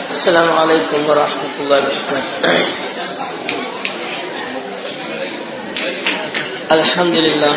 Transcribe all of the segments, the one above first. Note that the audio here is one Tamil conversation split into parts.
السلام عليكم ورحمة الله وبركاته الحمد لله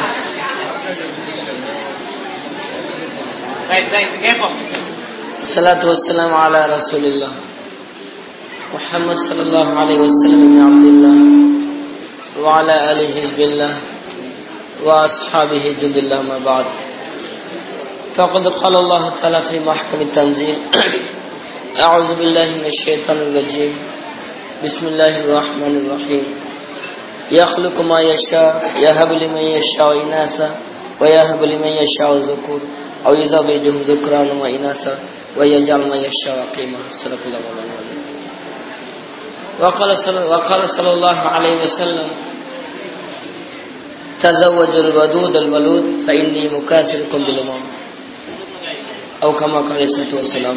الصلاة والسلام على رسول الله محمد صلى الله عليه وسلم بن عبد الله وعلى آله حزب الله وأصحابه جند الله ما بعد فقد قال الله تعالى في محكم التنزيل أعوذ بالله من الشيطان الرجيم بسم الله الرحمن الرحيم يخلق ما يشاء يهب لمن يشاء إناثا ويهب لمن يشاء ذكور أو يزوجهم ذكرانا وإناثا ويجعل ما يشاء قيما صدق الله العظيم وقال صلى, وقال صلى الله عليه وسلم تزوجوا الودود الولود فإني مكاثركم بالأمم أو كما قال عليه الصلاة والسلام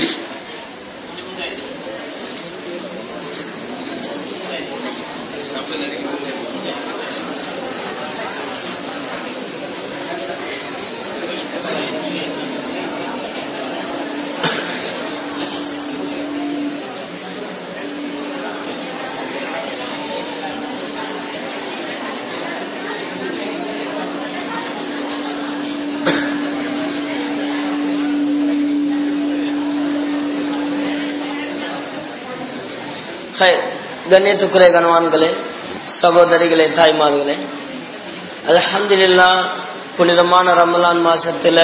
கண்ணியத்துக்குரிய கணவான்களே சகோதரிகளே தாய்மார்களே அலமதுல்லா புனிதமான ரமலான் மாசத்துல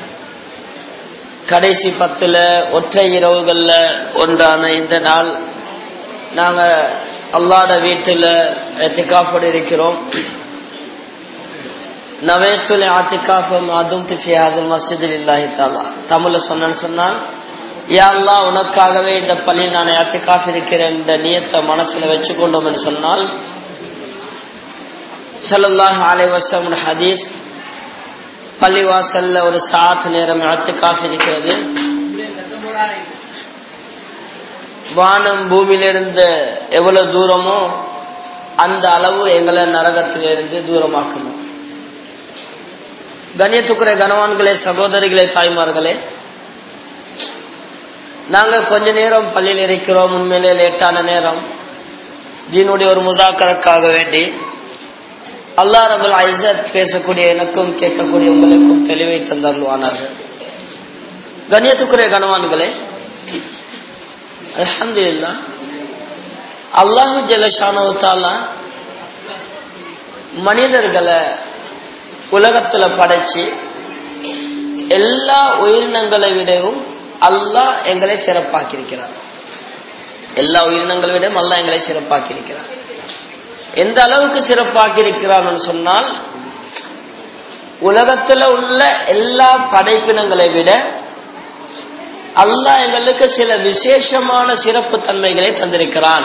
கடைசி பத்துல ஒற்றை இரவுகள்ல ஒன்றான இந்த நாள் நாங்க அல்லாட வீட்டுல எத்திகாஃபோடு இருக்கிறோம் நவேத்துல் ஆத்திகாஃபம் அதும் திஃபி ஹாதல் மஸ்ஜிதில் இல்லாஹி தாலா தமிழ்ல சொன்னு சொன்னால் யாழ்லா உனக்காகவே இந்த பள்ளியில் நான் யாத்திகாஃப் இருக்கிறேன் இந்த நியத்தை மனசுல வச்சு கொண்டோம் என்று சொன்னால் சல்லாஹ் அலை வசம் ஹதீஸ் பள்ளிவாசல்ல ஒரு சாத் நேரம் யாத்திகாஃப் இருக்கிறது வானம் பூமியிலிருந்து எவ்வளவு தூரமோ அந்த அளவு எங்களை நரகத்திலிருந்து தூரமாக்கணும் கண்ணியத்துக்குரிய கனவான்களே சகோதரிகளே தாய்மார்களே நாங்க கொஞ்ச நேரம் பள்ளியில் இருக்கிறோம் உண்மையிலே லேட்டான நேரம் தீனுடைய ஒரு முதாக்கருக்காக வேண்டி அல்லா ரபுல் ஐசத் பேசக்கூடிய எனக்கும் கேட்கக்கூடிய உங்களுக்கும் தெளிவை தந்தருவானார்கள் கண்ணியத்துக்குரிய கணவான்களே அலமது இல்லா அல்லாஹு ஜலஷானவத்தாலா மனிதர்களை உலகத்துல படைச்சு எல்லா உயிரினங்களை விடவும் அல்லாஹ் எங்களை சிறப்பாக்கியிருக்கிறார் எல்லா உயிரினங்களை விட அல்லாஹ் எங்களை சிறப்பாக்கியிருக்கிறார் எந்த அளவுக்கு சிறப்பாக்கியிருக்கிறான்னு சொன்னால் உலகத்துல உள்ள எல்லா படைப்பினங்களை விட அல்லாஹ் எங்களுக்கு சில விசேஷமான சிறப்பு தன்மைகளை தந்திருக்கிறான்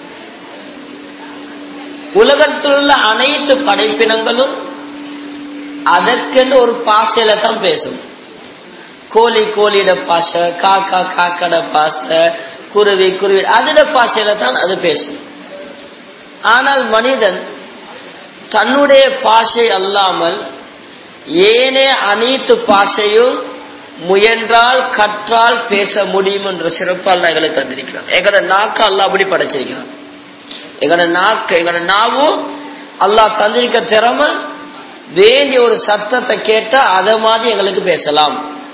உலகத்தில் உள்ள அனைத்து படைப்பினங்களும் அதற்கென்று ஒரு பாசையில தான் பேசும் கோழி கோழியிட பாசை காக்கா காக்கட பாசை குருவி குருவி அதோட பாசையில தான் அது பேசும் ஆனால் மனிதன் தன்னுடைய பாஷை அல்லாமல் ஏனே அனைத்து பாஷையும் முயன்றால் கற்றால் பேச முடியும் என்ற சிறப்பு அல்ல எங்களுக்கு தந்திருக்கிறான் எங்களோட நாக்கு அல்லா அப்படி படைச்சிருக்கிறான் எங்களோட நாக்கு எங்களோட நாவும் அல்லாஹ் தந்திருக்க திறமை வேண்டிய ஒரு சத்தத்தை கேட்டா அதை மாதிரி எங்களுக்கு பேசலாம்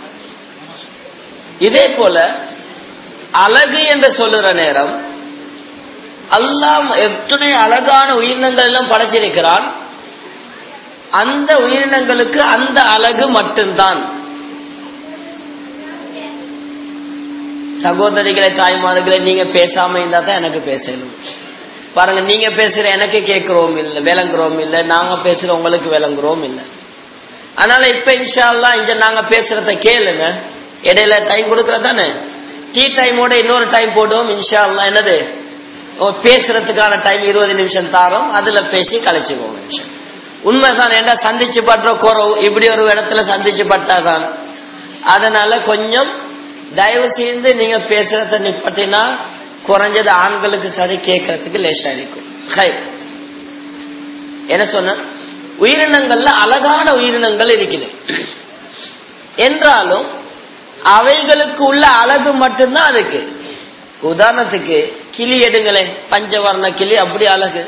இதே போல அழகு என்று சொல்லுற நேரம் அல்லாம் எத்தனை அழகான உயிரினங்கள் எல்லாம் படைச்சிருக்கிறான் அந்த உயிரினங்களுக்கு அந்த அழகு மட்டும்தான் சகோதரிகளை தாய்மார்களை நீங்க பேசாம இருந்தா தான் எனக்கு பேசணும் பாருங்க நீங்க பேசுற எனக்கு கேட்கிறோம் இல்ல விளங்குறோம் இல்ல நாங்க பேசுற உங்களுக்கு விளங்குறோம் இல்ல அதனால இப்ப இன்ஷா அல்லா இங்க நாங்க பேசுறத கேளுங்க இடையில டைம் கொடுக்கறதானே டீ டைமோட இன்னொரு டைம் போடுவோம் இன்ஷா அல்லா என்னது பேசுறதுக்கான டைம் இருபது நிமிஷம் தாரோம் அதுல பேசி கழிச்சுக்கோங்க உண்மைதான் என்ன சந்திச்சு பற்ற குறவு இப்படி ஒரு இடத்துல சந்திச்சு பட்டாதான் அதனால கொஞ்சம் தயவு செய்து நீங்க பேசுறத நிப்பட்டினா குறைஞ்சது ஆண்களுக்கு சரி கேட்கறதுக்கு லேசா இருக்கும் ஹை என்ன சொன்ன உயிரினங்கள்ல அழகான உயிரினங்கள் இருக்குது என்றாலும் அவைகளுக்கு உள்ள அழகு மட்டும்தான் அதுக்கு உதாரணத்துக்கு கிளி எடுங்களேன் பஞ்சவர்ண கிளி அப்படி அழகு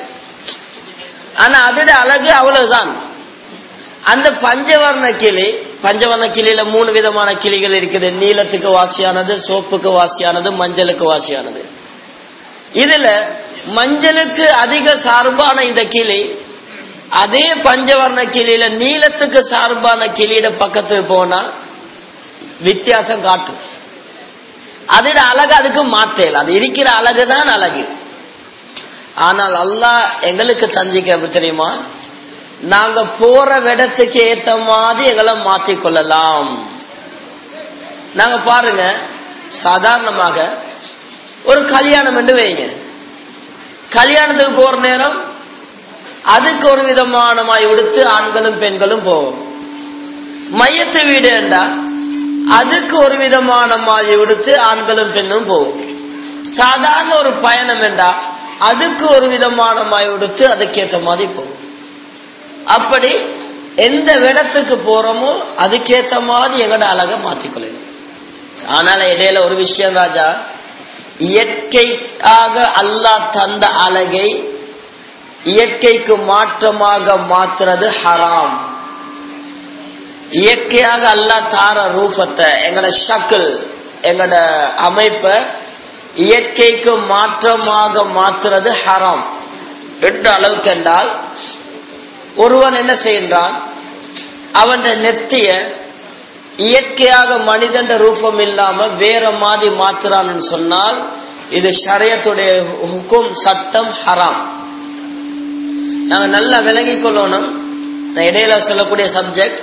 ஆனா அதோட அழகு அவ்வளவுதான் அந்த பஞ்சவர்ண கிளி பஞ்சவர்ண கிளியில மூணு விதமான கிளிகள் இருக்குது நீலத்துக்கு வாசியானது சோப்புக்கு வாசியானது மஞ்சளுக்கு வாசியானது இதுல மஞ்சளுக்கு அதிக சார்பான இந்த கிளி அதே பஞ்சவர்ண கிளியில நீலத்துக்கு சார்பான கிளியிட பக்கத்துக்கு போனா வித்தியாசம் காட்டும் அதோட அழகு அதுக்கு மாத்தல அது இருக்கிற அழகு தான் அழகு ஆனால் அல்லாஹ் எங்களுக்கு தந்திக்க எப்படி தெரியுமா நாங்க போற இடத்துக்கு ஏத்த மாதிரி எங்களை மாற்றிக் கொள்ளலாம் நாங்க பாருங்க சாதாரணமாக ஒரு கல்யாணம் என்று வைங்க கல்யாணத்துக்கு போற நேரம் அதுக்கு ஒரு விதமான மாய் உடுத்து ஆண்களும் பெண்களும் போவோம் மையத்து வீடு என்றா அதுக்கு ஒரு விதமான மாயை உடுத்து ஆண்களும் பெண்ணும் போவோம் சாதாரண ஒரு பயணம் என்றா அதுக்கு ஒரு விதமான மாய் உடுத்து அதுக்கேற்ற மாதிரி போவோம் அப்படி எந்த இடத்துக்கு போறோமோ அதுக்கேற்ற மாதிரி எங்கட அழகை மாற்றிக்கொள்ளணும் ஆனால இடையில ஒரு விஷயம் ராஜா இயற்கையாக அல்லாஹ் தந்த அழகை இயற்கைக்கு மாற்றமாக மாத்துறது ஹராம் இயற்கையாக அல்லாஹ் தார ரூபத்தை எங்கட ஷக்கிள் எங்கட அமைப்பை இயற்கைக்கு மாற்றமாக மாத்துறது ஹராம் என்ற அளவுக்கு என்றால் ஒருவன் என்ன செய்கின்றான் அவன் நெத்திய இயற்கையாக மனிதன் ரூபம் இல்லாம வேற மாதிரி மாத்துறான்னு சொன்னால் இது ஷரியத்துடைய ஹுக்கும் சட்டம் ஹராம் நாங்க நல்லா விளங்கிக் கொள்ளணும் நான் இடையில சொல்லக்கூடிய சப்ஜெக்ட்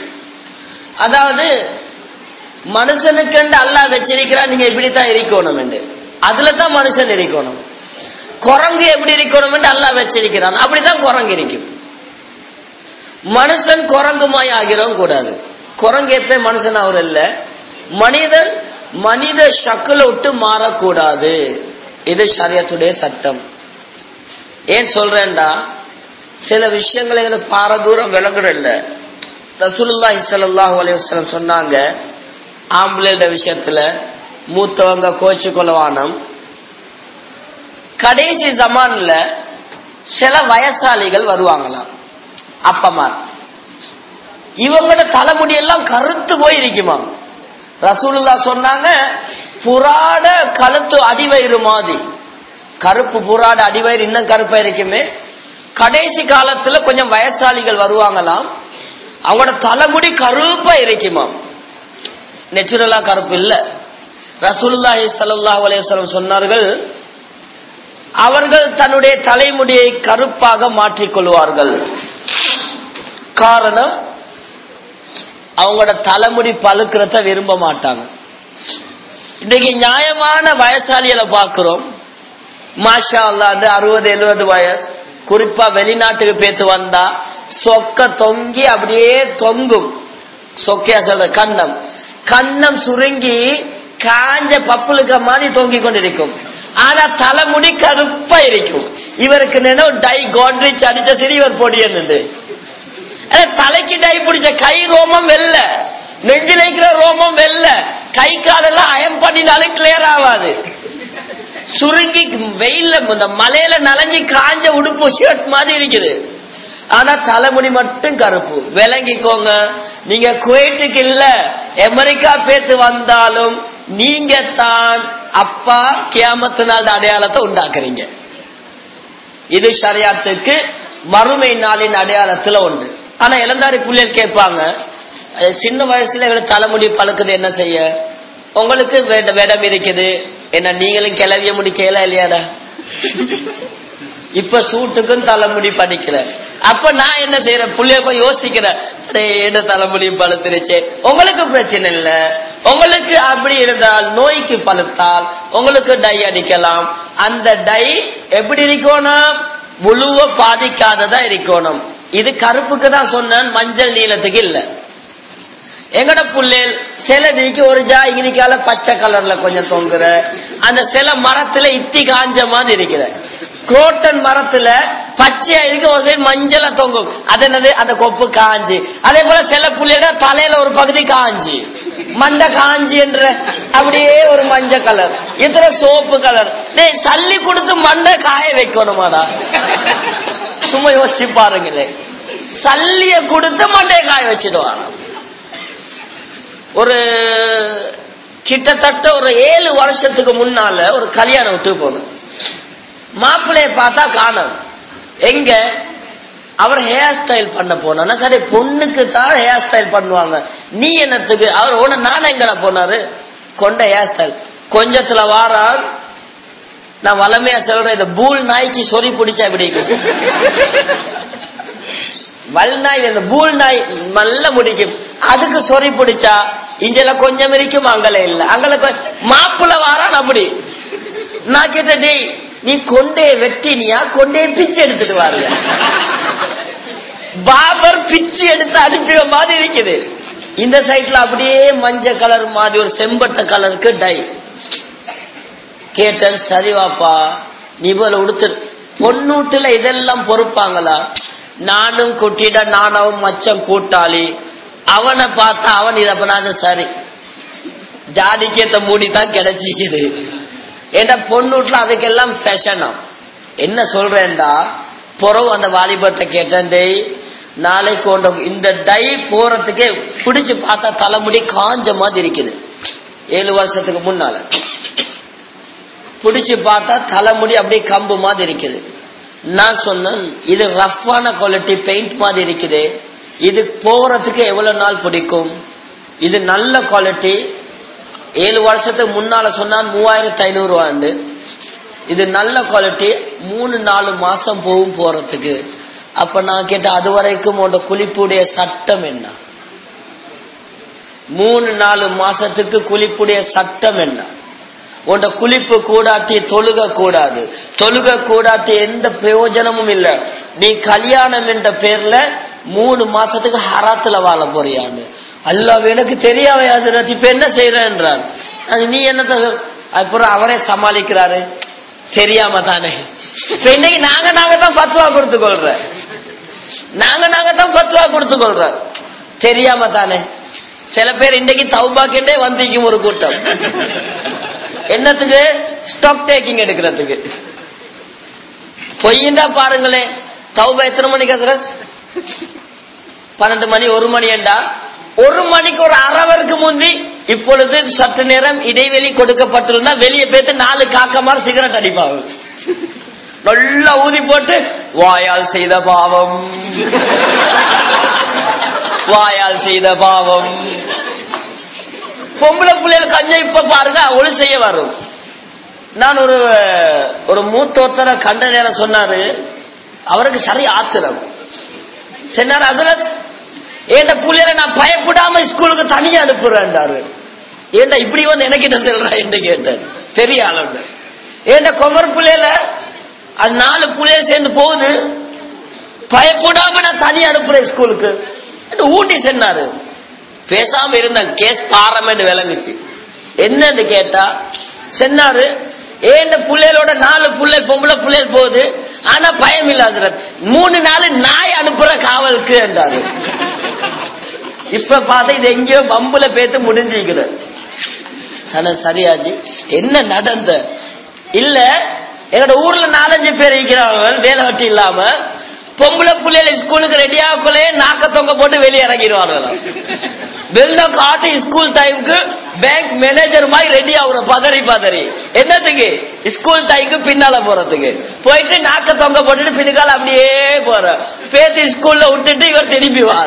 அதாவது மனுஷனுக்கென்று அல்லாஹ் வச்சிருக்கிறான் நீங்க இப்படித்தான் இருக்கணும் என்று அதுல தான் மனுஷன் இருக்கணும் குரங்கு எப்படி இருக்கணும் என்று அல்லாஹ் வச்சிருக்கிறான் அப்படித்தான் குரங்கு இருக்கும் மனுஷன் குரங்குமாய் ஆகிறோம் கூடாது குரங்கு எப்ப மனுஷன் அவர் இல்ல மனிதன் மனித சக்குல விட்டு மாறக்கூடாது இது சரியத்துடைய சட்டம் ஏன் சொல்றேன்டா சில விஷயங்களை எனக்கு பாரதூரம் விளங்குறல்ல ரசூலுல்லாஹி ஸல்லல்லாஹு அலைஹி வஸல்லம் சொன்னாங்க ஆம்பளைட விஷயத்துல மூத்தவங்க கோச்சு கொலவானம் கடைசி ஜமான்ல சில வயசாளிகள் வருவாங்களாம் அப்பமார் இவங்களோட தலைமுடி எல்லாம் கருத்து போய் இருக்குமா ரசூலுல்லா சொன்னாங்க புறாட கழுத்து அடிவயிறு மாதிரி கருப்பு புறாட அடிவயிறு இன்னும் கருப்பா இருக்குமே கடைசி காலத்துல கொஞ்சம் வயசாளிகள் வருவாங்களாம் அவங்களோட தலைமுடி கருப்பா இருக்குமா நெச்சுரலா கருப்பு இல்ல ரசூலுல்லாஹி ஸல்லல்லாஹு அலைஹி வஸல்லம் சொன்னார்கள் அவர்கள் தன்னுடைய தலைமுடியை கருப்பாக மாற்றிக்கொள்வார்கள் காரணம் அவங்களோட தலைமுடி பழுக்கிறத விரும்ப மாட்டாங்க இன்னைக்கு நியாயமான வயசாளிகளை பார்க்கிறோம் மாஷா அல்லாண்டு அறுபது எழுபது வயசு குறிப்பா வெளிநாட்டுக்கு பேத்து வந்தா சொக்க தொங்கி அப்படியே தொங்கும் சொக்கையா சொல்ற கண்ணம் கண்ணம் சுருங்கி காஞ்ச பப்புளுக்க மாதிரி தொங்கி கொண்டிருக்கும் ஆனா தலைமுடி கருப்பா இருக்கும் இவருக்கு நினைவு டை கோட்ரிச் அடிச்ச சரி இவர் பொடியன்னு தலைக்கு டை பிடிச்ச கை ரோமம் வெல்ல நெஞ்சில் இருக்கிற ரோமம் வெல்ல கை காலெல்லாம் அயம் பண்ணினாலும் கிளியர் ஆகாது சுருங்கி வெயில்ல இந்த மலையில நனைஞ்சு காஞ்ச உடுப்பு ஷர்ட் மாதிரி இருக்குது ஆனா தலைமுடி மட்டும் கருப்பு விளங்கிக்கோங்க நீங்க குவைட்டுக்கு இல்ல அமெரிக்கா பேத்து வந்தாலும் நீங்க தான் அப்பா கியாமத்து நாள் அடையாளத்தை உண்டாக்குறீங்க இது ஷரியாத்துக்கு மறுமை நாளின் அடையாளத்துல ஒன்று ஆனா இளந்தாரி புள்ளியல் கேட்பாங்க சின்ன வயசுல எங்களுக்கு தலைமுடி பழுக்குது என்ன செய்ய உங்களுக்கு வேடம் இருக்குது என்ன நீங்களும் கிளவிய முடிக்கல இல்லையாடா இப்ப சூட்டுக்கும் தலைமுடி படிக்கல அப்ப நான் என்ன செய்யறேன் புள்ளிய யோசிக்கிறேன் என்ன தலைமுடி பழுத்துருச்சு உங்களுக்கு பிரச்சனை இல்ல உங்களுக்கு அப்படி இருந்தால் நோய்க்கு பழுத்தால் உங்களுக்கு டை அடிக்கலாம் அந்த டை எப்படி இருக்கணும் முழுவ பாதிக்காததா இருக்கணும் இது கருப்புக்கு தான் சொன்னேன் மஞ்சள் நீளத்துக்கு இல்ல எங்கட புள்ளேல் சில நீக்கி ஒரு ஜா இங்கினிக்கால பச்சை கலர்ல கொஞ்சம் தொங்குற அந்த சில மரத்துல இத்தி காஞ்ச மாதிரி இருக்கிற குரோட்டன் மரத்துல பச்சையா இருக்க ஒரு சைடு மஞ்சள தொங்கும் அது என்னது அந்த கொப்பு காஞ்சி அதே போல சில புள்ளைட தலையில ஒரு பகுதி காஞ்சி மண்ட காஞ்சி என்ற அப்படியே ஒரு மஞ்ச கலர் இத்தனை சோப்பு கலர் டேய் சல்லி கொடுத்து மண்டை காய வைக்கணுமாடா சும்மா யோசிச்சு பாருங்களே சல்லிய கொடுத்து மண்டைய காய வச்சிடுவாங்க ஒரு கிட்டத்தட்ட ஒரு ஏழு வருஷத்துக்கு முன்னால ஒரு கல்யாணம் விட்டு போனோம் மாப்பிள்ளைய பார்த்தா காணும் எங்க அவர் ஹேர் ஸ்டைல் பண்ண போனா சரி பொண்ணுக்கு தான் ஹேர் ஸ்டைல் பண்ணுவாங்க நீ என்னத்துக்கு அவர் உன நான் எங்கட போனாரு கொண்ட ஹேர் ஸ்டைல் கொஞ்சத்துல வாரால் நான் வளமையா சொல்றேன் இந்த பூல் நாய்க்கு சொறி பிடிச்சா எப்படி வல் நாய் இந்த பூல் நாய் நல்ல முடிக்கும் அதுக்கு சொறி பிடிச்சா இஞ்சல கொஞ்சம் இருக்கும் அங்கல இல்ல அங்கல மாப்பிள்ள வாரான் அப்படி நான் கேட்ட டேய் நீ கொண்டே வெட்டினியா கொண்டே பிச்சு எடுத்துட்டு வாருங்க பாபர் பிச்சு எடுத்து அனுப்பிய மாதிரி இருக்குது இந்த சைட்ல அப்படியே மஞ்சள் கலர் மாதிரி ஒரு செம்பட்ட கலருக்கு டை கேட்டேன் சரிவாப்பா நீ போல உடுத்து பொண்ணூட்டுல இதெல்லாம் பொறுப்பாங்களா நானும் குட்டிட நானும் மச்சம் கூட்டாளி அவனை பார்த்தா அவன் இதை பண்ணாத சரி ஜாடிக்கேத்த மூடி தான் கிடைச்சிக்குது ஏன்னா பொண்ணூட்ல அதுக்கெல்லாம் ஃபேஷனா என்ன சொல்றேன்டா புறவு அந்த வாலிபத்தை கேட்டேன் டேய் நாளைக்கு உண்ட இந்த டை போறதுக்கே பிடிச்சு பார்த்தா தலைமுடி காஞ்ச மாதிரி இருக்குது ஏழு வருஷத்துக்கு முன்னால பிடிச்சு பார்த்தா தலைமுடி அப்படியே கம்பு மாதிரி இருக்குது நான் சொன்னேன் இது ரஃப்பான குவாலிட்டி பெயிண்ட் மாதிரி இருக்குது இது போறதுக்கு எவ்வளவு நாள் பிடிக்கும் இது நல்ல குவாலிட்டி ஏழு வருஷத்துக்கு முன்னால சொன்னான் மூவாயிரத்தி ஐநூறு ரூபாண்டு இது நல்ல குவாலிட்டி மூணு நாலு மாசம் போகும் போறதுக்கு அப்ப நான் கேட்டேன் அது வரைக்கும் உன்னோட குளிப்புடைய சட்டம் என்ன மூணு நாலு மாசத்துக்கு குளிப்புடைய சட்டம் என்ன உன்ட குளிப்பு கூடாட்டி தொழுக கூடாது தொழுக கூடாட்டி எந்த பிரயோஜனமும் இல்ல நீ கல்யாணம் என்ற பேர்ல மூணு மாசத்துக்கு ஹராத்துல வாழ போறியான்னு அல்லாஹ் எனக்கு தெரியாம ஹசரத் இப்ப என்ன செய்யறன்றான் அது நீ என்னத்த அப்புறம் அவரே சமாளிக்கிறாரு தெரியாம தானே இப்ப இன்னைக்கு நாங்க நாங்க தான் பத்துவா கொடுத்து கொள்ற நாங்க நாங்க தான் பத்துவா கொடுத்து கொள்ற தெரியாம தானே சில பேர் இன்னைக்கு தௌபாக்கின்றே வந்திக்கும் ஒரு கூட்டம் என்னத்துக்கு ஸ்டாக் டேக்கிங் எடுக்கிறதுக்கு பொய்யண்டா பாருங்களேன் தௌபா எத்தனை மணிக்கு ஹசரத் பன்னெண்டு மணி ஒரு மணி என்றா ஒரு மணிக்கு ஒரு அரவருக்கு முந்தி இப்பொழுது சற்று நேரம் இடைவெளி கொடுக்கப்பட்டுள்ளா வெளியே போயிட்டு நாலு காக்கமார் சிகரெட் அடிப்பாங்க நல்லா ஊதி போட்டு வாயால் செய்த பாவம் வாயால் செய்த பாவம் பொம்பளை பிள்ளைகள் கஞ்சம் இப்ப பாருங்க ஒளி செய்ய வரும் நான் ஒரு ஒரு மூத்தோத்தரை கண்ட நேரம் சொன்னாரு அவருக்கு சரி ஆத்திரம் சொன்னார் ஹசரத் ஏண்ட புள்ளையில நான் பயப்படாம ஸ்கூலுக்கு தனியா அனுப்புறேன்டாரு ஏண்டா இப்படி வந்து எனக்கிட்ட சொல்றா என்று கேட்டேன் பெரிய ஆளுண்டு ஏண்ட கொமர் புள்ளையில அது நாலு புள்ளைய சேர்ந்து போகுது பயப்படாம நான் தனியா அனுப்புறேன் ஸ்கூலுக்கு என்று ஊட்டி சொன்னாரு பேசாம இருந்தேன் கேஸ் பாரமென்று விளங்குச்சு என்னன்னு கேட்டா சொன்னாரு ஏண்ட புள்ளைகளோட நாலு புள்ளை பொம்பளை புள்ளைகள் போகுது ஆனா பயம் இல்லாத மூணு நாள் நாய் அனுப்புற காவலுக்கு என்றாரு இப்ப பார்த்தா இது எங்கேயோ பம்புல பேத்து முடிஞ்சிருக்கிற சன சரியாச்சு என்ன நடந்த இல்ல எங்களோட ஊர்ல நாலஞ்சு பேர் இருக்கிறாங்க வேலை வெட்டி இல்லாம பொம்பளை பிள்ளைகள் ஸ்கூலுக்கு ரெடியாக்குள்ளே நாக்க தொங்க போட்டு வெளியே இறங்கிடுவாங்க வெள்ள காட்டு ஸ்கூல் டைமுக்கு பேங்க் மேனேஜர் மாதிரி ரெடி ஆகுற பதறி பதறி என்னத்துக்கு ஸ்கூல் டைமுக்கு பின்னால போறதுக்கு போயிட்டு நாக்க தொங்க போட்டுட்டு பின்னுக்கால அப்படியே போற பேசி ஸ்கூல்ல விட்டுட்டு இவர் திரும்பி வார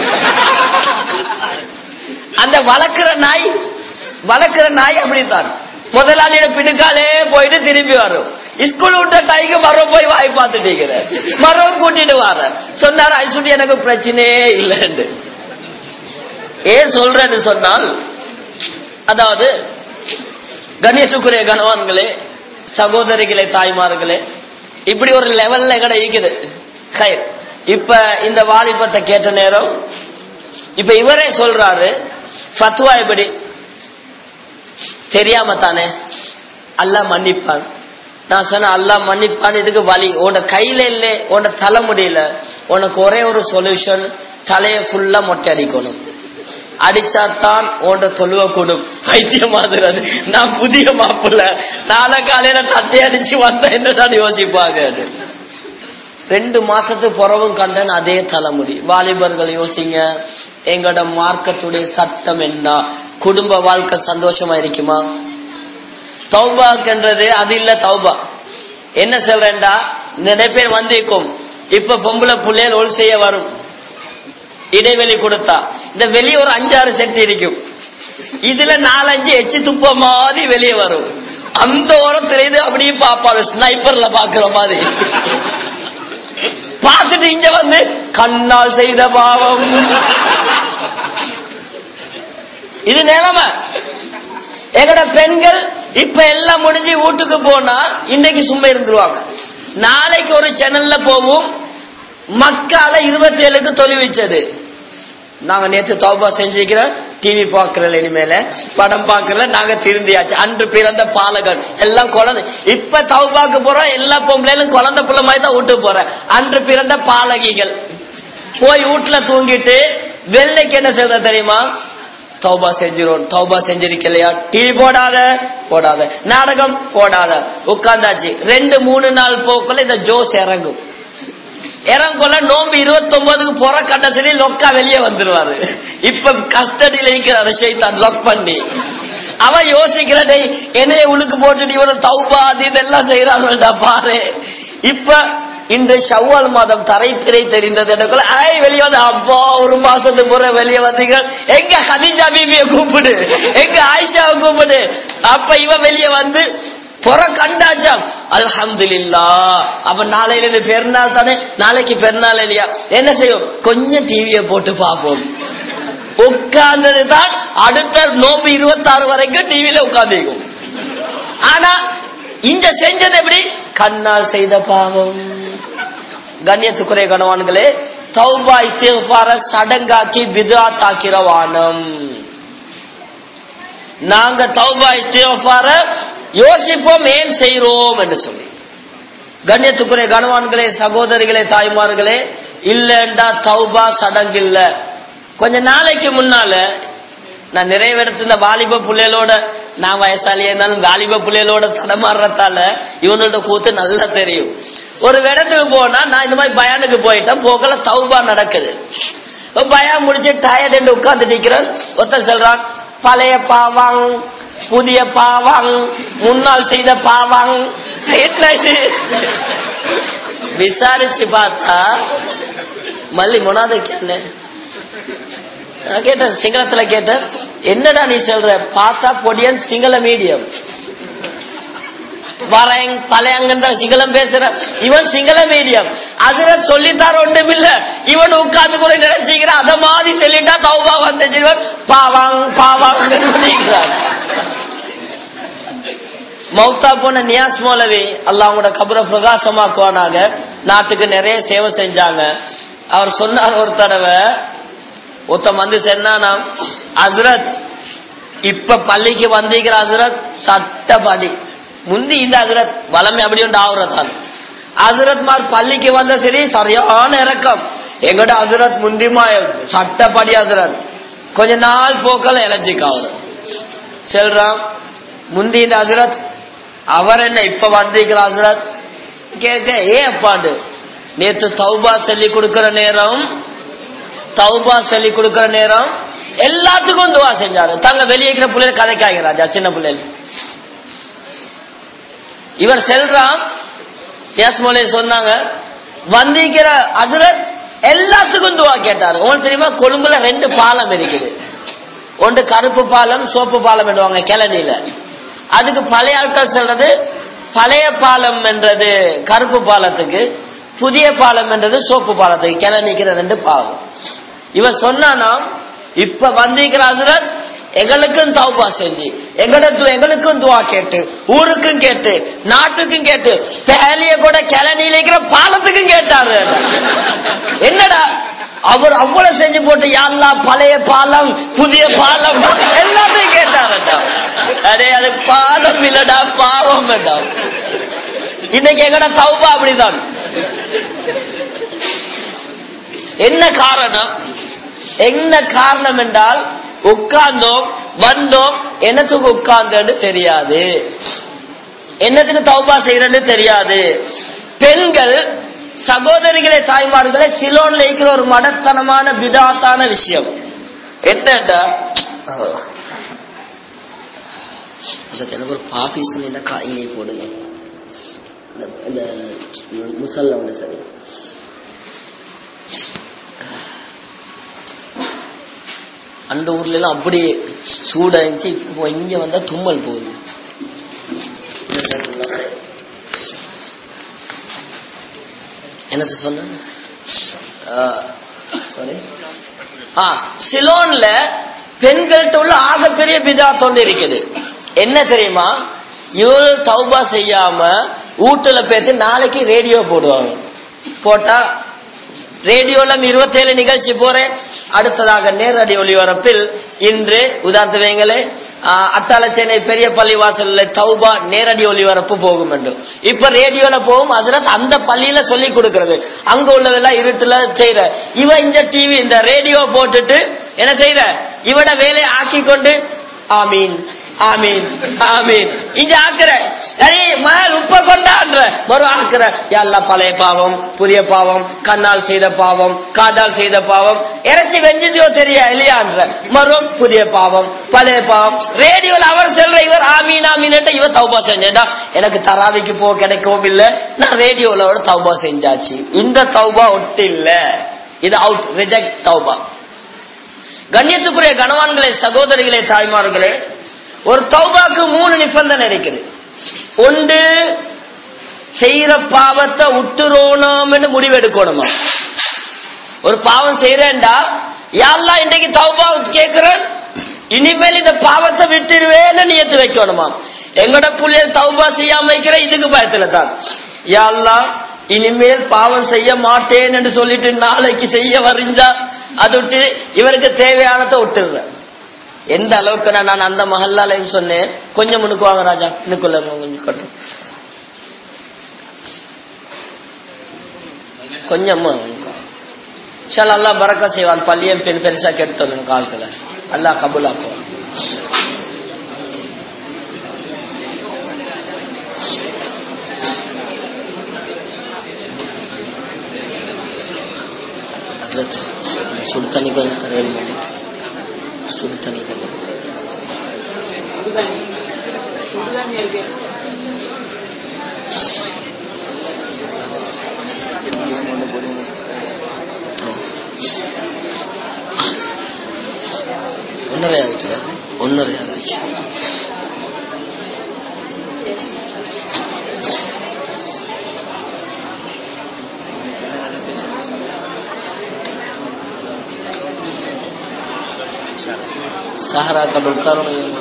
அந்த வளர்க்கிற நாய் வளர்க்கிற நாய் அப்படித்தான் முதலாளியோட பின்னுக்காலே போயிட்டு திரும்பி வரும் ஸ்கூல் விட்ட டைக்கு மரம் போய் வாய் பார்த்துட்டீங்க மரம் கூட்டிட்டு வர சொன்னார் ஐசுட்டி எனக்கு பிரச்சனையே இல்லைன்னு ஏன் சொல்றேன்னு சொன்னால் அதாவது கணேசுக்குரிய கணவான்களே சகோதரிகளே தாய்மார்களே இப்படி ஒரு லெவல்ல கடை இருக்குது ஹைர் இப்ப இந்த வாலிபத்தை கேட்ட நேரம் இப்ப இவரே சொல்றாரு ஃபத்வா எப்படி தெரியாம தானே அல்லாஹ் மன்னிப்பான் நான் சொன்னேன் அல்லாஹ் மன்னிப்பான் இதுக்கு வழி உன்னோட கையில இல்ல உன்னோட தலை முடியல உனக்கு ஒரே ஒரு சொல்யூஷன் தலைய ஃபுல்லா மொட்டை அடிக்கணும் அடிச்சாத்தான் ஓண்ட தொழுவ கூடும் வைத்தியம் மாதிரி அது. நான் புதிய மாப்பிள்ள நாளை காலையில தட்டி அடிச்சு வந்தா என்னதான் யோசிப்பாங்க ரெண்டு மாசத்துக்கு புறவும் கண்டன் அதே தலைமுடி வாலிபர்கள் யோசிங்க எங்களோட மார்க்கத்துடைய சட்டம் என்ன குடும்ப வாழ்க்கை சந்தோஷமா இருக்குமா தௌபாக்குன்றது அது இல்ல தௌபா என்ன சொல்றேன்டா நிறைய பேர் வந்திருக்கும் இப்ப பொம்பளை புள்ளையல் ஒழு செய்ய வரும் இடைவெளி கொடுத்தா இந்த வெளியே ஒரு அஞ்சாறு செட் இருக்கும் இதுல நாலஞ்சு எச்சு துப்ப மாதிரி வெளியே வரும் அந்த ஓரத்துல இது அப்படியே பாப்பாரு ஸ்னைப்பர்ல பாக்குற மாதிரி பார்த்துட்டு இங்க வந்து கண்ணால் செய்த பாவம் இது நிலைமை எங்கட பெண்கள் இப்ப எல்லாம் முடிஞ்சு வீட்டுக்கு போனா இன்னைக்கு சும்மா இருந்துருவாங்க நாளைக்கு ஒரு சேனல்ல போவோம் மக்கால இருபத்தி ஏழுக்கு தொலைவிச்சது நாங்க நேத்து தௌபா செஞ்சிருக்கிறோம் டிவி பாக்குறல இனிமேல படம் பாக்குறல நாங்க திருந்தியாச்சு அன்று பிறந்த பாலகன் எல்லாம் குழந்தை இப்ப தௌபாக்கு போறோம் எல்லா பொம்பளைகளும் குழந்தை பிள்ளை மாதிரி தான் வீட்டுக்கு போறேன் அன்று பிறந்த பாலகிகள் போய் வீட்டுல தூங்கிட்டு வெள்ளைக்கு என்ன செய்யற தெரியுமா தௌபா செஞ்சிரும் தௌபா செஞ்சிருக்கலையா டிவி போடாத போடாத நாடகம் போடாத உட்கார்ந்தாச்சு ரெண்டு மூணு நாள் போக்குள்ள இந்த ஜோஸ் இறங்கும் இறங்கொள்ள நோம்பு இருபத்தி ஒன்பதுக்கு புற கண்டசரி லொக்கா வெளியே வந்துருவாரு இப்ப கஸ்டடியில இருக்கிறாரு ஷைத்தான் லொக் பண்ணி அவன் யோசிக்கிறடே என்னைய உழுக்கு போட்டுட்டு இவன் தௌபா அது இதெல்லாம் செய்யறாங்கடா பாரு இப்ப இன்று ஷவ்வால் மாதம் தரைத்திரை தெரிந்தது எனக்குள்ள ஐ வெளியே வந்து அப்பா ஒரு மாசத்துக்கு முறை வெளியே வந்தீங்க எங்க ஹதிஜா பீபியை கூப்பிடு எங்க ஆயிஷாவை கூப்பிடு அப்ப இவன் வெளியே வந்து புற கண்டாச்சாம் அல்ஹம்துலில்லா அப்ப நாளையில இருந்து பெருநாள் தானே நாளைக்கு பெருநாள் இல்லையா என்ன செய்யும் கொஞ்சம் டிவியை போட்டு பார்ப்போம் உட்கார்ந்தது தான் அடுத்த நோம்பு இருபத்தாறு வரைக்கும் டிவியில உட்கார்ந்துருக்கும் ஆனா இங்க செஞ்சது எப்படி கண்ணால் செய்த பாவம் கண்ணியத்துக்குரிய கணவான்களே தௌபா இஸ்திஃபார சடங்காக்கி பிதாத்தாக்கிற வானம் நாங்க தௌபா இஸ்திஃபார யோசிப்போம் ஏன் செய்கிறோம் என்று சொல்லி கண்ணியத்துக்குரிய கணவான்களே சகோதரிகளே தாய்மார்களே இல்லண்டா தௌபா சடங்கு இல்ல கொஞ்ச நாளைக்கு முன்னால நான் நிறைய இடத்துல இந்த வாலிப புள்ளைகளோட நான் வயசாலியா இருந்தாலும் வாலிப புள்ளைகளோட தடமாறுறதால இவனோட கூத்து நல்லா தெரியும் ஒரு இடத்துக்கு போனா நான் இந்த மாதிரி பயானுக்கு போயிட்டேன் போகல தௌபா நடக்குது இப்ப பயான் முடிச்சு டயர்ட் என்று உட்கார்ந்து நிக்கிறேன் ஒருத்தன் சொல்றான் பழைய பாவாங் புதிய பாவாங் முன்னால் செய்த பாவாங் என்ன இது விசாரிச்சு பார்த்தா மல்லி முனாத கேள்வி நான் கேட்டேன் சிங்களத்துல கேட்டேன் என்னடா நீ சொல்ற பார்த்தா பொடியன் சிங்கள மீடியம் வரேன் பழையங்கன்ற சிங்களம் பேசுற இவன் சிங்கள மீடியம் அதுல சொல்லித்தார ஒன்றும் இல்ல இவன் உட்கார்ந்து கூட நினைச்சுக்கிறான் அத மாதிரி சொல்லிட்டா தௌபா வந்துச்சு இவன் பாவாங் பாவாங் சொல்லிக்கிறான் மௌத்தா போன நியாஸ் மௌலவி அல்லாஹ் அவங்களோட கபரை பிரகாசமாக்குவானாக நாட்டுக்கு நிறைய சேவை செஞ்சாங்க அவர் சொன்னார் ஒரு தடவை ஒருத்தன் வந்து சொன்னா அசரத் இப்ப பள்ளிக்கு வந்திருக்கிற அசரத் சட்டப்படி முந்தி இந்த அசரத் வளமை அப்படி ஒன்று ஆகுறதான் அசரத் மார் பள்ளிக்கு வந்த சரி சரியான இறக்கம் எங்கட அசரத் முந்திமா சட்டப்படி அசரத் கொஞ்ச நாள் போக்கல எலர்ஜிக் ஆகுது செல்றான் முந்தி இந்த அசரத் அவர் என்ன இப்ப வந்திருக்கிற அசரத் கேட்க ஏன் அப்பாண்டு நேத்து தௌபா சொல்லி கொடுக்கிற நேரம் தௌபா சொல்லி கொடுக்கிற நேரம் எல்லாத்துக்கும் துவா செஞ்சாரு தங்க வெளியே இருக்கிற பிள்ளைகள் கதைக்காங்க ராஜா சின்ன பிள்ளைகள் இவர் செல்றான் பேசுமோலே சொன்னாங்க வந்திருக்கிற அசுரத் எல்லாத்துக்கும் துவா கேட்டாரு உங்களுக்கு தெரியுமா கொழும்புல ரெண்டு பாலம் இருக்குது ஒன்று கருப்பு பாலம் சோப்பு பாலம் என்றுவாங்க கிளனியில அதுக்கு பழைய ஆட்கள் சொல்றது பழைய பாலம் என்றது கருப்பு பாலத்துக்கு புதிய பாலம் என்றது சோப்பு பாலத்துக்கு கிளநிக்கிற ரெண்டு பாலம் இவன் சொன்னானா இப்ப வந்திருக்கிற அசுரத் எங்களுக்கும் தௌபா செஞ்சு எங்களுக்கு எங்களுக்கும் துவா கேட்டு ஊருக்கும் கேட்டு நாட்டுக்கும் கேட்டு பேலிய கூட கிளநியில இருக்கிற பாலத்துக்கும் கேட்டாரு என்னடா அவர் அவ்வளவு செஞ்சு போட்டு யாரெல்லாம் பழைய பாலம் புதிய பாலம் எல்லாத்தையும் கேட்டாரட்டா அரே அது பாலம் இல்லடா பாவம் வேண்டாம் இன்னைக்கு எங்கட தௌபா அப்படிதான் என்ன காரணம் என்ன காரணம் என்றால் உட்கார்ந்தோம் வந்தோம் என்னத்துக்கு உட்கார்ந்தேன்னு தெரியாது என்னத்துக்கு தௌபா செய்யறன்னு தெரியாது பெண்கள் சகோதரிகளே தாய்மார்களே சிலோன்ல இருக்கிற ஒரு மடத்தனமான பிதாத்தான விஷயம் என்னடா எனக்கு ஒரு பாபி சொன்ன காயிலே போடுங்க இந்த- இந்த முசல்ல ஒன்று சரி அந்த ஊர்ல எல்லாம் அப்படியே சூடா இருந்துச்சு இப்போ இங்க வந்தா தும்மல் போகுது என்ன சொன்ன சாரி ஆ சிலோன்ல பெண்கள்கிட்ட உள்ள ஆகப்பெரிய பிதாத் ஒன்று இருக்குது என்ன தெரியுமா இவரு தௌபா செய்யாம வீட்டுல பேத்து நாளைக்கு ரேடியோ போடுவாங்க போட்டா ரேடியோல இருபத்தேழு நிகழ்ச்சி போறேன் அடுத்ததாக நேரடி ஒளிபரப்பில் இன்று உதாரணத்து வைங்களே அத்தால சென்னை பெரிய பள்ளி வாசல்ல தௌபா நேரடி ஒளிபரப்பு போகும் என்று இப்ப ரேடியோல போகும் ஹசரத் அந்த பள்ளியில சொல்லி கொடுக்கிறது அங்க உள்ளதெல்லாம் இருட்டுல செய்யற இவ இந்த டிவி இந்த ரேடியோ போட்டுட்டு என்ன செய்யற இவட வேலையை ஆக்கி கொண்டு ஆமீன் ஆமீன் ஆமீன் இங்க ஆக்குற அரே மகள் உப்ப கொண்டாடுற மறு ஆக்குற எல்லாம் பழைய பாவம் புதிய பாவம் கண்ணால் செய்த பாவம் காதால் செய்த பாவம் இறைச்சி வெஞ்சதோ தெரியா இல்லையான்ற மறும் புதிய பாவம் பழைய பாவம் ரேடியோல அவர் சொல்ற இவர் ஆமீன் ஆமீன் இவர் தௌபா செஞ்சேன்டா எனக்கு தராவிக்கு போக கிடைக்கவும் இல்ல நான் ரேடியோல தௌபா செஞ்சாச்சு இந்த தௌபா ஒட்டு இல்ல இது அவுட் ரிஜெக்ட் தௌபா கண்ணியத்துக்குரிய கணவான்களே சகோதரிகளே தாய்மார்களே ஒரு தௌபாக்கு மூணு நிபந்தனை இருக்குது ஒன்று செய்யற பாவத்தை விட்டுறோணும்னு முடிவெடுக்கணுமா ஒரு பாவம் செய்யறேன்டா யாரெல்லாம் இன்றைக்கு தௌபா கேட்கிறேன் இனிமேல் இந்த பாவத்தை விட்டுருவேன்னு நியத்து வைக்கணுமா எங்கட புள்ளைய தௌபா செய்யாம வைக்கிற இதுக்கு பயத்துல தான் யாரெல்லாம் இனிமேல் பாவம் செய்ய மாட்டேன் என்று சொல்லிட்டு நாளைக்கு செய்ய வரிஞ்சா அது விட்டு இவருக்கு தேவையானதை விட்டுடுறேன் எந்த அளவுக்கு நான் நான் அந்த மஹல்லாலையும் சொன்னேன் கொஞ்சம் முன்னுக்கு வாங்க ராஜா இன்னுக்குள்ள கொஞ்சம் கட்டும் கொஞ்சமா சார் அல்லா பறக்க செய்வான் பள்ளியும் பெரு பெருசா கெடுத்தணும் காலத்துல அல்லா கபுலாக்குவான் ஹசரத் சுடு தண்ணி கொஞ்சம் தரையில் மேலே சுடு தண்ணி கொஞ்சம் ஒன்னரை ஆகிடுச்சு ஒன்னரை ஆகிடுச்சு சஹரா கண்டு உட்காரணும்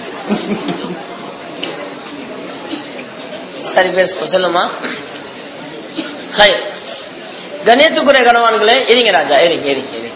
சரி பேர் சொல்லுமா ஹை கணேத்துக்குரிய கணவான்களே இருங்க ராஜா இருங்க இருங்க இருங்க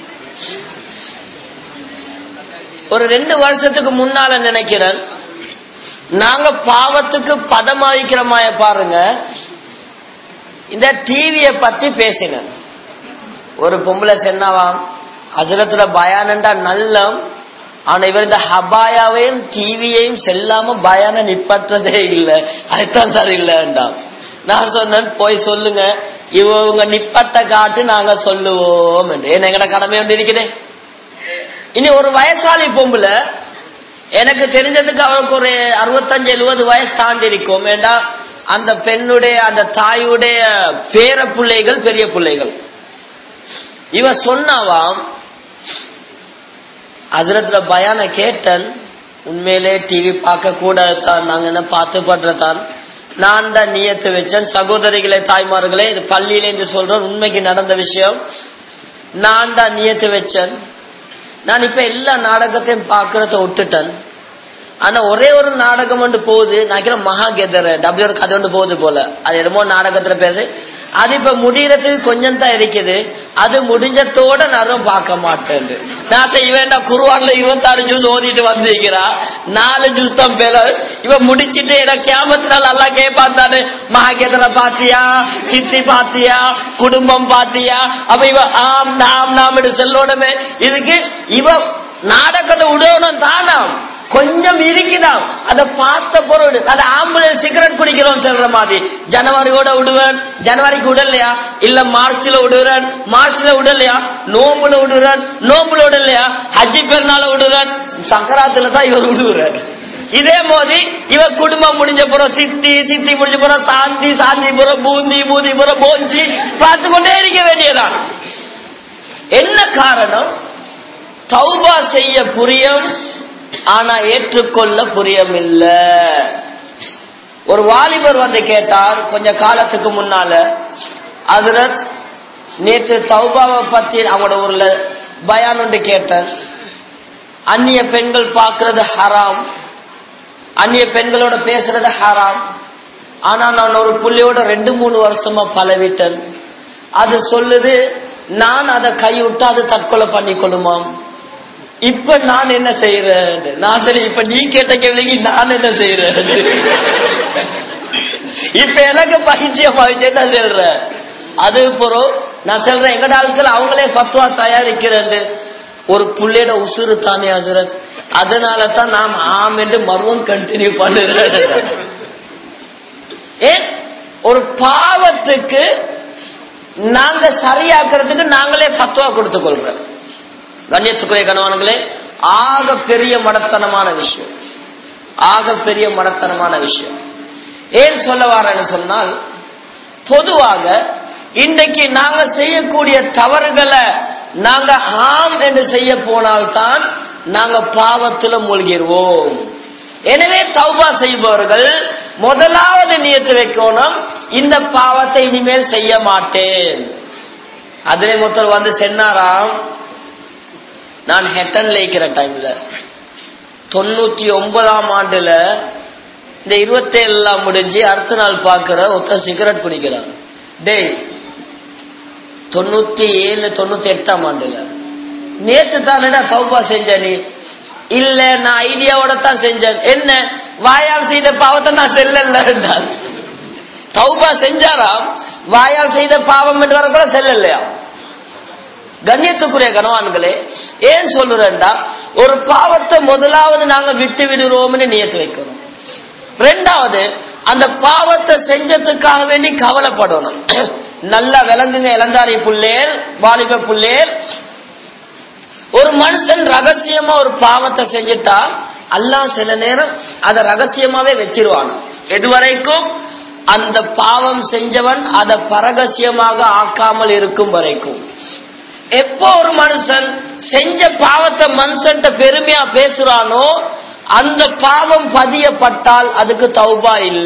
ஒரு ரெண்டு வருஷத்துக்கு முன்னால நினைக்கிறேன் நாங்க பாவத்துக்கு பதமாவிக்கிறமாய பாருங்க இந்த டிவிய பத்தி பேசினேன் ஒரு பொம்பளை சென்னாவாம் ஹசரத்துல பயானண்டா நல்லம் ஆனா இவர் இந்த ஹபாயாவையும் டிவியையும் செல்லாம பயான நிப்பாட்டுறதே இல்லை அதுதான் சார் இல்லைண்டா நான் சொன்னேன் போய் சொல்லுங்க இவங்க நிப்பட்ட காட்டு நாங்க சொல்லுவோம் என்று ஏன்னா எங்கட கடமை ஒன்று இருக்குதே இனி ஒரு வயசாளி பொம்பளை எனக்கு தெரிஞ்சதுக்கு அவருக்கு ஒரு அறுபத்தஞ்சு எழுபது வயசு தாண்டி இருக்கும் ஏண்டா அந்த பெண்ணுடைய அந்த தாயுடைய பேர பிள்ளைகள் பெரிய பிள்ளைகள் இவ சொன்னாவாம் அதுல பயான கேட்டன் உண்மையிலே டிவி பார்க்க கூட தான் நாங்க என்ன பார்த்து பண்றதான் நான் தான் நியத்து வச்சேன் சகோதரிகளே தாய்மார்களே இது பள்ளியில என்று சொல்றேன் உண்மைக்கு நடந்த விஷயம் நான் தான் நியத்து வச்சேன் நான் இப்ப எல்லா நாடகத்தையும் பாக்குறத விட்டுட்டேன் ஆனா ஒரே ஒரு நாடகம் ஒன்று போகுது நான் மகா கெதர் டபிள்யூ ஒரு கதை ஒன்று போகுது போல அது என்னமோ நாடகத்துல பேசு அது இப்ப முடியறதுக்கு கொஞ்சம் தான் இருக்குது அது முடிஞ்சத்தோட நான் பார்க்க மாட்டேன் நான் செய்வேன் குருவான்ல இருபத்தாறு ஜூஸ் ஓதிட்டு வந்திருக்கிறா நாலு ஜூஸ் தான் பேர இவன் முடிச்சிட்டு எனக்கு கேமத்தினால நல்லா கேட்பான் தானே மகாகேதரை பாத்தியா சித்தி பாத்தியா குடும்பம் பாத்தியா அப்ப இவ ஆம் நாம் நாம் செல்லோடமே இதுக்கு இவ நாடகத்தை விடணும் தானாம் கொஞ்சம் இருக்குதாம் அதை பார்த்த பொருள் அது ஆம்புலன்ஸ் சிகரெட் குடிக்கிறோம் சொல்ற மாதிரி ஜனவரியோட விடுவேன் ஜனவரிக்கு விடலையா இல்ல மார்ச்ல விடுறேன் மார்ச்ல விடலையா நோம்புல விடுறேன் நோம்புல விடலையா ஹஜ்ஜி பெருநாள விடுறேன் சங்கராத்துல தான் இவர் விடுகிறார் இதே மாதிரி இவ குடும்பம் முடிஞ்ச புறம் சித்தி சித்தி முடிஞ்ச புறம் சாந்தி சாந்தி புறம் பூந்தி பூந்தி புறம் போஞ்சி பார்த்து கொண்டே இருக்க வேண்டியதான் என்ன காரணம் தௌபா செய்ய புரியும் ஆனா ஏற்றுக்கொள்ள புரியம் இல்ல ஒரு வாலிபர் வந்து கேட்டார் கொஞ்ச காலத்துக்கு முன்னால அதுரத் நேற்று தௌபாவை பத்தி அவங்களோட ஊர்ல பயான் ஒன்று கேட்டேன் அந்நிய பெண்கள் பார்க்கறது ஹராம் அந்நிய பெண்களோட பேசுறது ஹராம் ஆனா நான் ஒரு புள்ளியோட ரெண்டு மூணு வருஷமா பழவிட்டேன் அது சொல்லுது நான் அதை கைவிட்டு அது தற்கொலை பண்ணிக்கொள்ளுமாம் இப்ப நான் என்ன செய்யறேன் நான் சரி இப்ப நீ கேட்ட கேள்விக்கு நான் என்ன செய்யறேன் இப்ப எனக்கு பகிர்ச்சியம் ஆயிடுச்சு சொல்றேன் அது பிறகு நான் சொல்றேன் எங்கட ஆட்கள் அவங்களே பத்துவா தயாரிக்கிறேன் ஒரு புள்ளையோட உசுறு தானே ஹசரத் அதனால தான் நாம் ஆம் என்று மர்வம் கண்டினியூ பண்ணுறேன் ஏன் ஒரு பாவத்துக்கு நாங்க சரியாக்குறதுக்கு நாங்களே பத்துவா கொடுத்துக் கொள்றோம் கண்ணியத்துக்குரிய கணவான்களே ஆக பெரிய மடத்தனமான விஷயம் ஆக பெரிய மடத்தனமான விஷயம் ஏன் சொல்ல வரேன்னு சொன்னால் பொதுவாக இன்றைக்கு நாங்க செய்யக்கூடிய தவறுகளை நாங்க ஆம் என்று செய்ய போனால்தான் நாங்க பாவத்துல மூழ்கிடுவோம் எனவே தௌபா செய்பவர்கள் முதலாவது நியத்து வைக்கணும் இந்த பாவத்தை இனிமேல் செய்ய மாட்டேன் அதிலே மொத்தர் வந்து சென்னாராம் நான் ஹெட்டன்ல இருக்கிற டைம்ல தொண்ணூத்தி ஒன்பதாம் ஆண்டுல இந்த இருபத்தேழு எல்லாம் முடிஞ்சு அடுத்த நாள் பாக்குற ஒருத்தர் சிகரெட் குடிக்கிறான் டேய் தொண்ணூத்தி ஏழு தொண்ணூத்தி எட்டாம் ஆண்டுல நேத்து தானடா தௌபா செஞ்ச நீ இல்ல நான் ஐடியாவோட தான் செஞ்சேன் என்ன வாயால் செய்த பாவத்தை நான் செல்லல தௌபா செஞ்சாராம் வாயால் செய்த பாவம் என்று வரக்கூட செல்லலையா கண்ணியத்துக்குரிய கனவான்களே ஏன் சொல்லுறேன்டா ஒரு பாவத்தை முதலாவது நாங்க விட்டு விடுறோம்னு நியத்து வைக்கணும் ரெண்டாவது அந்த பாவத்தை செஞ்சதுக்காக வேண்டி கவலைப்படணும் நல்லா விளங்குங்க இளந்தாரி புள்ளேர் வாலிப புள்ளேர் ஒரு மனுஷன் ரகசியமா ஒரு பாவத்தை செஞ்சுட்டா அல்லாஹ் சில நேரம் அதை ரகசியமாவே வச்சிருவான் எதுவரைக்கும் அந்த பாவம் செஞ்சவன் அதை பரகசியமாக ஆக்காமல் இருக்கும் வரைக்கும் எப்போ ஒரு மனுஷன் செஞ்ச பாவத்தை மனுஷன்ட்ட பெருமையா பேசுறானோ அந்த பாவம் பதியப்பட்டால் அதுக்கு தௌபா இல்ல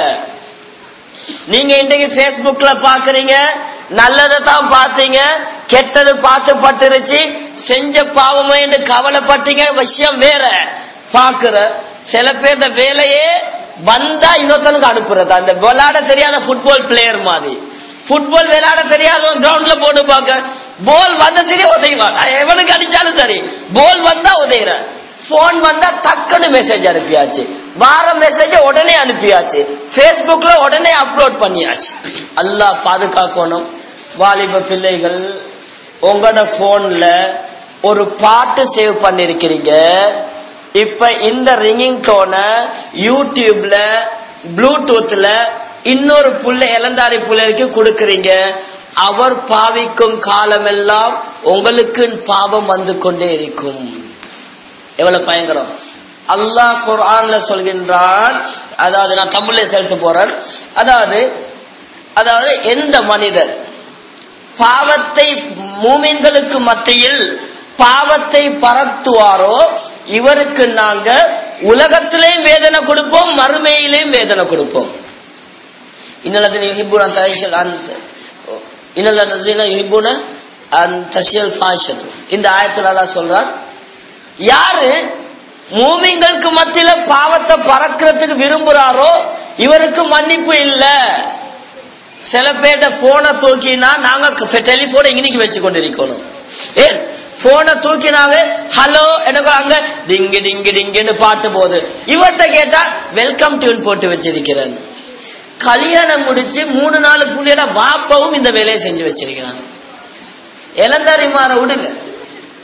நீங்க இன்றைக்கு பேஸ்புக்ல பாக்குறீங்க நல்லதை தான் பார்த்தீங்க கெட்டது பார்த்து பட்டுருச்சு செஞ்ச பாவமே என்று கவலைப்பட்டீங்க விஷயம் வேற பாக்குற சில பேர் இந்த வேலையே வந்தா இன்னொருத்தனுக்கு அனுப்புறது அந்த விளையாட தெரியாத ஃபுட்பால் பிளேயர் மாதிரி ஃபுட்பால் விளையாட தெரியாதவன் கிரவுண்ட்ல போட்டு பார்க்க போல் வந்த சரி உதய்வான் எவனுக்கு அடிச்சாலும் சரி போல் வந்தா உதயிற போன் வந்தா டக்குன்னு மெசேஜ் அனுப்பியாச்சு வார மெசேஜ உடனே அனுப்பியாச்சு பேஸ்புக்ல உடனே அப்லோட் பண்ணியாச்சு அல்லாஹ் பாதுகாக்கணும் வாலிப பிள்ளைகள் உங்களோட போன்ல ஒரு பாட்டு சேவ் பண்ணிருக்கிறீங்க இப்ப இந்த ரிங்கிங் டோனை யூடியூப்ல ப்ளூடூத்ல இன்னொரு புள்ள இளந்தாரி பிள்ளைக்கு கொடுக்கறீங்க அவர் பாவிக்கும் காலமெல்லாம் உங்களுக்கு பாவம் வந்து கொண்டே இருக்கும் எவ்வளவு பயங்கரம் அல்லாஹ் குர்ஆன்ல சொல்கின்றான் அதாவது நான் தமிழ்ல செலுத்த போறேன் அதாவது அதாவது எந்த மனிதர் பாவத்தை மூமின்களுக்கு மத்தியில் பாவத்தை பரத்துவாரோ இவருக்கு நாங்க உலகத்திலேயும் வேதனை கொடுப்போம் மறுமையிலேயும் வேதனை கொடுப்போம் இன்னலதின யுஹிப்புன தயஷல் அந்த இன்னலதின யுஹிப்புன அந்த தஷியல் ஃபாஷத்து இந்த ஆயத்துல அல்லாஹ் சொல்றான் யாரு மூமிங்களுக்கு மத்தியில பாவத்தை பறக்கிறதுக்கு விரும்புறாரோ இவருக்கு மன்னிப்பு இல்ல சில பேர்ட்ட போனை தூக்கினா நாங்க டெலிபோனை இன்னைக்கு வச்சு கொண்டிருக்கணும் ஏன் போனை தூக்கினாவே ஹலோ எனக்கு அங்க டிங்கு டிங்கு டிங்குன்னு பாட்டு போகுது இவர்கிட்ட கேட்டா வெல்கம் டியூன் போட்டு வச்சிருக்கிறேன் கல்யாணம் முடிச்சு மூணு நாலு புள்ளியோட வாப்பவும் இந்த வேலையை செஞ்சு வச்சிருக்கிறான் இளந்தாரி மாற விடுங்க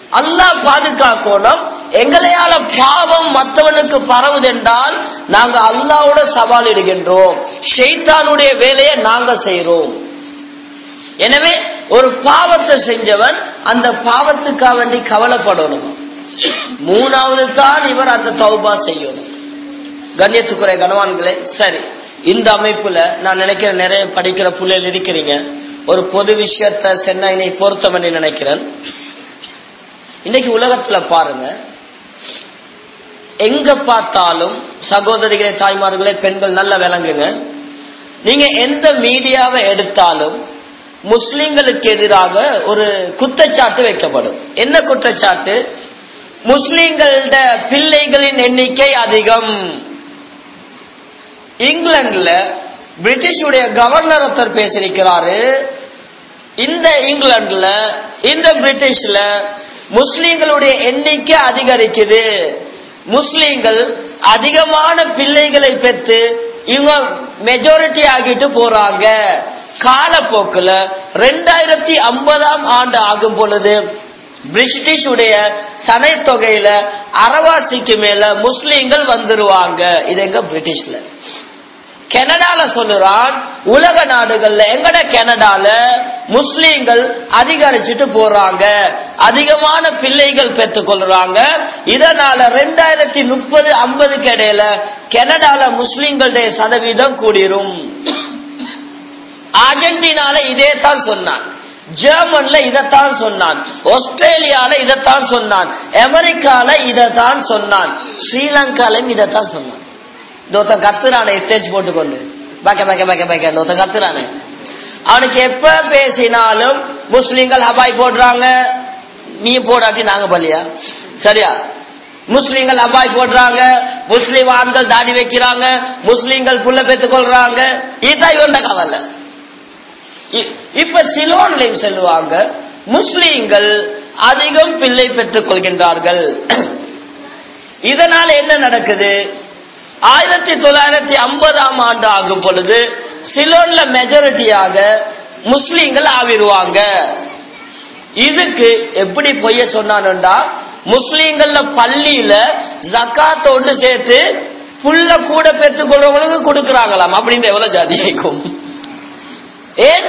அல்லாஹ் பாதுகாக்கணும் எங்களையால பாவம் மற்றவனுக்கு பரவுதென்றால் நாங்க அல்லாவோட சவால் இடுகின்றோம் ஷெய்தானுடைய வேலையை நாங்க செய்றோம் எனவே ஒரு பாவத்தை செஞ்சவன் அந்த பாவத்துக்காக வேண்டி கவலைப்படணும் மூணாவது தான் இவர் அந்த தௌபா செய்யணும் கண்ணியத்துக்குறை கனவான்களே சரி இந்த அமைப்புல நான் நினைக்கிறேன் நிறைய படிக்கிற பிள்ளைகள் இருக்கிறீங்க ஒரு பொது விஷயத்த சென்னை பொருத்தமனி நினைக்கிறேன் இன்னைக்கு உலகத்துல பாருங்க எங்க பார்த்தாலும் சகோதரிகளே தாய்மார்களே பெண்கள் நல்ல விளங்குங்க நீங்க எந்த மீடியாவை எடுத்தாலும் முஸ்லிம்களுக்கு எதிராக ஒரு குற்றச்சாட்டு வைக்கப்படும் என்ன குற்றச்சாட்டு முஸ்லிம்கள பிள்ளைகளின் எண்ணிக்கை அதிகம் இங்கிலாந்துல பிரிட்டிஷுடைய கவர்னர் ஒருத்தர் பேசியிருக்கிறாரு இந்த இங்கிலாந்துல இந்த பிரிட்டிஷ்ல முஸ்லிம்களுடைய எண்ணிக்கை அதிகரிக்குது முஸ்லிம்கள் அதிகமான பிள்ளைகளை பெற்று இவங்க மெஜாரிட்டி ஆகிட்டு போறாங்க காலப்போக்குல ரெண்டாயிரத்தி ஐம்பதாம் ஆண்டு ஆகும் பொழுது பிரிட்டிஷுடைய சனை தொகையில அறவாசிக்கு மேல முஸ்லிம்கள் வந்துருவாங்க இது எங்க பிரிட்டிஷ்ல கனடால சொல்லுறான் உலக நாடுகள்ல எங்கட கனடால முஸ்லீம்கள் அதிகரிச்சுட்டு போறாங்க அதிகமான பிள்ளைகள் பெற்றுக் கொள்றாங்க இதனால ரெண்டாயிரத்தி முப்பது ஐம்பதுக்கு இடையில கனடால முஸ்லீம்களுடைய சதவீதம் கூடிரும் அர்ஜென்டினால இதே தான் சொன்னான் ஜெர்மன்ல இதைத்தான் சொன்னான் ஆஸ்திரேலியால இதைத்தான் சொன்னான் அமெரிக்கால இதைத்தான் சொன்னான் ஸ்ரீலங்காலையும் இதைத்தான் சொன்னான் ஒருத்தன் கத்துறானே ஸ்டேஜ் போட்டுக்கொண்டு பேக்க பேக்க பேக்க பேக்க ஒருத்தன் கத்துறானே அவனுக்கு எப்ப பேசினாலும் முஸ்லிம்கள் ஹபாய் போடுறாங்க நீ போடாட்டி நாங்க பலியா சரியா முஸ்லிம்கள் அபாய் போடுறாங்க முஸ்லிம் ஆண்கள் தாடி வைக்கிறாங்க முஸ்லிம்கள் புள்ள பெற்றுக் கொள்றாங்க இதுதான் இவன் கவலை இப்ப சிலோன்லையும் செல்லுவாங்க முஸ்லிம்கள் அதிகம் பிள்ளை பெற்றுக் கொள்கின்றார்கள் இதனால என்ன நடக்குது ஆயிரத்தி தொள்ளாயிரத்தி ஐம்பதாம் ஆண்டு ஆகும் பொழுது சிலோன்ல மெஜாரிட்டியாக முஸ்லிம்கள் ஆவிடுவாங்க இதுக்கு எப்படி பொய்ய சொன்னான்டா முஸ்லிம்கள்ல பள்ளியில ஜக்காத்தோடு சேர்த்து புள்ள கூட பெற்றுக் கொள்றவங்களுக்கு கொடுக்கறாங்களாம் அப்படின்னு எவ்வளவு ஜாதி ஆயிக்கும் ஏன்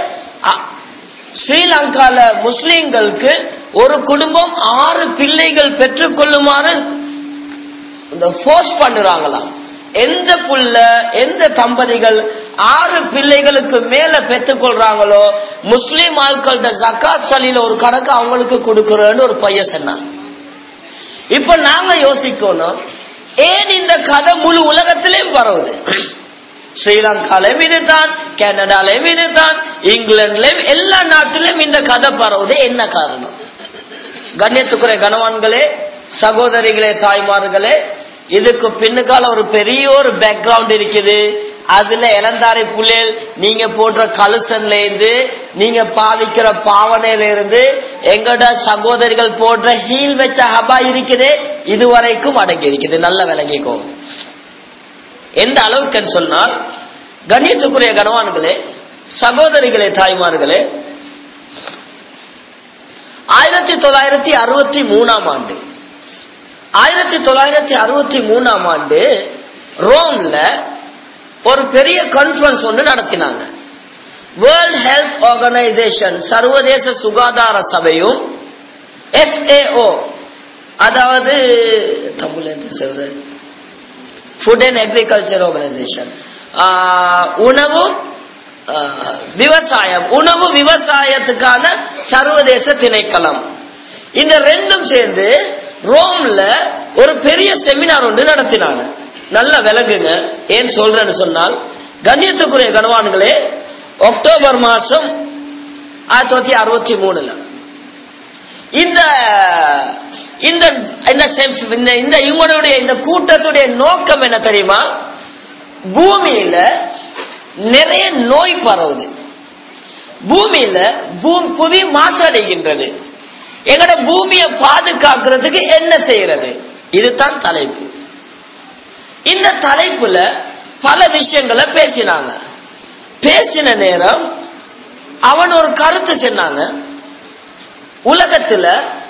ஸ்ரீலங்கால முஸ்லிம்களுக்கு ஒரு குடும்பம் ஆறு பிள்ளைகள் பெற்றுக் கொள்ளுமாறு இந்த போர்ஸ் பண்ணுறாங்களாம் எந்த புள்ள எந்த தம்பதிகள் ஆறு பிள்ளைகளுக்கு மேல பெற்றுக் கொள்றாங்களோ முஸ்லீம் ஆட்கள்ட ஜக்காத் சலில ஒரு கணக்கு அவங்களுக்கு கொடுக்கிறோன்னு ஒரு பையன் சொன்னான் இப்ப நாங்க யோசிக்கணும் ஏன் இந்த கதை முழு உலகத்திலையும் பரவுது ஸ்ரீலங்காலையும் இதுதான் கனடாலையும் இதுதான் இங்கிலாந்துலயும் எல்லா நாட்டிலும் இந்த கதை பரவுது என்ன காரணம் கண்ணியத்துக்குறை கணவான்களே சகோதரிகளே தாய்மார்களே இதுக்கு பின்னுக்கால ஒரு பெரிய ஒரு பேக்ரவுண்ட் இருக்குது அதுல இளந்தாரை புள்ளைகள் நீங்க போடுற கலுசன்ல இருந்து நீங்க பாவிக்கிற பாவனையில இருந்து எங்கட சகோதரிகள் போடுற ஹீல் வச்ச ஹபா இருக்குது இதுவரைக்கும் அடங்கி இருக்குது நல்ல விளங்கிக்கோ எந்த அளவுக்கு சொன்னால் கண்ணியத்துக்குரிய கனவான்களே சகோதரிகளே தாய்மார்களே ஆயிரத்தி தொள்ளாயிரத்தி அறுபத்தி மூணாம் ஆண்டு ஆயிரத்தி தொள்ளாயிரத்தி அறுபத்தி மூணாம் ஆண்டு ரோம்ல ஒரு பெரிய கான்பரன்ஸ் ஒன்று நடத்தினாங்க வேர்ல்ட் ஹெல்த் ஆர்கனைசேஷன் சர்வதேச சுகாதார சபையும் எஃப்ஏஓ அதாவது தமிழ் என்ன சொல்றது ஃபுட் அண்ட் அக்ரிகல்ச்சர் ஆர்கனைசேஷன் உணவும் விவசாயம் உணவு விவசாயத்துக்கான சர்வதேச திணைக்களம் இந்த ரெண்டும் சேர்ந்து ரோம்ல ஒரு பெரிய செமினார் ஒன்று நடத்தினாங்க நல்ல விலங்குங்க ஏன் சொல்றேன்னு சொன்னால் கண்ணியத்துக்குரிய கனவான்களே அக்டோபர் மாசம் ஆயிரத்தி தொள்ளாயிரத்தி அறுபத்தி மூணுல இந்த இந்த இந்த இந்த இவங்களுடைய இந்த கூட்டத்துடைய நோக்கம் என்ன தெரியுமா பூமியில நிறைய நோய் பரவுது பூமியில புவி மாசடைகின்றது எங்கட பூமியை பாதுகாக்கிறதுக்கு என்ன செய்யறது இதுதான் தலைப்பு இந்த தலைப்புல பல விஷயங்களை பேசினாங்க பேசின நேரம் அவன் ஒரு கருத்து சொன்னாங்க உலகத்துல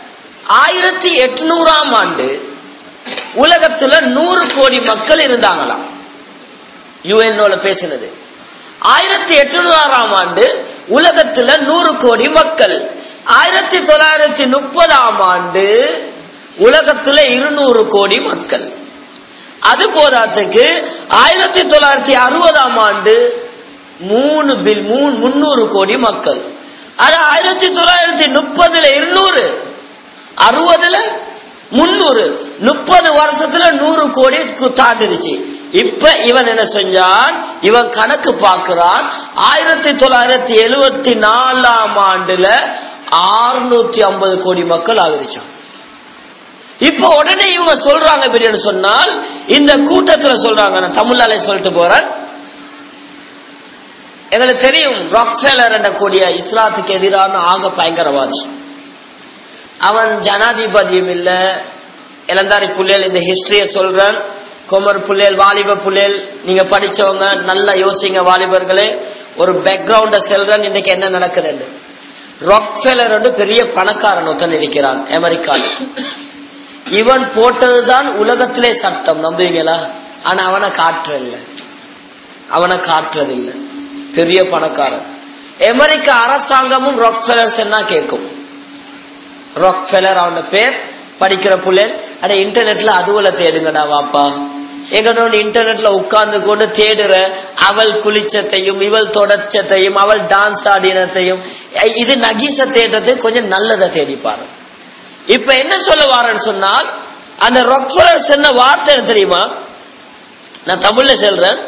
ஆயிரத்தி எட்நூறாம் ஆண்டு உலகத்துல நூறு கோடி மக்கள் இருந்தாங்களாம் யுஎன்ஓல பேசினது ஆயிரத்தி எட்நூறாம் ஆண்டு உலகத்துல நூறு கோடி மக்கள் ஆயிரத்தி தொள்ளாயிரத்தி முப்பதாம் ஆண்டு உலகத்துல இருநூறு கோடி மக்கள் அது போதாத்துக்கு ஆயிரத்தி தொள்ளாயிரத்தி அறுபதாம் ஆண்டு மூணு பில் மூணு முன்னூறு கோடி மக்கள் அது ஆயிரத்தி தொள்ளாயிரத்தி முப்பதுல இருநூறு அறுபதுல முன்னூறு முப்பது வருஷத்துல நூறு கோடி தாண்டிடுச்சு இப்ப இவன் என்ன செஞ்சான் இவன் கணக்கு பார்க்கிறான் ஆயிரத்தி தொள்ளாயிரத்தி எழுவத்தி நாலாம் ஆண்டுல ஆறுநூத்தி ஐம்பது கோடி மக்கள் ஆகிருச்சான் இப்ப உடனே இவங்க சொல்றாங்க அப்படின்னு சொன்னால் இந்த கூட்டத்துல சொல்றாங்க நான் தமிழாலே சொல்லிட்டு போறேன் எங்களுக்கு தெரியும் ராக்ஃபேலர் என்ற கூடிய இஸ்லாத்துக்கு எதிரான ஆக பயங்கரவாதி அவன் ஜனாதிபதியும் இல்ல இளந்தாரி புள்ளையல் இந்த ஹிஸ்டரிய சொல்றேன் குமர் புள்ளையல் வாலிப புள்ளையல் நீங்க படிச்சவங்க நல்லா யோசிங்க வாலிபர்களே ஒரு பேக்ரவுண்ட செல்றேன் இன்னைக்கு என்ன நடக்குதுன்னு ராக்ஃபேலர் வந்து பெரிய பணக்காரன் ஒருத்தன் இருக்கிறான் அமெரிக்கால இவன் போட்டதுதான் உலகத்திலே சட்டம் நம்புவீங்களா ஆனா அவனை காட்டுறதில்ல அவனை காட்டுறதில்லை பெரிய பணக்காரன் அமெரிக்க அரசாங்கமும் ராக்ஃபெலர்ஸ் என்ன கேட்கும் ராக்ஃபெலர் அவன பேர் படிக்கிற புள்ளல் அட இன்டர்நெட்ல அதுவல தேடுங்கடா வாப்பா எங்களோட இன்டர்நெட்ல உட்கார்ந்து கொண்டு தேடுற அவள் குளிச்சத்தையும் இவள் தொடச்சத்தையும் அவள் டான்ஸ் ஆடினத்தையும் இது நகீச தேடுறது கொஞ்சம் நல்லதை தேடிப்பாரு இப்ப என்ன சொல்ல வாரன்னு சொன்னால் அந்த ரொக்ஃபரர்ஸ் என்ன வார்த்தை தெரியுமா நான் தமிழ்ல சொல்றேன்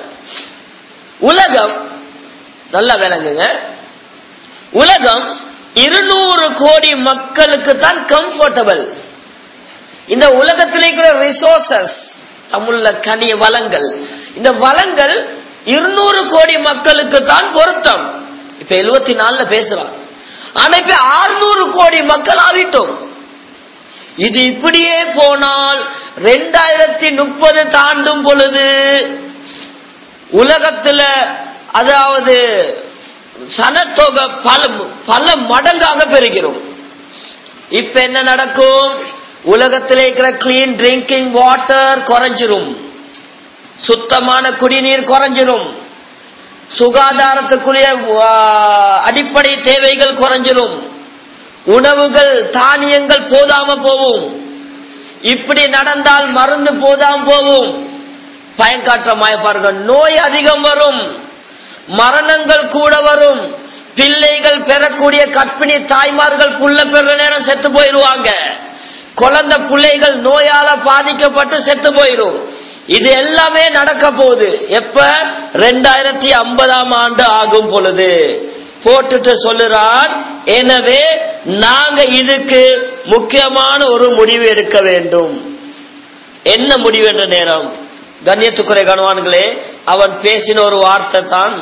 உலகம் நல்லா விளங்குங்க உலகம் இருநூறு கோடி மக்களுக்கு தான் கம்ஃபர்டபிள் இந்த உலகத்தில் இருக்கிற ரிசோர்சஸ் தமிழ்ல கனிய வளங்கள் இந்த வளங்கள் இருநூறு கோடி மக்களுக்கு தான் பொருத்தம் இப்ப எழுபத்தி நாலுல பேசுறான் ஆனா இப்ப ஆறுநூறு கோடி மக்கள் ஆகிட்டோம் இது இப்படியே போனால் ரெண்டாயிரத்தி முப்பது தாண்டும் பொழுது உலகத்துல அதாவது சனத்தொகை பல பல மடங்காக பெறுகிறோம் இப்ப என்ன நடக்கும் உலகத்தில் இருக்கிற கிளீன் ட்ரிங்கிங் வாட்டர் குறைஞ்சிரும் சுத்தமான குடிநீர் குறைஞ்சிரும் சுகாதாரத்துக்குரிய அடிப்படை தேவைகள் குறைஞ்சிரும் உணவுகள் தானியங்கள் போதாம போவும் இப்படி நடந்தால் மருந்து போதாம போவும் பயன்காற்றமாய பாருங்க நோய் அதிகம் வரும் மரணங்கள் கூட வரும் பிள்ளைகள் பெறக்கூடிய கற்பிணி தாய்மார்கள் புள்ள பெற நேரம் செத்து போயிருவாங்க குழந்தை பிள்ளைகள் நோயால பாதிக்கப்பட்டு செத்து போயிரும் இது எல்லாமே நடக்க போகுது எப்ப ரெண்டாயிரத்தி ஐம்பதாம் ஆண்டு ஆகும் பொழுது போட்டுட்டு சொல்லுறான் எனவே நாங்க இதுக்கு முக்கியமான ஒரு முடிவு எடுக்க வேண்டும் என்ன முடிவு என்ற நேரம் கண்ணியத்துக்குறை கணவான்களே அவன் பேசின ஒரு வார்த்தை தான்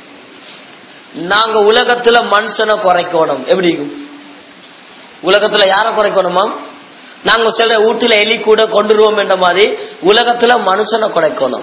நாங்க உலகத்துல மனுஷனை குறைக்கணும் எப்படி உலகத்துல யார குறைக்கணுமா நாங்க சில வீட்டுல எலி கூட கொண்டுருவோம் என்ற மாதிரி உலகத்துல மனுஷனை குறைக்கணும்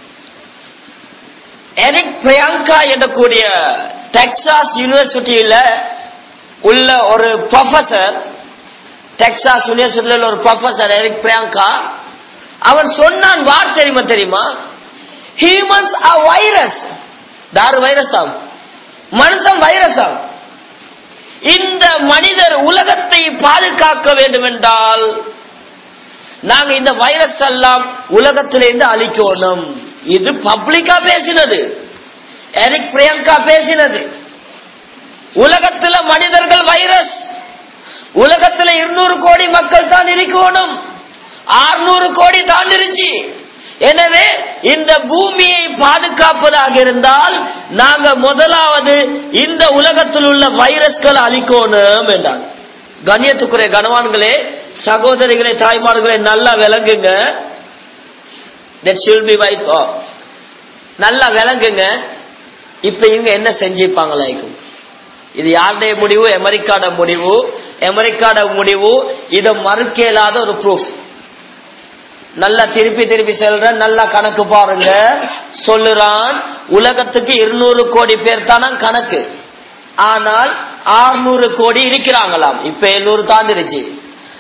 எரிக் பிரியங்கா என்ற கூடிய டெக்சாஸ் யூனிவர்சிட்டியில உள்ள ஒரு ப்ரொஃபசர் டெக்சாஸ் யூனிவர்சிட்டியில ஒரு ப்ரொஃபசர் எரிக் பிரியங்கா அவன் சொன்னான் வார் தெரியுமா தெரியுமா ஹியூமன்ஸ் ஆர் வைரஸ் தாரு வைரஸ் ஆம் மனுஷன் வைரஸ் ஆம் இந்த மனிதர் உலகத்தை பாதுகாக்க வேண்டும் என்றால் நாங்க இந்த வைரஸ் எல்லாம் உலகத்திலிருந்து அழிக்கணும் இது பப்ளிக்கா பேசினது எரிக் பிரியங்கா பேசினது உலகத்துல மனிதர்கள் வைரஸ் உலகத்துல இருநூறு கோடி மக்கள் தான் இருக்கணும் ஆறுநூறு கோடி தாண்டிருச்சு எனவே இந்த பூமியை பாதுகாப்பதாக இருந்தால் நாங்க முதலாவது இந்த உலகத்தில் உள்ள வைரஸ்கள் அழிக்கணும் என்றார் கண்ணியத்துக்குரிய கனவான்களே சகோதரிகளே தாய்மார்களே நல்லா விளங்குங்க that should be wife off. நல்லா விளங்குங்க இப்ப இவங்க என்ன செஞ்சிருப்பாங்களாய்க்கும் இது யாருடைய முடிவு அமெரிக்காட முடிவு அமெரிக்காட முடிவு இதை மறுக்க இயலாத ஒரு ப்ரூஃப் நல்லா திருப்பி திருப்பி செல்ற நல்லா கணக்கு பாருங்க சொல்லுறான் உலகத்துக்கு இருநூறு கோடி பேர் தானா கணக்கு ஆனால் ஆறுநூறு கோடி இருக்கிறாங்களாம் இப்ப எழுநூறு தாண்டிருச்சு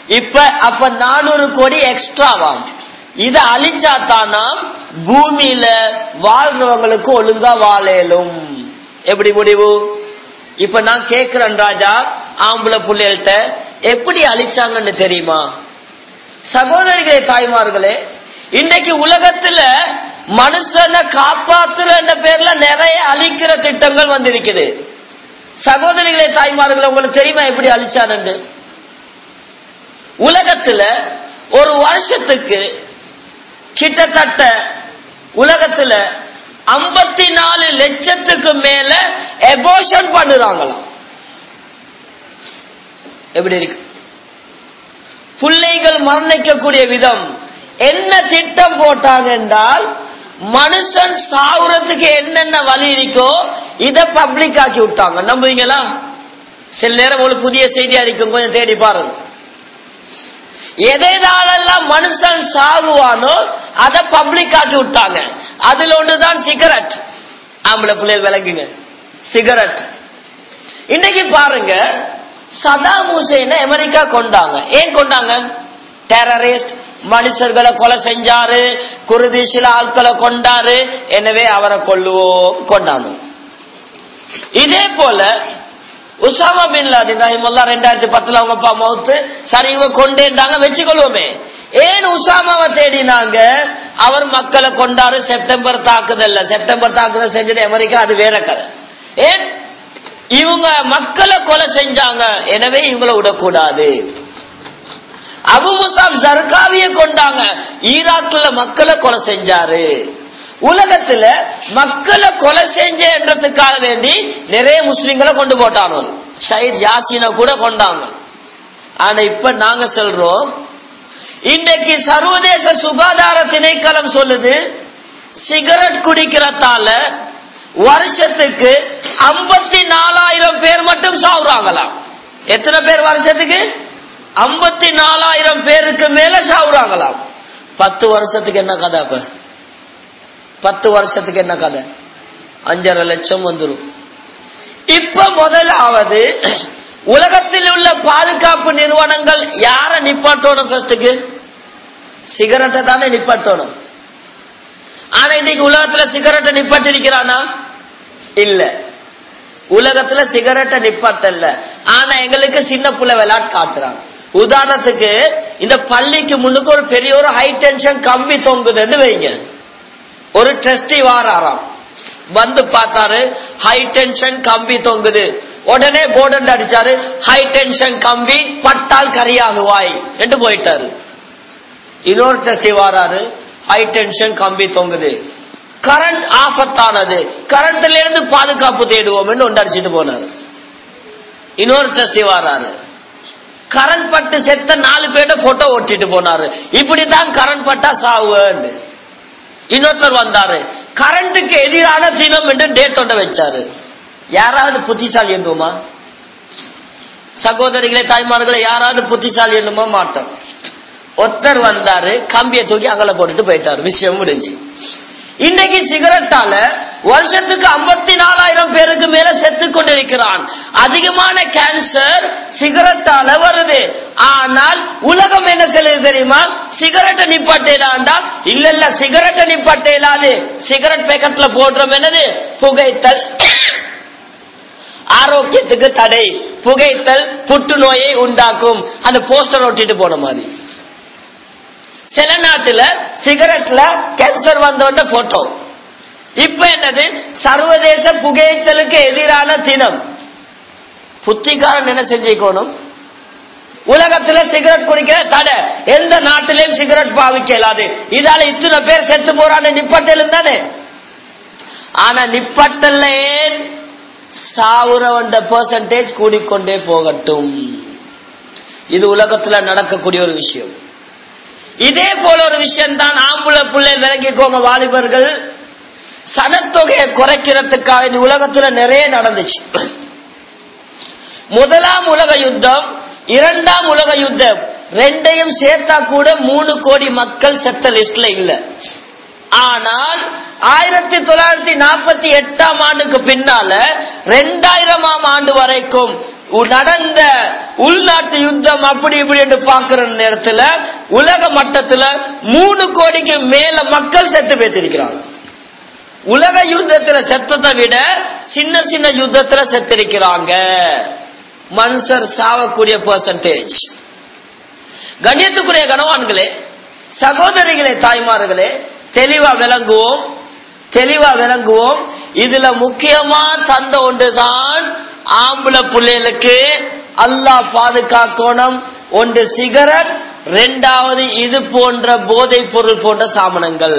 இப்ப அப்ப நானூறு கோடி எக்ஸ்ட்ராவாம் இத அழிச்சாத்தானா பூமியில வாழ்றவங்களுக்கு ஒழுங்கா வாழலும் எப்படி முடிவு இப்ப நான் கேக்குறேன் ராஜா ஆம்பளை பிள்ளைகள்கிட்ட எப்படி அழிச்சாங்கன்னு தெரியுமா சகோதரிகளே தாய்மார்களே இன்னைக்கு உலகத்துல மனுஷனை காப்பாத்துற பேர்ல நிறைய அழிக்கிற திட்டங்கள் வந்திருக்குது சகோதரிகளே தாய்மார்களே உங்களுக்கு தெரியுமா எப்படி அழிச்சான்னு உலகத்துல ஒரு வருஷத்துக்கு கிட்டத்தட்ட உலகத்துல ஐம்பத்தி நாலு லட்சத்துக்கு மேல எபோஷன் பண்ணுறாங்களாம் எப்படி இருக்கு பிள்ளைகள் மரணிக்கக்கூடிய விதம் என்ன திட்டம் போட்டாங்க என்றால் மனுஷன் சாவுறதுக்கு என்னென்ன வழி இருக்கோ இத பப்ளிக் ஆக்கி விட்டாங்க நம்புவீங்களா சில நேரம் உங்களுக்கு புதிய செய்தியா இருக்கும் கொஞ்சம் தேடி பாருங்க எதைனாலெல்லாம் மனுஷன் சாகுவானோ அதை பப்ளிக் ஆக்கி விட்டாங்க அதுல ஒன்றுதான் சிகரெட் ஆம்பளை பிள்ளைகள் விளங்குங்க சிகரெட் இன்னைக்கு பாருங்க சதாம் ஹுசேனை அமெரிக்கா கொண்டாங்க ஏன் கொண்டாங்க டெரரிஸ்ட் மனுஷர்களை கொலை செஞ்சாரு குருதிசில ஆட்களை கொண்டாரு எனவே அவரை கொல்லுவோம் கொண்டாங்க இதே போல உசாமா பின் லாதின் ரஹிமுல்லா ரெண்டாயிரத்தி பத்துல அவங்க அப்பா மவுத்து சரி இவங்க கொண்டேன்றாங்க வச்சுக்கொள்வோமே ஏன் உசாமாவை தேடினாங்க அவர் மக்களை கொண்டாரு செப்டம்பர் தாக்குதல்ல செப்டம்பர் தாக்குதல் செஞ்சது அமெரிக்கா அது வேற கதை ஏன் இவங்க மக்களை கொலை செஞ்சாங்க எனவே இவங்களை விடக்கூடாது அபு முசாப் ஜர்காவிய கொண்டாங்க ஈராக்ல மக்களை கொலை செஞ்சாரு உலகத்துல மக்களை கொலை செஞ்சன்றதுக்காக வேண்டி நிறைய முஸ்லிம்களை கொண்டு போட்டானோ ஷஹீத் யாசின கூட கொண்டாங்க ஆனா இப்ப நாங்க சொல்றோம் இன்றைக்கு சர்வதேச சுகாதார திணைக்களம் சொல்லுது சிகரெட் குடிக்கிறதால வருஷத்துக்கு ஐம்பத்தி நாலாயிரம் பேர் மட்டும் சாவுறாங்களாம் எத்தனை பேர் வருஷத்துக்கு ஐம்பத்தி நாலாயிரம் பேருக்கு மேல சாவுறாங்களாம் பத்து வருஷத்துக்கு என்ன கதை அப்ப பத்து வருஷத்துக்கு என்ன கதை அஞ்சரை லட்சம் வந்துடும் இப்ப முதலாவது உலகத்தில் உள்ள பாதுகாப்பு நிறுவனங்கள் யார நிப்பாட்டணும் ஃபர்ஸ்டுக்கு சிகரெட்டை தானே நிப்பாட்டணும் ஆனா இன்னைக்கு உலகத்துல சிகரெட்டை நிப்பாட்டி இருக்கிறானா இல்ல உலகத்துல சிகரெட்டை நிப்பாட்டல்ல ஆனா எங்களுக்கு சின்ன புள்ள விளையாட்டு காட்டுறாங்க உதாரணத்துக்கு இந்த பள்ளிக்கு முன்னுக்கு ஒரு பெரிய ஒரு ஹை டென்ஷன் கம்பி தொங்குதுன்னு வைங்க ஒரு டெஸ்டி வாராராம் வந்து பார்த்தாரு ஹை டென்ஷன் கம்பி தொங்குது உடனே போர்டன் அடிச்சாரு ஹை டென்ஷன் கம்பி பட்டால் கரியாகுவாய் என்று போயிட்டாரு இன்னொரு டெஸ்டி வாராரு ஹை டென்ஷன் கம்பி தொங்குது கரண்ட் ஆபத்தானது கரண்ட்ல இருந்து பாதுகாப்பு தேடுவோம் ஒன்று அடிச்சுட்டு போனாரு இன்னொரு டெஸ்டி வாராரு கரண்ட் பட்டு செத்த நாலு பேர்ட்ட போட்டோ ஒட்டிட்டு போனாரு இப்படித்தான் கரண்ட் பட்டா சாவுன்னு இன்னொருத்தர் வந்தாரு கரண்ட்டுக்கு எதிரான தினம் என்று டேட் ஒன்றை வச்சாரு யாராவது புத்திசாலி என்றுமா சகோதரிகளே தாய்மார்களே யாராவது புத்திசாலி என்னுமா மாட்டோம் ஒருத்தர் வந்தாரு கம்பியை தூக்கி அங்கல போட்டுட்டு போயிட்டாரு விஷயம் முடிஞ்சு இன்னைக்கு சிகரெட்டால வருஷத்துக்கு ஐம்பத்தி நாலாயிரம் பேருக்கு மேல செத்து கொண்டிருக்கிறான் அதிகமான கேன்சர் சிகரெட்டால வருது ஆனால் உலகம் என்ன சொல்லுது தெரியுமா சிகரெட்டை நிப்பாட்டேலாண்டால் இல்ல இல்ல சிகரெட்டை நிப்பாட்டேலாது சிகரெட் பேக்கெட்ல போடுறோம் என்னது புகைத்தல் ஆரோக்கியத்துக்கு தடை புகைத்தல் புற்றுநோயை உண்டாக்கும் அந்த போஸ்டர் ஒட்டிட்டு போன மாதிரி சில நாட்டுல சிகரெட்ல கேன்சர் வந்தோட போட்டோ இப்ப என்னது சர்வதேச புகைத்தலுக்கு எதிரான தினம் புத்திகாரன் என்ன செஞ்சுக்கணும் உலகத்துல சிகரெட் குடிக்கிற தடை எந்த நாட்டிலையும் சிகரெட் பாவிக்க இயலாது இதால இத்தனை பேர் செத்து போறான்னு நிப்பட்டலும் தானே ஆனா நிப்பட்டல்ல ஏன் சாவுறவண்ட பெர்சன்டேஜ் கூடிக்கொண்டே போகட்டும் இது உலகத்துல நடக்கக்கூடிய ஒரு விஷயம் இதே போல ஒரு விஷயம் தான் ஆம்புல பிள்ளை விளங்கிக்கோங்க வாலிபர்கள் சனத்தொகையை குறைக்கிறதுக்காக இந்த உலகத்துல நிறைய நடந்துச்சு முதலாம் உலக யுத்தம் இரண்டாம் உலக யுத்தம் ரெண்டையும் சேர்த்தா கூட மூணு கோடி மக்கள் செத்த லிஸ்ட்ல இல்ல ஆனால் ஆயிரத்தி தொள்ளாயிரத்தி நாற்பத்தி எட்டாம் ஆண்டுக்கு பின்னால ரெண்டாயிரமாம் ஆண்டு வரைக்கும் உ- நடந்த உள்நாட்டு யுத்தம் அப்படி இப்படி என்று பார்க்கிற நேரத்துல உலக மட்டத்துல மூணு கோடிக்கு மேல மக்கள் செத்து பேத்திருக்கிறாங்க உலக யுத்தத்துல செத்ததை விட சின்ன சின்ன யுத்தத்துல செத்திருக்கிறாங்க மனுஷர் சாவக்கூடிய பெர்சன்டேஜ் கண்ணியத்துக்குரிய கனவான்களே சகோதரிகளே தாய்மார்களே தெளிவா விளங்குவோம் தெளிவா விளங்குவோம் இதுல முக்கியமா தந்த ஒன்றுதான் ஆம்பளை பிள்ளைகளுக்கு அல்லாஹ் பாதுகாக்கணும் ஒன்று சிகரெட் ரெண்டாவது இது போன்ற போதைப் பொருள் போன்ற சாமனங்கள்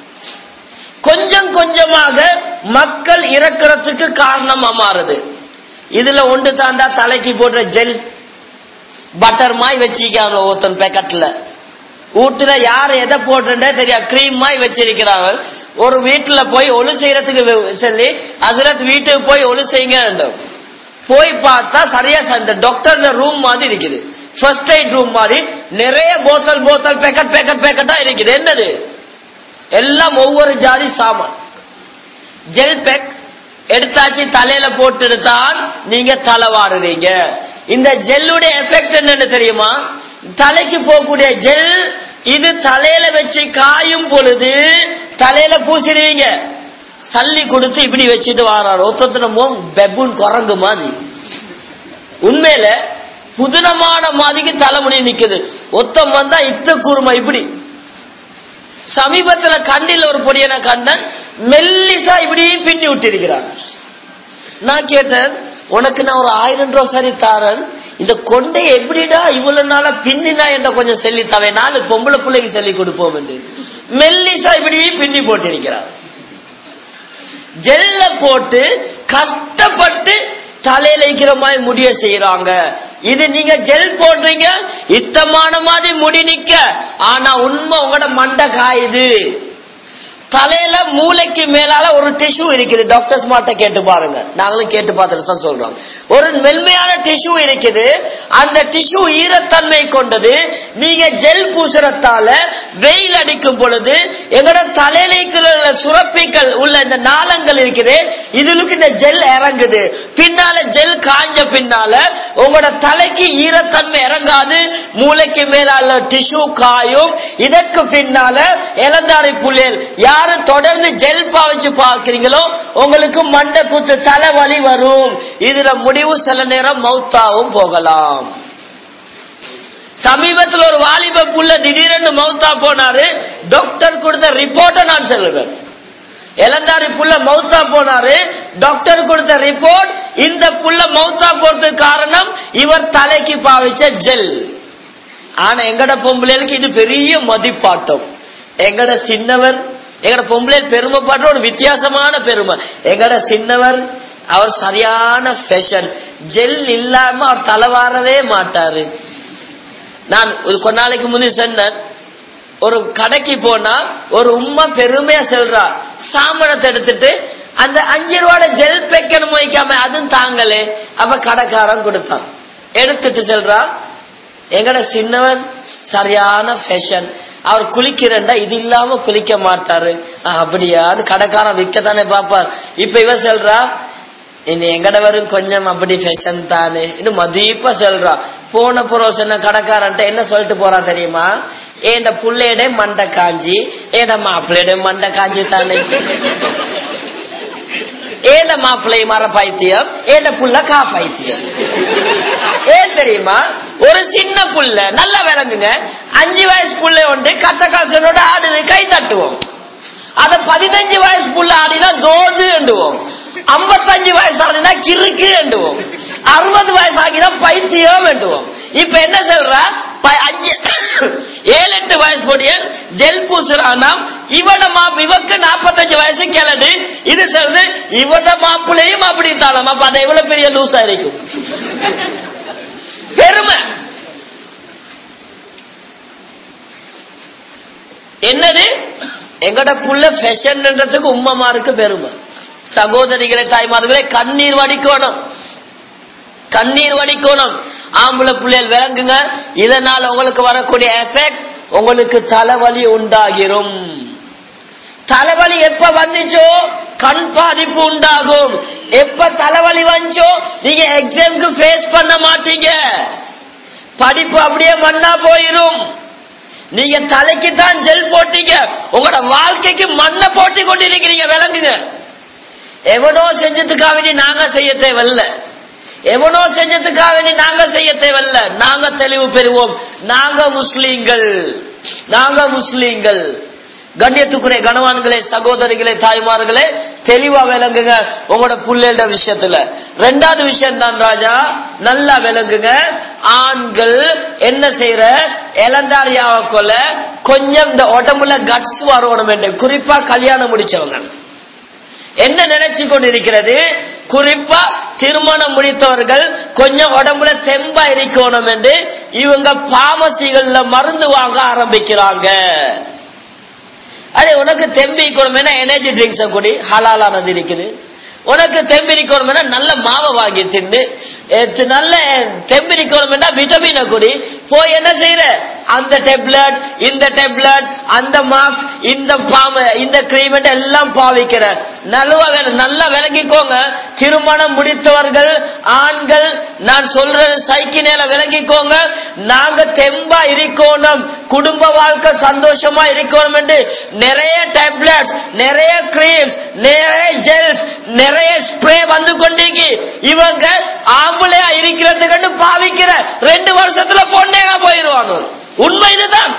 கொஞ்சம் கொஞ்சமாக மக்கள் இறக்கிறதுக்கு காரணமா மாறுது இதுல ஒன்று தாண்டா தலைக்கு போடுற ஜெல் பட்டர் மாய் வச்சிருக்காங்க ஒருத்தன் பேக்கெட்ல வீட்டுல யார் எதை போட்டுட்டே தெரியாது கிரீம் மாய் வச்சிருக்கிறாங்க ஒரு வீட்டுல போய் ஒளி செய்யறதுக்கு வே- சொல்லி ஹசரத் வீட்டுக்கு போய் ஒளி செய்யுங்க வேண்டும். போய் பார்த்தா சரியா அந்த டாக்டர் ரூம் மாதிரி இருக்குது ஃபர்ஸ்ட் எய்ட் ரூம் மாதிரி நிறைய போத்தல் போத்தல் பேக்கெட் பேக்கெட் பேக்கெட்டா இருக்குது என்னது எல்லாம் ஒவ்வொரு ஜாதி சாமான் ஜெல் பேக் எடுத்தாச்சு தலையில போட்டுட்டு தான் நீங்க தலை வாடுறீங்க இந்த ஜெல்லுடைய எஃபெக்ட் என்னன்னு தெரியுமா தலைக்கு போகக்கூடிய ஜெல் இது தலையில வச்சு காயும் பொழுது தலையில பூசிடுவீங்க சல்லி கொடுத்து இப்படி வச்சுட்டு வாராரு ஒத்தத்தினமோ பெபுன் குரங்கு மாதிரி உண்மையில புதினமான மாதிரிக்கு தலைமுடி நிக்குது ஒத்தம் வந்தா இத்த கூர்மை இப்படி சமீபத்துல கண்ணில் ஒரு பொடியனை கண்டன் மெல்லிசா இப்படி பின்னி விட்டிருக்கிறார் நான் கேட்டேன் உனக்கு நான் ஒரு ஆயிரம் ரூபாய் சரி தாரன் இந்த கொண்டை எப்படிடா இவ்வளவு நாளா பின்னினா என்ற கொஞ்சம் சொல்லி தவேன் நாலு பொம்பளை பிள்ளைக்கு சொல்லி கொடுப்போம் என்று மெல்லிசா இப்படி பின்னி போட்டிருக்கிறார் ஜெல்ல போட்டு கஷ்டப்பட்டு தலையில வைக்கிற மாதிரி முடிய செய்யறாங்க இது நீங்க ஜெல் போடுறீங்க இஷ்டமான மாதிரி முடி நிக்க ஆனா உண்மை உங்களோட மண்டை காயுது தலையில மூளைக்கு மேலால ஒரு டிஷ்யூ இருக்குது டாக்டர்ஸ் மாட்ட கேட்டு பாருங்க நாங்களும் கேட்டு பார்த்துட்டு தான் சொல்றோம் ஒரு மென்மையான டிஷ்யூ இருக்குது அந்த டிஷ்யூ ஈரத்தன்மை கொண்டது நீங்க ஜெல் பூசுறத்தால வெயில் அடிக்கும் பொழுது எங்களோட தலையில இருக்கிற சுரப்பிகள் உள்ள இந்த நாளங்கள் இருக்குது இதுலுக்கு இந்த ஜெல் இறங்குது பின்னால ஜெல் காஞ்ச பின்னால உங்களோட தலைக்கு ஈரத்தன்மை இறங்காது மூளைக்கு மேலால டிஷ்யூ காயும் இதற்கு பின்னால இளந்தாரி புள்ளியல் யாரு தொடர்ந்து ஜெல் பாவச்சு பாக்குறீங்களோ உங்களுக்கு மண்டை குத்து தலைவலி வரும் இதுல முடிவு சில நேரம் மௌத்தாவும் போகலாம் சமீபத்தில் ஒரு வாலிப புள்ள திடீரென்று மௌத்தா போனாரு டாக்டர் கொடுத்த ரிப்போர்ட்டை நான் சொல்லுவேன் இளந்தாரி புள்ள மௌத்தா போனாரு டாக்டர் கொடுத்த ரிப்போர்ட் இந்த புள்ள மௌத்தா போறதுக்கு காரணம் இவர் தலைக்கு பாவிச்ச ஜெல் ஆனா எங்கட பொம்பளைகளுக்கு இது பெரிய மதிப்பாட்டம் எங்கட சின்னவர் எங்கட பொம்பளை பெருமைப்படுற ஒரு வித்தியாசமான பெருமை எங்கட சின்னவர் அவர் சரியான ஃபேஷன் ஜெல் இல்லாம அவர் தலைவாரவே மாட்டாரு நான் ஒரு கொஞ்ச நாளைக்கு முந்தி சொன்னேன் ஒரு கடைக்கு போனா ஒரு உம்மா பெருமையா சொல்றா சாமனத்தை எடுத்துட்டு அந்த அஞ்சு ரூபாட ஜெல் பேக்கணும் வைக்காம அதுவும் தாங்களே அப்ப கடைக்காரன் கொடுத்தான் எடுத்துட்டு சொல்றா எங்கட சின்னவன் சரியான ஃபேஷன் அவர் குளிக்கிறண்டா இது இல்லாம குளிக்க மாட்டாரு ஆ, அப்படியான்னு கடைக்காரன் விற்கத்தானே பாப்பார் இப்ப இவ சொல்றா இனி எங்கடவரும் கொஞ்சம் அப்படி ஃபேஷன் தானே இன்னும் மதிப்பா சொல்றா போன புறம் சொன்ன கடைக்காரன்ட்ட என்ன சொல்லிட்டு போறான் தெரியுமா ஏண்ட புள்ளையிட மண்டை காஞ்சி ஏண்ட மாப்பிள்ளையிட மண்டை காஞ்சி தானே ஏண்ட மாப்பிள்ளை மர பைத்தியம் ஏண்ட புள்ள கா பைத்தியம் ஏன் தெரியுமா ஒரு சின்ன புள்ள நல்லா விளங்குங்க அஞ்சு வயசு புள்ள உண்டு கத்த காசனோட ஆடுது கை தட்டுவோம் அத பதினஞ்சு வயசு புள்ள ஆடினா ஜோது எண்டுவோம் ஐம்பத்தஞ்சு வயசு ஆடினா கிறுக்கு எண்டுவோம் அறுபது வயசு ஆகினா பைத்தியம் எண்டுவோம் இப்ப என்ன சொல்றா ப- அஞ்சு ஏழு எட்டு வயசு பொடிய ஜெல் பூசுறானா இவன மா இவக்கு நாற்பத்தஞ்சு வயசு கிளடு இது சொல்றது இவன மாப்பிள்ளையும் அப்படி தானமா அப்ப அதை எவ்வளவு பெரிய லூசா இருக்கும் பெருமை என்னது எங்கட புள்ள ஃபேஷன்ன்றதுக்கு உம்மமாருக்கு பெருமை சகோதரிகளே தாய்மார்களே கண்ணீர் வடிக்கணும் கண்ணீர் வடிக்கணும் ஆம்பளை பிள்ளைகள் விளங்குங்க இதனால் உங்களுக்கு வரக்கூடிய எஃபெக்ட் உங்களுக்கு தலைவலி உண்டாகிரும் தலைவலி எப்ப வந்துச்சோ கண் பாதிப்பு உண்டாகும் எப்ப தலைவலி வந்துச்சோ நீங்க எக்ஸாம்க்கு ஃபேஸ் பண்ண மாட்டீங்க படிப்பு அப்படியே மண்ணா போயிரும் நீங்க தலைக்கு தான் ஜெல் போட்டீங்க உங்களோட வாழ்க்கைக்கு மண்ணை போட்டி கொண்டிருக்கிறீங்க விளங்குங்க எவனோ செஞ்சதுக்காக வேண்டி நாங்க செய்ய தேவையில்ல எவனோ செஞ்சதுக்காக வேண்டி நாங்க செய்ய தேவையில்ல நாங்க தெளிவு பெறுவோம் நாங்க முஸ்லீம்கள் நாங்க முஸ்லீம்கள் கண்ணியத்துக்குரிய கணவான்களே சகோதரிகளே தாய்மார்களே தெளிவா விளங்குங்க உங்களோட புள்ளேட விஷயத்துல ரெண்டாவது விஷயம் தான் ராஜா நல்லா விளங்குங்க ஆண்கள் என்ன செய்யற இளந்தாரியாவ கொள்ள கொஞ்சம் இந்த உடம்புல கட்ஸ் வரணும் என்று குறிப்பா கல்யாணம் முடிச்சவங்க என்ன நினைச்சு கொண்டிருக்கிறது குறிப்பா திருமணம் முடித்தவர்கள் கொஞ்சம் உடம்புல தெம்பா இருக்கணும் என்று இவங்க பாமசிகள்ல மருந்து வாங்க ஆரம்பிக்கிறாங்க அடே உனக்கு தெம்பி இருக்கணும்னா எனர்ஜி ட்ரிங்க்ஸ குடி ஹலாலானது இருக்குது உனக்கு தெம்பிரிக்கணும்னா நல்ல மாவை வாங்கி தின்னு எத்து நல்ல தெம்பிரிக்கணும்னா விட்டமினை குடி போய் என்ன செய்யற அந்த டெப்லெட் இந்த டெப்லெட் அந்த மாஸ்க் இந்த பாம இந்த கிரீம் எல்லாம் பாவிக்கிற நல்லவா வேலை நல்லா விளங்கிக்கோங்க திருமணம் முடித்தவர்கள் ஆண்கள் நான் சொல்றது சைக்கினேல விளங்கிக்கோங்க நாங்க தெம்பா இருக்கணும் குடும்ப வாழ்க்கை சந்தோஷமா இருக்கணும் என்று நிறைய டேப்லெட்ஸ் நிறைய கிரீம்ஸ் நிறைய ஜெல்ஸ் நிறைய ஸ்ப்ரே வந்து கொண்டீங்க இவங்க ஆம்பளையா இருக்கிறதுக்கு பாவிக்கிற ரெண்டு வருஷத்துல பொண்ணேங்க போயிருவாங்க உண்மை இதுதான்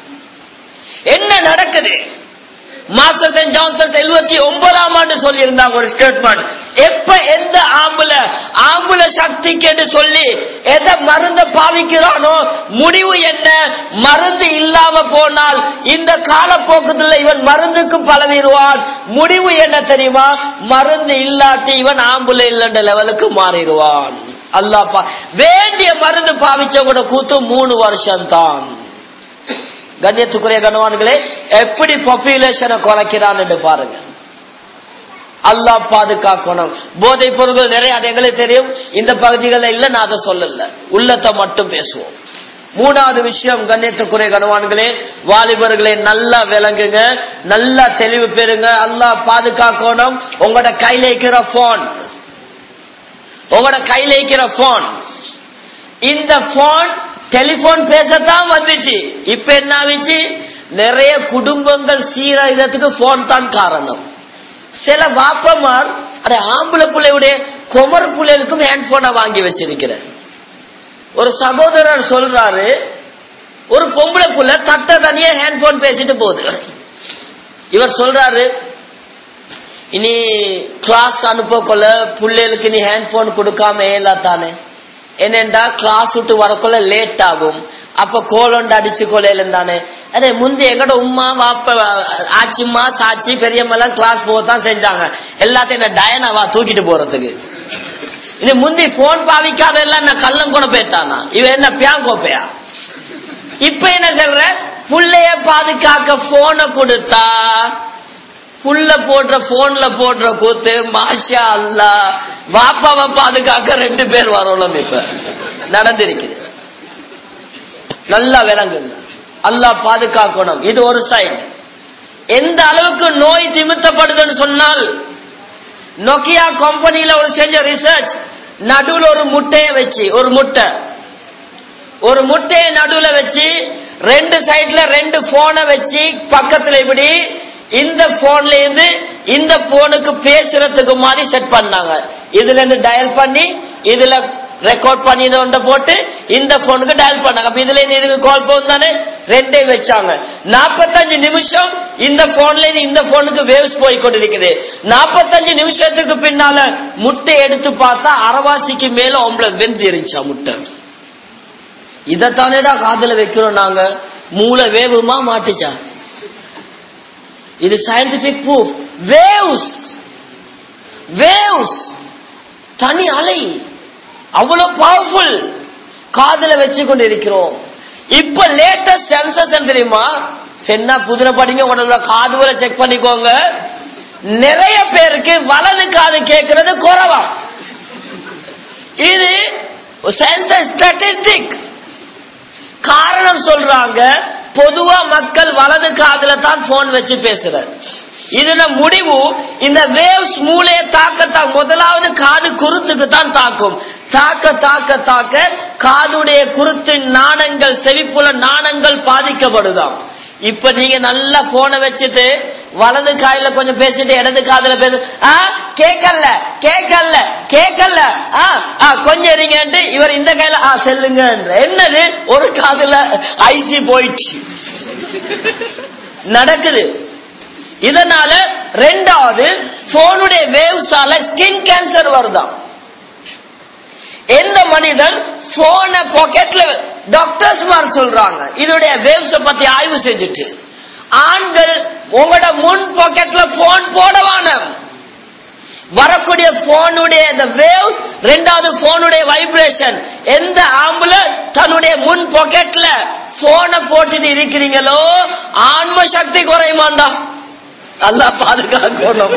என்ன நடக்குது மாஸ்டர்ஸ் அண்ட் ஜான்சன்ஸ் எழுபத்தி ஒன்பதாம் ஆண்டு சொல்லி இருந்தாங்க ஒரு ஸ்டேட்மெண்ட் எப்ப எந்த ஆம்புல ஆம்புல சக்திக்கு என்று சொல்லி எதை மருந்த பாவிக்கிறானோ முடிவு என்ன மருந்து இல்லாம போனால் இந்த காலப்போக்கத்துல இவன் மருந்துக்கு பழவிடுவான் முடிவு என்ன தெரியுமா மருந்து இல்லாட்டி இவன் ஆம்புல இல்லைன்ற லெவலுக்கு மாறிடுவான் அல்லாப்பா வேண்டிய மருந்து பாவிச்சவங்களோட கூத்து மூணு வருஷம் தான் கண்ணியத்துக்குரிய கணவான்களே எப்படி பாப்புலேஷனை குறைக்கிறான் என்று பாருங்க அல்லாஹ் பாதுகாக்கணும் போதை பொருட்கள் நிறைய அது எங்களுக்கு தெரியும் இந்த பகுதிகளில் இல்ல நான் அதை சொல்லல உள்ளத்தை மட்டும் பேசுவோம் மூணாவது விஷயம் கண்ணியத்துக்குரிய கணவான்களே வாலிபர்களே நல்லா விளங்குங்க நல்லா தெளிவு பெறுங்க அல்லாஹ் பாதுகாக்கணும் உங்களோட கையில இருக்கிற போன் உங்களோட கையில இருக்கிற போன் இந்த போன் டெலிபோன் பேசத்தான் வந்துச்சு இப்ப என்ன ஆச்சு நிறைய குடும்பங்கள் சீரழிதத்துக்கு போன் தான் காரணம் சில வாப்பமார் அட ஆம்பளை பிள்ளையுடைய குமர் பிள்ளைகளுக்கும் ஹேண்ட் போனை வாங்கி வச்சிருக்கிறேன் ஒரு சகோதரர் சொல்றாரு ஒரு பொம்பளை புள்ள தட்ட தனியா ஹேண்ட் போன் பேசிட்டு போகுது இவர் சொல்றாரு இனி கிளாஸ் அனுப்ப கொள்ள பிள்ளைகளுக்கு நீ ஹேண்ட் போன் கொடுக்காம ஏலா தானே என்னண்டா கிளாஸ் விட்டு வரக்குள்ள லேட் ஆகும் அப்ப கோலொண்டு அடிச்சு கொலையில தானே அதே முந்தி எங்கட உமா வாப்ப ஆச்சிம்மா சாச்சி பெரியம்மெல்லாம் கிளாஸ் போகத்தான் செஞ்சாங்க எல்லாத்தையும் என்ன டயனாவா தூக்கிட்டு போறதுக்கு இது முந்தி போன் பாவிக்காத எல்லாம் நான் கள்ளம் கூட போயிட்டானா இவன் என்ன பியாங்கோப்பையா இப்ப என்ன சொல்ற புள்ளைய பாதுகாக்க போனை கொடுத்தா புள்ள போடுற போன்ல போடுற கூத்து மாஷா அல்லா வாப்பாவை பாதுகாக்க ரெண்டு பேர் வரணும் இப்ப நடந்திருக்குது நல்லா விளங்குங்க அல்லாஹ் பாதுகாக்கணும் இது ஒரு சைட் எந்த அளவுக்கு நோய் திமித்தப்படுதுன்னு சொன்னால் நொக்கியா கம்பெனியில ஒரு செஞ்ச ரிசர்ச் நடுவுல ஒரு முட்டையை வச்சு ஒரு முட்டை ஒரு முட்டையை நடுவுல வச்சு ரெண்டு சைட்ல ரெண்டு போனை வச்சு பக்கத்துல இப்படி இந்த போன்ல இருந்து இந்த போனுக்கு பேசுறதுக்கு மாதிரி செட் பண்ணாங்க இதுல இருந்து டயல் பண்ணி இதுல ரெக்கார்ட் பண்ணி இதை ஒன்றை போட்டு இந்த போனுக்கு டயல் பண்ணாங்க அப்ப இதுல இருந்து இதுக்கு கால் போகும் தானே ரெண்டே வச்சாங்க நாற்பத்தஞ்சு நிமிஷம் இந்த போன்ல இருந்து இந்த போனுக்கு வேவ்ஸ் போய் கொண்டிருக்குது நாற்பத்தஞ்சு நிமிஷத்துக்கு பின்னால முட்டை எடுத்து பார்த்தா அரவாசிக்கு மேல ஒம்பளை வெந்து இருந்துச்சா முட்டை இதைத்தானேடா காதல வைக்கிறோம் நாங்க மூளை வேவுமா மாட்டுச்சா இது சயின்டிபிக் ப்ரூஃப் வேவ்ஸ் வேவ்ஸ் தனி அலை அவ்வளவு பவர்ஃபுல் காதல வச்சு கொண்டு இருக்கிறோம் இப்ப லேட்டஸ்ட் சென்சஸ் தெரியுமா சென்னா புதின படிங்க உடனே காது வரை செக் பண்ணிக்கோங்க நிறைய பேருக்கு வலது காது கேட்கறது குறைவா இது சென்சஸ் ஸ்டாட்டிஸ்டிக் காரணம் சொல்றாங்க பொதுவா மக்கள் வலது காதுல தான் போன் வச்சு பேசுற இதுல முடிவு இந்த வேவ்ஸ் மூளைய தாக்கத்தான் முதலாவது காது குருத்துக்கு தான் தாக்கும் தாக்க தாக்க தாக்க காதுடைய குருத்தின் நாணங்கள் செவிப்புல நாணங்கள் பாதிக்கப்படுதாம் இப்ப நீங்க நல்லா போனை வச்சுட்டு வலது காயில கொஞ்சம் பேசிட்டு இடது காதுல பேச ஆ கேக்கல கேக்கல கேக்கல ஆ ஆ கொஞ்சம் இருங்கன்ட்டு இவர் இந்த கையில ஆ செல்லுங்க என்னது ஒரு காதுல ஐசி போயிடுச்சு நடக்குது இதனால ரெண்டாவது போனுடைய வேவ்ஸால ஸ்கின் கேன்சர் வருதாம் எந்த மனிதன் போன பாக்கெட்ல டாக்டர்ஸ் மாதிரி சொல்றாங்க இதோடைய வேவ்ஸ் பத்தி ஆய்வு செஞ்சுட்டு ஆண்கள் உங்களோட முன் பாக்கெட்ல போன் போடவான வரக்கூடிய போனுடைய இந்த வேவ்ஸ் ரெண்டாவது போனுடைய வைப்ரேஷன் எந்த ஆம்புல தன்னுடைய முன் பாக்கெட்ல போனை போட்டுட்டு இருக்கிறீங்களோ ஆன்ம சக்தி குறையுமாண்டா நல்லா பாதுகாக்கணும்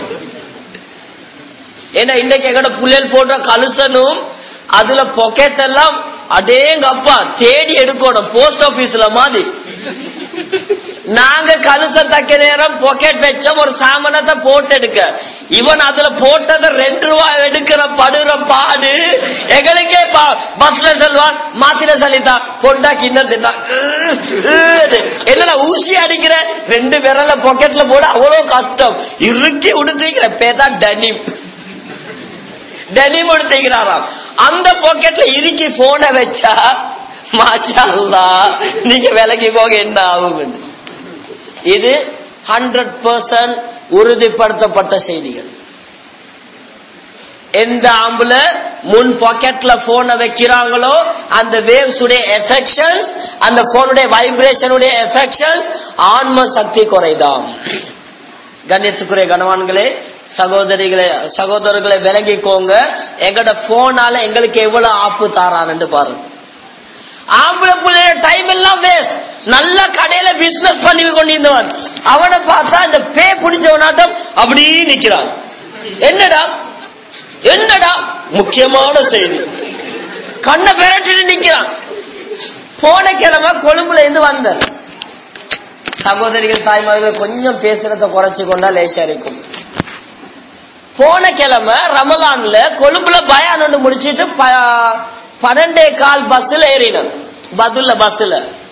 ஏன்னா இன்னைக்கு எங்கட புள்ளைகள் போடுற கலுசனும் அதுல பொக்கெட் எல்லாம் அடேங்கப்பா தேடி எடுக்கணும் போஸ்ட் ஆபீஸ்ல மாதிரி நாங்க கலுச தக்க நேரம் பொக்கெட் வச்சோம் ஒரு சாமனத்தை போட்டு எடுக்க இவன் அதுல போட்டதை ரெண்டு ரூபாய் எடுக்கிற படுற பாடு எங்களுக்கே பஸ்ல செல்வான் மாத்திர சலிதா பொண்டா கிண்ணம் தின்னா என்ன ஊசி அடிக்கிற ரெண்டு விரல பொக்கெட்ல போட அவ்வளவு கஷ்டம் இறுக்கி உடுத்திக்கிற பேதான் டனிம் டனிம் உடுத்திக்கிறாராம் அந்த பாக்கெட்ல இறுக்கி போனை வச்சா மாஷா அல்லா நீங்க விலகி போக என்ன ஆகும் இது ஹண்ட்ரட் பர்சன்ட் உறுதிப்படுத்தப்பட்ட செய்திகள் எந்த ஆம்புல முன் பாக்கெட்ல போனை வைக்கிறாங்களோ அந்த வேவ்ஸ் உடைய எஃபெக்ஷன்ஸ் அந்த போனுடைய வைப்ரேஷனுடைய எஃபெக்ஷன்ஸ் ஆன்ம சக்தி குறைதாம் கண்ணியத்துக்குரிய கனவான்களே சகோதரிகளே சகோதரர்களை விளங்கிக்கோங்க எங்கட போனால எங்களுக்கு எவ்வளவு ஆப்பு தாரான்னு பாருங்க ஆம்பளை பிள்ளைய டைம் எல்லாம் வேஸ்ட் நல்ல கடையில பிசினஸ் பண்ணி கொண்டிருந்தவன் அவனை பார்த்தா இந்த பே பிடிச்சவனாட்டம் அப்படியே நிக்கிறான் என்னடா என்னடா முக்கியமான செய்தி கண்ணை பெரட்டிட்டு நிக்கிறான் போன கிழமை கொழும்புல இருந்து வந்த சகோதரிகள் தாய்மார்கள் கொஞ்சம் பேசுறத குறைச்சு கொண்டா லேசா இருக்கும் போன கிழமை ரமலான்ல கொழும்புல பயான் ஒன்று முடிச்சிட்டு பன்னெண்டே கால் பஸ்ல ஏறினோம் பதுல்ல பஸ்ல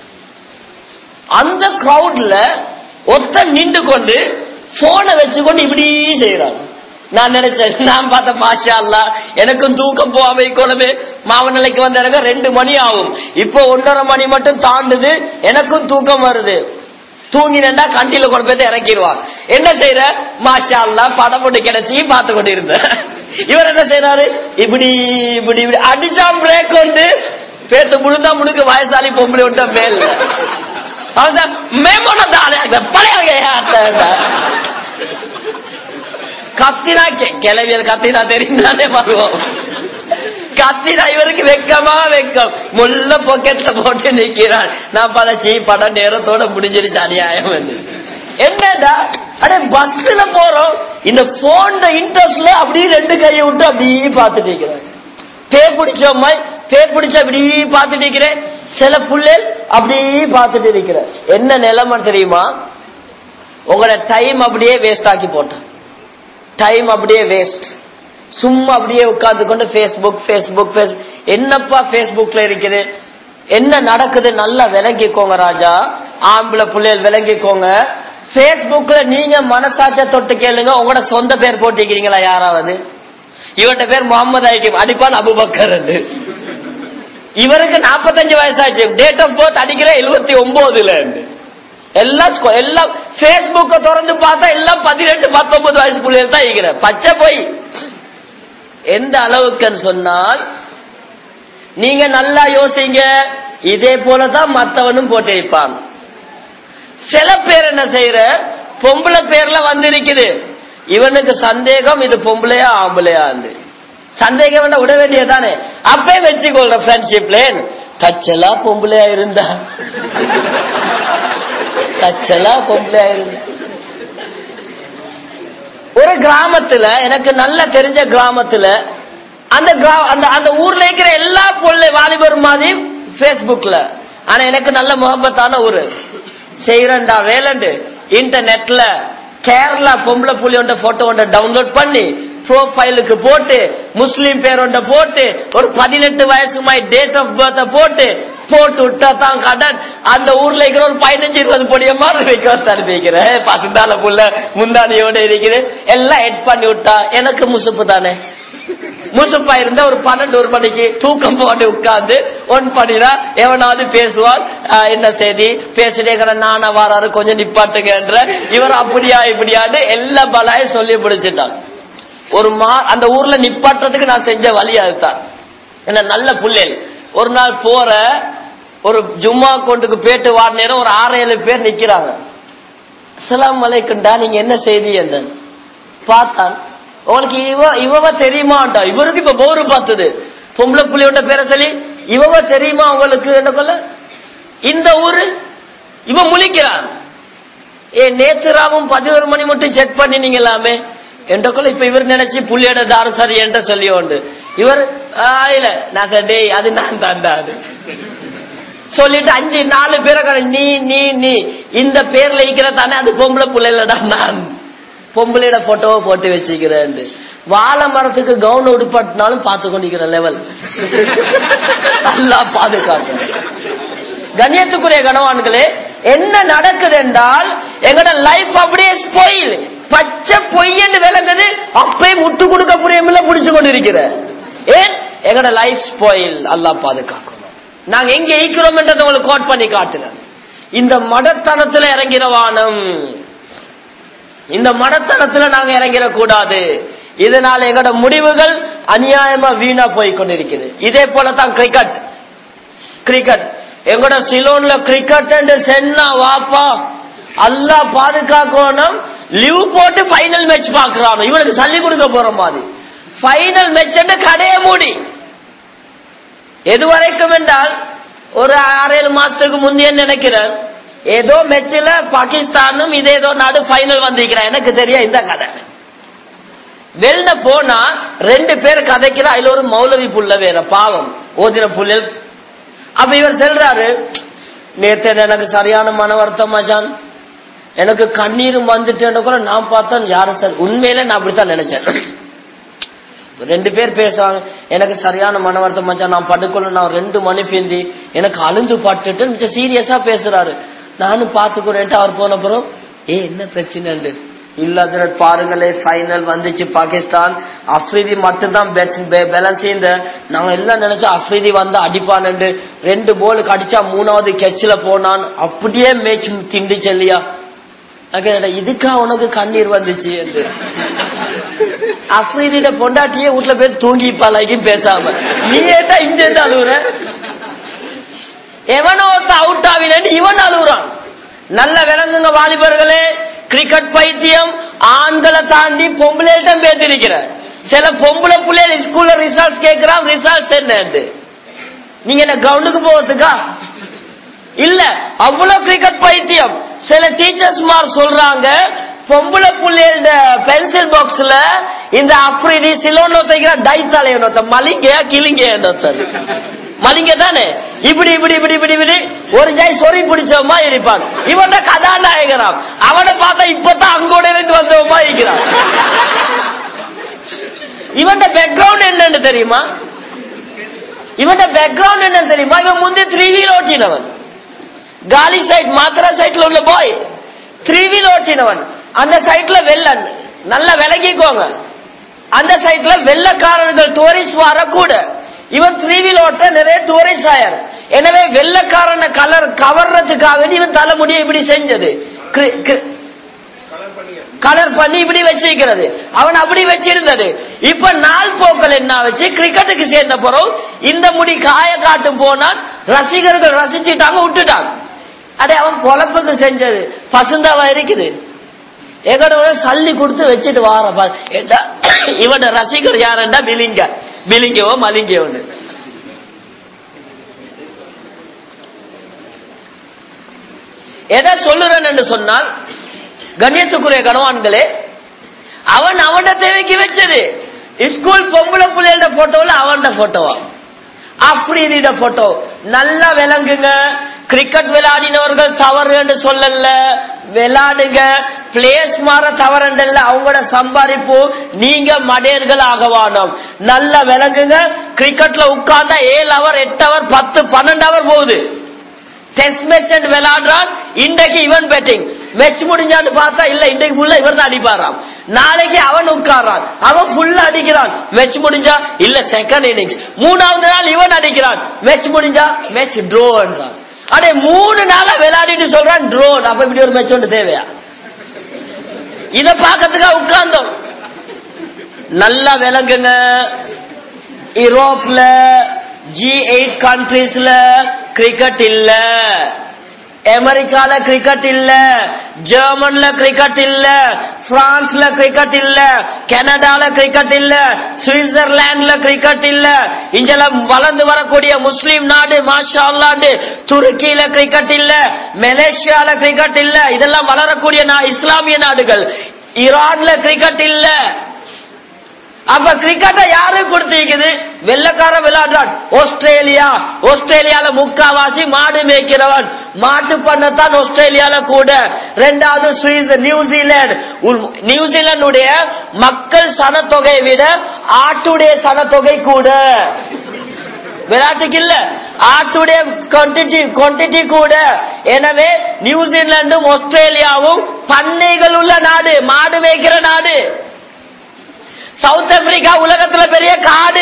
அந்த கிரௌட்ல ஒத்த நின்று கொண்டு போனை வச்சுக்கொண்டு இப்படி செய்யறாங்க நான் நினைச்சேன் நான் பார்த்த மாஷா அல்லா எனக்கும் தூக்கம் போகாம இக்கொள்ளவே மாவநிலைக்கு வந்த எனக்கு ரெண்டு மணி ஆகும் இப்போ ஒன்றரை மணி மட்டும் தாண்டுது எனக்கும் தூக்கம் வருது தூங்கினண்டா கண்டில கொண்டு போய் இறக்கிடுவான் என்ன செய்யற மாஷா அல்லா படம் போட்டு கிடைச்சி பார்த்து கொண்டு இருந்தேன் இவர் என்ன செய்யறாரு இப்படி இப்படி இப்படி அடிச்சா பிரேக் கொண்டு பேத்து முழுந்தா முழுக்க வயசாலி பொம்பளை விட்ட மேல் அவன் மேம்பன தானே பழைய கத்தினா கிளவியல் கத்தினா தெரிந்தானே வருவோம் கத்தினா இவருக்கு வெக்கமா வெக்கம் முள்ள பாக்கெட்ல போட்டு நிக்கிறான் நான் பழச்சி படம் நேரத்தோட முடிஞ்சிருச்சு அநியாயம் என்னடா அடே பஸ்ல போறோம் இந்த போன் இன்ட்ரெஸ்ட்ல அப்படியே ரெண்டு கையை விட்டு அப்படியே பார்த்துட்டு இருக்கிறேன் பே பிடிச்ச மாதிரி பே பிடிச்ச அப்படியே பார்த்துட்டு இருக்கிறேன் சில புள்ளல் அப்படியே பார்த்துட்டு இருக்கிறேன் என்ன நிலைமை தெரியுமா உங்களோட டைம் அப்படியே வேஸ்ட் ஆக்கி போட்டேன் டைம் அப்படியே வேஸ்ட் சும்மா அப்படியே உட்கார்ந்து கொண்டு பேஸ்புக் பேஸ்புக் பேஸ்புக் என்னப்பா பேஸ்புக்ல இருக்குது என்ன நடக்குது நல்லா விளங்கிக்கோங்க ராஜா ஆம்பளை பிள்ளைகள் விளங்கிக்கோங்க பேஸ்புக்ல நீங்க மனசாட்ச தொட்டு கேளுங்க உங்களோட சொந்த பேர் போட்டிக்கிறீங்களா யாராவது இவர்கிட்ட பேர் முகமது ஐக்கியம் அடிப்பான் அபுபக்கர் இவருக்கு நாற்பத்தஞ்சு வயசாச்சு டேட் ஆஃப் பர்த் அடிக்கிற எழுபத்தி ஒன்பதுல எல்லாம் எல்லாம் பேஸ்புக்க திறந்து பார்த்தா எல்லாம் பதினெட்டு பத்தொன்பது வயசு பிள்ளைகள் தான் இருக்கிற பச்சை போய் எந்த அளவுக்குன்னு சொன்னால் நீங்க நல்லா யோசிங்க இதே போலதான் மத்தவனும் போட்டு வைப்பான் சில பேர் என்ன செய்யற பொம்பளை பேர்ல வந்திருக்குது இவனுக்கு சந்தேகம் இது பொம்பளையா ஆம்பளையா சந்தேகம் வேண்டாம் விட வேண்டியதானே அப்பே வச்சுக்கொள்ற ஃப்ரெண்ட்ஷிப்ல தச்சலா பொம்பளையா இருந்தா தச்சலா பொம்பளையா இருந்தா ஒரு கிராமத்துல எனக்கு நல்ல தெரிஞ்ச கிராமத்துல அந்த அந்த அந்த ஊர்ல இருக்கிற எல்லா பொருளை வாலிபர் மாதிரி பேஸ்புக்ல ஆனா எனக்கு நல்ல முகப்பத்தான ஊரு செய்யறண்டா வேலண்டு இன்டர்நெட்ல கேரளா பொம்பளை புள்ளி ஒன்ற போட்டோ ஒன்ற டவுன்லோட் பண்ணி ப்ரோஃபைலுக்கு போட்டு முஸ்லீம் பேரோண்ட போட்டு ஒரு பதினெட்டு வயசு மாதிரி டேட் ஆஃப் பர்த் போட்டு போட்டு விட்டா தான் கடன் அந்த ஊர்ல இருக்கிற ஒரு பதினஞ்சு இருபது பொடிய மாதிரி வைக்க அனுப்பிக்கிறேன் பசுந்தால புள்ள முந்தானியோட இருக்குது எல்லாம் எட் பண்ணி விட்டா எனக்கு முசுப்பு தானே முசுப்பா இருந்தா ஒரு பன்னெண்டு ஒரு மணிக்கு தூக்கம் போட்டு உட்கார்ந்து ஒன் பண்ணினா எவனாவது பேசுவான் ஆஹ் என்ன செய்தி பேசுறேங்கிற நானா வாராரு கொஞ்சம் நிப்பாட்டுங்கன்ற இவர் அப்படியா இப்படியான்னு எல்லா பலாயும் சொல்லி பிடிச்சிட்டான் ஒரு மா அந்த ஊர்ல நிப்பாட்டுறதுக்கு நான் செஞ்ச வழி அதுதான் என்ன நல்ல புள்ளேல் ஒரு நாள் போற ஒரு ஜும்மா கொண்டுக்கு பேட்டு வாட நேரம் ஒரு ஆறு ஏழு பேர் நிக்கிறாங்க அஸ்ஸலாமு அலைக்கும்டா நீங்க என்ன செய்தி என்றான் பார்த்தான் உங்களுக்கு இவ இவவ தெரியுமாட்டா இவருக்கு இப்ப போரு பார்த்தது பொம்பளை புள்ளியோட பேரை சொல்லி இவவ தெரியுமா உங்களுக்கு என்ன கொள்ள இந்த ஊரு இவன் முழிக்கிறான் ஏ நேத்துராவும் பதினோரு மணி மட்டும் செக் பண்ணினீங்களாமே என்றக்குள்ள இப்ப இவர் நினைச்சு புள்ளியோட தாரு சரி என்ற சொல்லி உண்டு இவர் "ஆ, இல்ல நான் சார் டேய் அது நான் தாண்டா அது சொல்லிட்டு அஞ்சு நாலு பேரை கணக்கு, நீ நீ நீ இந்த பேர்ல இருக்கிற தானே அது பொம்பளை புள்ளைலடா நான் பொம்பளையோட போட்டோவை போட்டு வச்சுக்கிறேன் வாழை மரத்துக்கு கவுன் உடுப்பாட்டினாலும் பார்த்து கொண்டிருக்கிற லெவல் நல்லா பாதுகாக்க கண்ணியத்துக்குரிய கணவான்களே என்ன நடக்குது என்றால் எங்கட லைஃப் அப்படியே ஸ்பொயில் பச்சை பொய்யன்னு விளங்குது அப்பயே முட்டு கொடுக்க புரியமில்ல புடிச்சு கொண்டு இருக்கிற ஏன் எங்கட லைஃப் ஸ்பொயில் அல்லாஹ் பாதுகாக்கணும் நாங்க எங்க ஈக்கிறோம் என்றதை உங்களுக்கு கோட் பண்ணி காட்டுறேன் இந்த மடத்தனத்துல இறங்கிற வானம் இந்த மடத்தனத்துல நாங்க இறங்கிட கூடாது இதனால எங்கட முடிவுகள் அநியாயமா வீணா போய் கொண்டிருக்குது இதே போலதான் கிரிக்கெட் கிரிக்கெட் எங்கட சிலோன்ல கிரிக்கெட் சென்னா வாப்பா அல்லாஹ் பாதுகாக்கணும் லீவ் போட்டு ஃபைனல் மேட்ச் பாக்குறான் இவனுக்கு சல்லி கொடுக்க போற மாதிரி ஃபைனல் மேட்ச் கடையை மூடி எது வரைக்கும் என்றால் ஒரு ஆறு ஏழு மாசத்துக்கு முந்தைய நினைக்கிறேன் ஏதோ மெச்சில பாகிஸ்தானும் இதே ஏதோ நாடு ஃபைனல் வந்திருக்கிறான் எனக்கு தெரியும் இந்த கதை வெளில போனா ரெண்டு பேர் கதைக்கிற அதுல ஒரு மௌலவி புள்ள வேற பாவம் ஓதின புள்ளல் அப்ப இவர் செல்றாரு நேத்து எனக்கு சரியான மன வருத்தம் மச்சான் எனக்கு கண்ணீரும் வந்துட்டேன்னு கூட நான் பார்த்தேன் யாரு சார் உண்மையில நான் அப்படித்தான் நினைச்சேன் ரெண்டு பேர் பேசுறாங்க எனக்கு சரியான மன வருத்தம் மச்சான் நான் படுக்கொள்ள நான் ரெண்டு மணி பிந்தி எனக்கு அழுந்து பட்டுட்டு மிச்சம் சீரியஸா பேசுறாரு நானும் பாத்துக்கிறேன்ட்டு அவர் போன அப்புறம் ஏ என்ன பிரச்சனை இல்ல சார் பாருங்களே ஃபைனல் வந்துச்சு பாகிஸ்தான் அஃப்ரிதி மட்டும்தான் பேலன்ஸ் இந்த நாங்க எல்லாம் நினைச்சோம் அஃப்ரிதி வந்து அடிப்பான்னு ரெண்டு போலுக்கு அடிச்சா மூணாவது கெச்சில போனான் அப்படியே மேட்ச் திண்டுச்சு இல்லையா நான் கேட்டேன், இதுக்கா உனக்கு கண்ணீர் வந்துச்சு என்று அஃப்ரீனிட பொண்டாட்டியே வீட்டுல போய் தூங்கி பழகியும் பேசாம நீ ஏட்டா இங்க இருந்து அழுகுற எவனோ ஒருத்த அவுட் ஆவினு இவன் அழுகுறான் நல்ல விளங்குங்க வாலிபர்களே கிரிக்கெட் பைத்தியம் ஆண்களை தாண்டி பொம்பளையிடம் பேத்திருக்கிற சில பொம்பளை பிள்ளைகள் ஸ்கூல்ல ரிசல்ட்ஸ் கேட்கிறான் ரிசல்ட்ஸ் என்ன நீங்க என்ன கிரவுண்டுக்கு போவதுக்கா இல்ல அவ்வளவு கிரிக்கெட் பைத்தியம் சில டீச்சர்ஸ் மார் சொல்றாங்க பொம்பளை புள்ளையோட பென்சில் பாக்ஸ்ல இந்த அப்ரிடி சிலோன்னு தைக்கிற டை தலையனொத்த மலிங்க கிளிங்க மலிங்க தானே இப்படி இப்படி இப்படி இப்படி இப்படி ஒரு ஜாய் சொறி பிடிச்சவமா இருப்பான் இவன் கதாநாயகராம் அவனை பார்த்தா இப்பதான் அங்கோட இருந்து வந்தவமா இருக்கிறான் இவன் பேக்ரவுண்ட் என்னன்னு தெரியுமா இவன் பேக்ரவுண்ட் என்னன்னு தெரியுமா இவன் முந்தி த்ரீ வீல் ஓட்டினவன் காலி சைட் மாத்திரா சைட்ல உள்ள பாய் த்ரீ வீல் ஓட்டினவன் அந்த சைட்ல வெள்ளன் நல்லா விலகிக்கோங்க அந்த சைட்ல வெள்ளக்காரர்கள் டூரிஸ்ட் வர கூட இவன் த்ரீ வீல் ஓட்ட நிறைய டூரிஸ்ட் ஆயர் எனவே வெள்ளக்காரன கலர் கவர்றதுக்காக வேண்டி இவன் தலைமுடியை இப்படி செஞ்சது கிரி- கிரி- கலர் பண்ணி இப்படி வச்சிருக்கிறது அவன் அப்படி வச்சிருந்தது இப்ப நாள் போக்கள் என்ன வச்சு கிரிக்கெட்டுக்கு சேர்ந்த பிறகு இந்த முடி காய காட்டும் போனால் ரசிகர்கள் ரசிச்சுட்டாங்க விட்டுட்டாங்க அடே அவன் பொழப்புக்கு செஞ்சது பசுந்தாவா இருக்குது எங்கட சல்லி கொடுத்து வச்சுட்டு வார பாரு. ஏண்டா, இவட ரசிகர் யாருண்டா மிலிங்க மிலிங்கவோ மலிங்கவோன்னு எதை சொல்லுறேன் என்று சொன்னால் கண்ணியத்துக்குரிய கணவான்களே அவன் அவன தேவைக்கு வச்சது ஸ்கூல் பொம்பளை பிள்ளைகள போட்டோல அவன் போட்டோவா அப்ரீதிட போட்டோ நல்லா விளங்குங்க கிரிக்கெட் விளையாடினவர்கள் தவறு என்று சொல்லல விளையாடுங்க பிளேஸ் மாற தவறண்டல்ல அவங்களோட சம்பாதிப்பு நீங்க மடையர்கள் ஆகவானோம் நல்ல விளங்குங்க கிரிக்கெட்ல உட்கார்ந்தா ஏழு அவர் எட்டு அவர் பத்து பன்னெண்டு அவர் போகுது டெஸ்ட் மேட்ச் விளையாடுறான் இன்றைக்கு இவன் பேட்டிங் மேட்ச் முடிஞ்சான்னு பார்த்தா இல்ல இன்றைக்கு ஃபுல்லா இவர் தான் அடிப்பாராம் நாளைக்கு அவன் உட்கார்றான் அவன் ஃபுல்லா அடிக்கிறான் மேட்ச் முடிஞ்சா இல்ல செகண்ட் இன்னிங்ஸ் மூணாவது நாள் இவன் அடிக்கிறான் மேட்ச் முடிஞ்சா மேட்ச் ட்ரோன்றான் அடே மூணு நாளா விளையாடிட்டு சொல்றான் ட்ரோன் அப்ப இப்படி ஒரு மேட்ச் ஒன்று தேவையா இத பாக்கிறதுக்கா உட்கார்ந்தோம் நல்லா விளங்குங்க யூரோப்ல ஜி எயிட் கண்ட்ரீஸ்ல கிரிக்கெட் இல்ல அமெரிக்கால கிரிக்கெட் இல்ல ஜெர்மன்ல கிரிக்கெட் இல்ல பிரான்ஸ்ல கிரிக்கெட் இல்ல கனடால கிரிக்கெட் இல்ல சுவிட்சர்லாந்துல கிரிக்கெட் இல்ல இங்கெல்லாம் வளர்ந்து வரக்கூடிய முஸ்லீம் நாடு மாஷா அல்லாண்டு துருக்கியில கிரிக்கெட் இல்ல மலேசியால கிரிக்கெட் இல்ல இதெல்லாம் வளரக்கூடிய நா- இஸ்லாமிய நாடுகள் ஈரான்ல கிரிக்கெட் இல்ல அப்ப கிரிக்கெட்டை யாரு கொடுத்திருக்குது வெள்ளக்கார விளையாடுறான் ஆஸ்திரேலியா ஆஸ்திரேலியால முக்காவாசி மாடு மேய்க்கிறவன் மாட்டு பண்ணத்தான் ஆஸ்திரேலியால கூட ரெண்டாவது சுவிஸ் நியூசிலாந்து உள்- நியூசிலாந்துடைய மக்கள் சனத்தொகையை விட ஆட்டுடைய சனத்தொகை கூட விளையாட்டுக்கு இல்ல ஆட்டுடைய குவான்டிட்டி குவான்டிட்டி கூட எனவே நியூசிலாந்தும் ஆஸ்திரேலியாவும் பண்ணைகள் உள்ள நாடு மாடு மேய்க்கிற நாடு சவுத் ஆப்பிரிக்கா உலகத்துல பெரிய காடு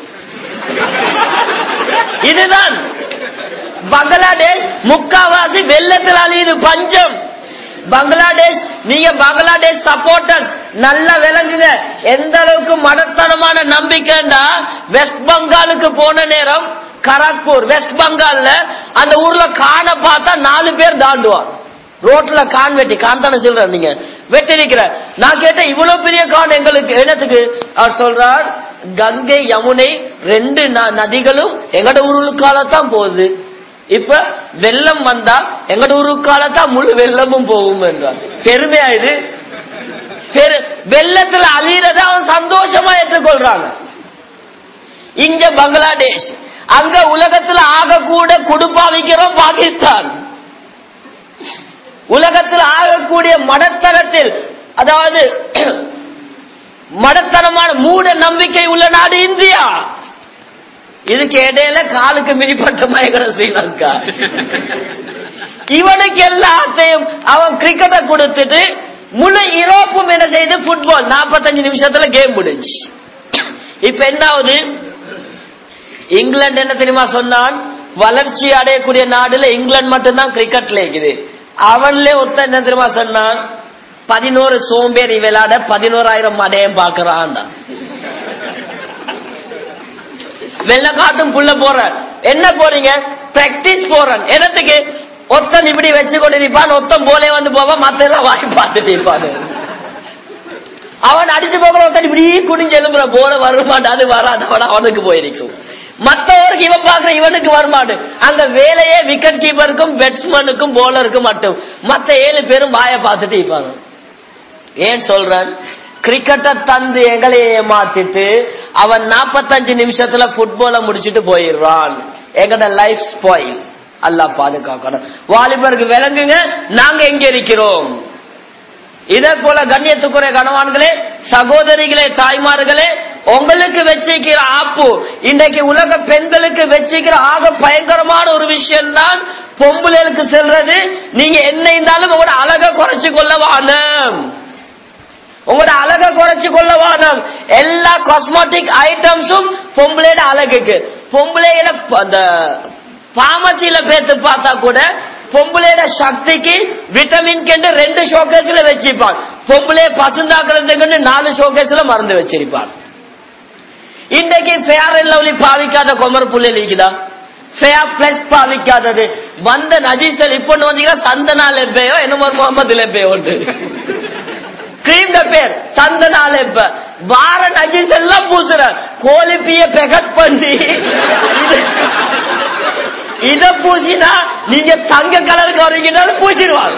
இதுதான் பங்களாதேஷ் முக்காவாசி வெள்ளத்தில் அழியுது பஞ்சம் பங்களாதேஷ் நீங்க பங்களாதேஷ் சப்போர்ட்டர்ஸ் நல்ல விளங்குங்க எந்த அளவுக்கு மடத்தனமான நம்பிக்கைண்டா வெஸ்ட் பெங்காலுக்கு போன நேரம் கராக்பூர் வெஸ்ட் பெங்கால்ல அந்த ஊர்ல காண பார்த்தா நாலு பேர் தாண்டுவான் ரோட்ல கான் வெட்டி கான் தானே சொல்ற நீங்க வெட்டி நிக்கிற நான் கேட்டேன் இவ்வளவு பெரிய கான் எங்களுக்கு என்னத்துக்கு அவர் சொல்றார் கங்கை யமுனை ரெண்டு ந- நதிகளும் எங்கட ஊருக்காலத்தான் போகுது இப்ப வெள்ளம் வந்தா எங்கட ஊருக்காலத்தான் முழு வெள்ளமும் போகும் என்றார் பெருமையா இது பெரு வெள்ளத்துல அழியறத அவன் சந்தோஷமா ஏற்றுக்கொள்றாங்க இங்க பங்களாதேஷ் அங்க உலகத்துல ஆக கூட குடுப்பாவிக்கிறோம் பாகிஸ்தான் உலகத்தில் ஆகக்கூடிய மடத்தனத்தில் அதாவது மடத்தனமான மூட நம்பிக்கை உள்ள நாடு இந்தியா இதுக்கு இடையில காலுக்கு மிதிப்பட்ட மயக்கிற ஸ்ரீலங்கா இவனுக்கு எல்லாத்தையும் அவன் கிரிக்கெட்டை கொடுத்துட்டு முழு யூரோப்பும் என்ன செய்து ஃபுட்பால் 45 நிமிஷத்துல கேம் முடிஞ்சு இப்ப என்னாவது இங்கிலாந்து என்ன தெரியுமா சொன்னான் வளர்ச்சி அடையக்கூடிய நாடுல இங்கிலாந்து மட்டும்தான் கிரிக்கெட்ல இருக்குது அவன்ல ஒருத்தன் என்ன தெரியுமா சொன்னான் பதினோரு சோம்பேறி விளையாட பதினோராயிரம் மடையம் பாக்குறான் வெள்ளக்காட்டும் புள்ள போற என்ன போறீங்க பிராக்டிஸ் போறேன் என்னத்துக்கு ஒத்தன் இப்படி வச்சு கொண்டு நிப்பான் ஒத்தன் போலே வந்து போவான் மத்த எல்லாம் வாய் பார்த்துட்டு நிப்பான் அவன் அடிச்சு போகிற ஒருத்தன் இப்படி குனிஞ்சு எழும்புற போல வருமாட்டு அது வராது அவன் அவனுக்கு போயிருக்கும் மத்தவருக்கு இவன் பாக்குற இவனுக்கு வருமாடு அங்க வேலையே விக்கெட் கீப்பருக்கும் பேட்ஸ்மேனுக்கும் போலருக்கும் மட்டும் மத்த ஏழு பேரும் வாயை பார்த்துட்டு இருப்பாங்க ஏன் சொல்றேன் கிரிக்கெட்டை தந்து எங்களை ஏமாத்திட்டு அவன் 45 நிமிஷத்துல ஃபுட்பால முடிச்சிட்டு போயிடுறான் எங்கட லைஃப் ஸ்பாயில் அல்லாஹ் பாதுகாக்கணும் வாலிபருக்கு விளங்குங்க நாங்க எங்க இருக்கிறோம் இதே போல கண்ணியத்துக்குரிய கணவான்களே சகோதரிகளே தாய்மார்களே உங்களுக்கு வச்சிருக்கிற ஆப்பு இன்றைக்கு உலக பெண்களுக்கு வச்சிருக்கிற ஆக பயங்கரமான ஒரு விஷயம் தான் பொம்பளைகளுக்கு செல்றது நீங்க என்ன இருந்தாலும் உங்களோட அழக குறைச்சு கொள்ள வானம் உங்களோட அழக குறைச்சு கொள்ள வானம் எல்லா காஸ்மெட்டிக் ஐட்டம்ஸும் பொம்பளையோட அழகுக்கு பொம்பளையோட ப- அந்த பாமசியில பேத்து பார்த்தா கூட பொம்பளையோட சக்திக்கு விட்டமின் கண்டு ரெண்டு ஷோகேஸ்ல வச்சிருப்பான் பொம்பளைய பசுந்தாக்குறதுக்கு நாலு ஷோகேஸ்ல மறந்து வச்சிருப்பான் இன்றைக்கு ஃபேர் அண்ட் லவ்லி பாவிக்காத கொமர் புள்ளை இருக்குதா ஃபேர் பிளஸ் பாவிக்காதது வந்த நஜீசல் இப்போ வந்தீங்கன்னா சந்தனா லெப்பையோ என்னமோ ஒரு முகமது லெப்பையோ உண்டு கிரீம் பேர் சந்தனா லெப்ப வார நஜீஸ் எல்லாம் பூசுற கோழிப்பிய பெகட் பண்ணி இது- இத பூசினா நீங்க தங்க கலருக்கு வரீங்கன்னாலும் பூசிடுவாங்க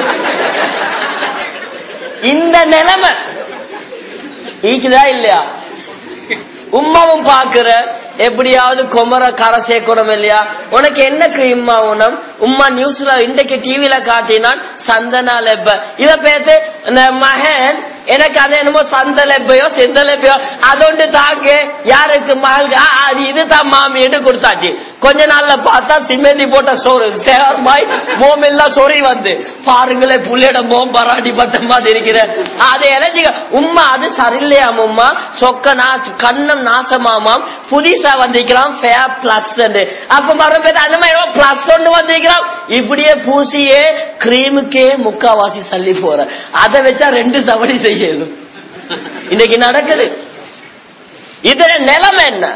இந்த நிலைமை ஈக்குதா இல்லையா உம்மாவும் பாக்குற எப்படியாவது கொமர கரை சேர்க்கணும் இல்லையா உனக்கு என்ன கிரீம் ஆகணும் உம்மா நியூஸ்ல இன்றைக்கு டிவில காட்டினான் சந்தனா லெப்ப இத பேத்து இந்த மகன் எனக்கு அது என்னமோ சந்த லெப்பையோ செந்த லெப்பையோ அதொண்டு தாங்க யாருக்கு மகளுக்கு ஆ, அது இதுதான் மாமின்னு கொடுத்தாச்சு கொஞ்ச நாள்ல பார்த்தா சிமெந்தி போட்ட சோறு சேரமாய் மோம் எல்லாம் சொறி வந்து பாருங்களேன் புள்ளையோட மோம் பராடி பட்ட மாதிரி இருக்கிற அதை இளைஞ்சிக்க உம்மா அது சரியில்லையாம் உம்மா சொக்க நாச கண்ணம் நாசமாமாம் புதுசா வந்திருக்கிறான் ஃபேர் பிளஸ் அப்ப மறுபடியும் அந்த மாதிரி பிளஸ் ஒன்று வந்திருக்கிறான் இப்படியே பூசியே கிரீமுக்கே முக்காவாசி சல்லி போற அதை வச்சா ரெண்டு சவடி செய்யணும் இன்னைக்கு நடக்குது இதுல நிலைமை என்ன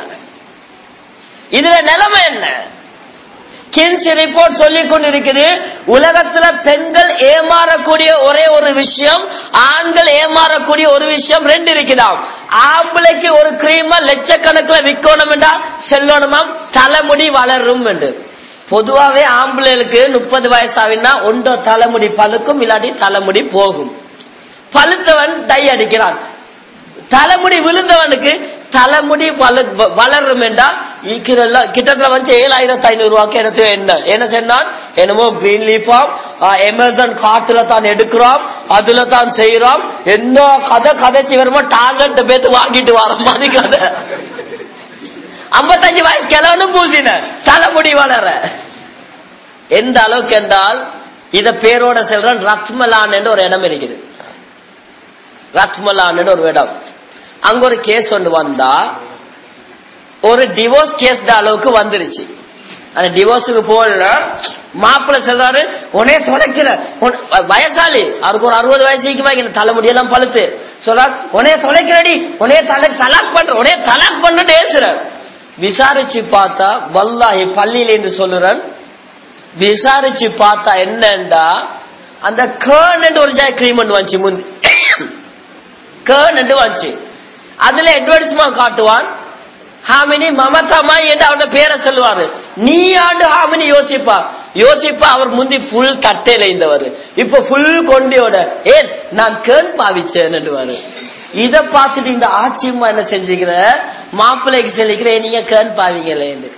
இதுல நிலைமை என்ன கின்ஸ் ரிப்போர்ட் சொல்லிக் கொண்டிருக்குது உலகத்துல பெண்கள் ஏமாறக்கூடிய ஒரே ஒரு விஷயம் ஆண்கள் ஏமாறக்கூடிய ஒரு விஷயம் ரெண்டு இருக்குதாம் ஆம்பளைக்கு ஒரு கிரீம லட்சக்கணக்கில் விற்கணும் என்றா செல்லணுமாம் தலைமுடி வளரும் என்று பொதுவாவே ஆம்பளைகளுக்கு முப்பது வயசாவினா ஒன்றோ தலைமுடி பழுக்கும் இல்லாட்டி தலைமுடி போகும் பழுத்தவன் டை அடிக்கிறான் தலைமுடி விழுந்தவனுக்கு தலைமுடி வள- வ- வளரும் என்றா ஈக்கிரல்ல கிட்டத்தட்ட வந்து ஏழாயிரத்தி ஐநூறு ரூபாய்க்கு எடுத்து என்ன என்ன சொன்னான் என்னமோ கிரீன் லீஃபாம் அமேசான் காட்டுல தான் எடுக்கிறோம் அதுல தான் செய்யறோம் என்ன கதை கதைச்சு வருமோ டார்கெட் பேத்து வாங்கிட்டு வர மாதிரி கதை ஐம்பத்தஞ்சு வயசு கிழவனு பூசின தலைமுடி வளர எந்த அளவுக்கு என்றால் இத பேரோட செல்றன் ரத்மலான் என்று ஒரு இடம் இருக்குது ரத்மலான் ஒரு இடம் அங்க ஒரு கேஸ் ஒன்று வந்தா ஒரு டிவோர்ஸ் கேஸ் அளவுக்கு வந்துருச்சு அந்த டிவோர்ஸுக்கு போகல மாப்பிள்ள சொல்றாரு உனே தொலைக்கிற உன்- வயசாளி அவருக்கு ஒரு அறுபது வயசுக்கு வைக்கணும் தலைமுடியெல்லாம் பழுத்து சொல்றார் உனே தொலைக்கிறடி உனே தலை தலாக் பண்ற உனே தலாக் பண்ணு பேசுற விசாரிச்சு பார்த்தா வல்லாஹி பள்ளியில என்று சொல்லுறேன் விசாரிச்சு பார்த்தா என்னண்டா அந்த கேர்ன் ஒரு ஜாய் கிரீம் வந்துச்சு முந்தி கேர்ன் வந்துச்சு அதுல அட்வர்டைஸ்மெண்ட் காட்டுவான் ஹாமினி மமதாமா என்று அவனோட பேரை சொல்லுவாரு நீ ஆண்டு ஹாமினி யோசிப்பா யோசிப்பா அவர் முந்தி ஃபுல் தட்டையில இருந்தவர் இப்ப ஃபுல் கொண்டியோட ஏன் நான் கேர்ன் பாவிச்சேன்னுவாரு இத பார்த்துட்டு இந்த ஆட்சியம்மா என்ன செஞ்சுக்கிற மாப்பிள்ளைக்கு சொல்லிக்கிற நீங்க கேர்ன் பாவிங்களேன்னு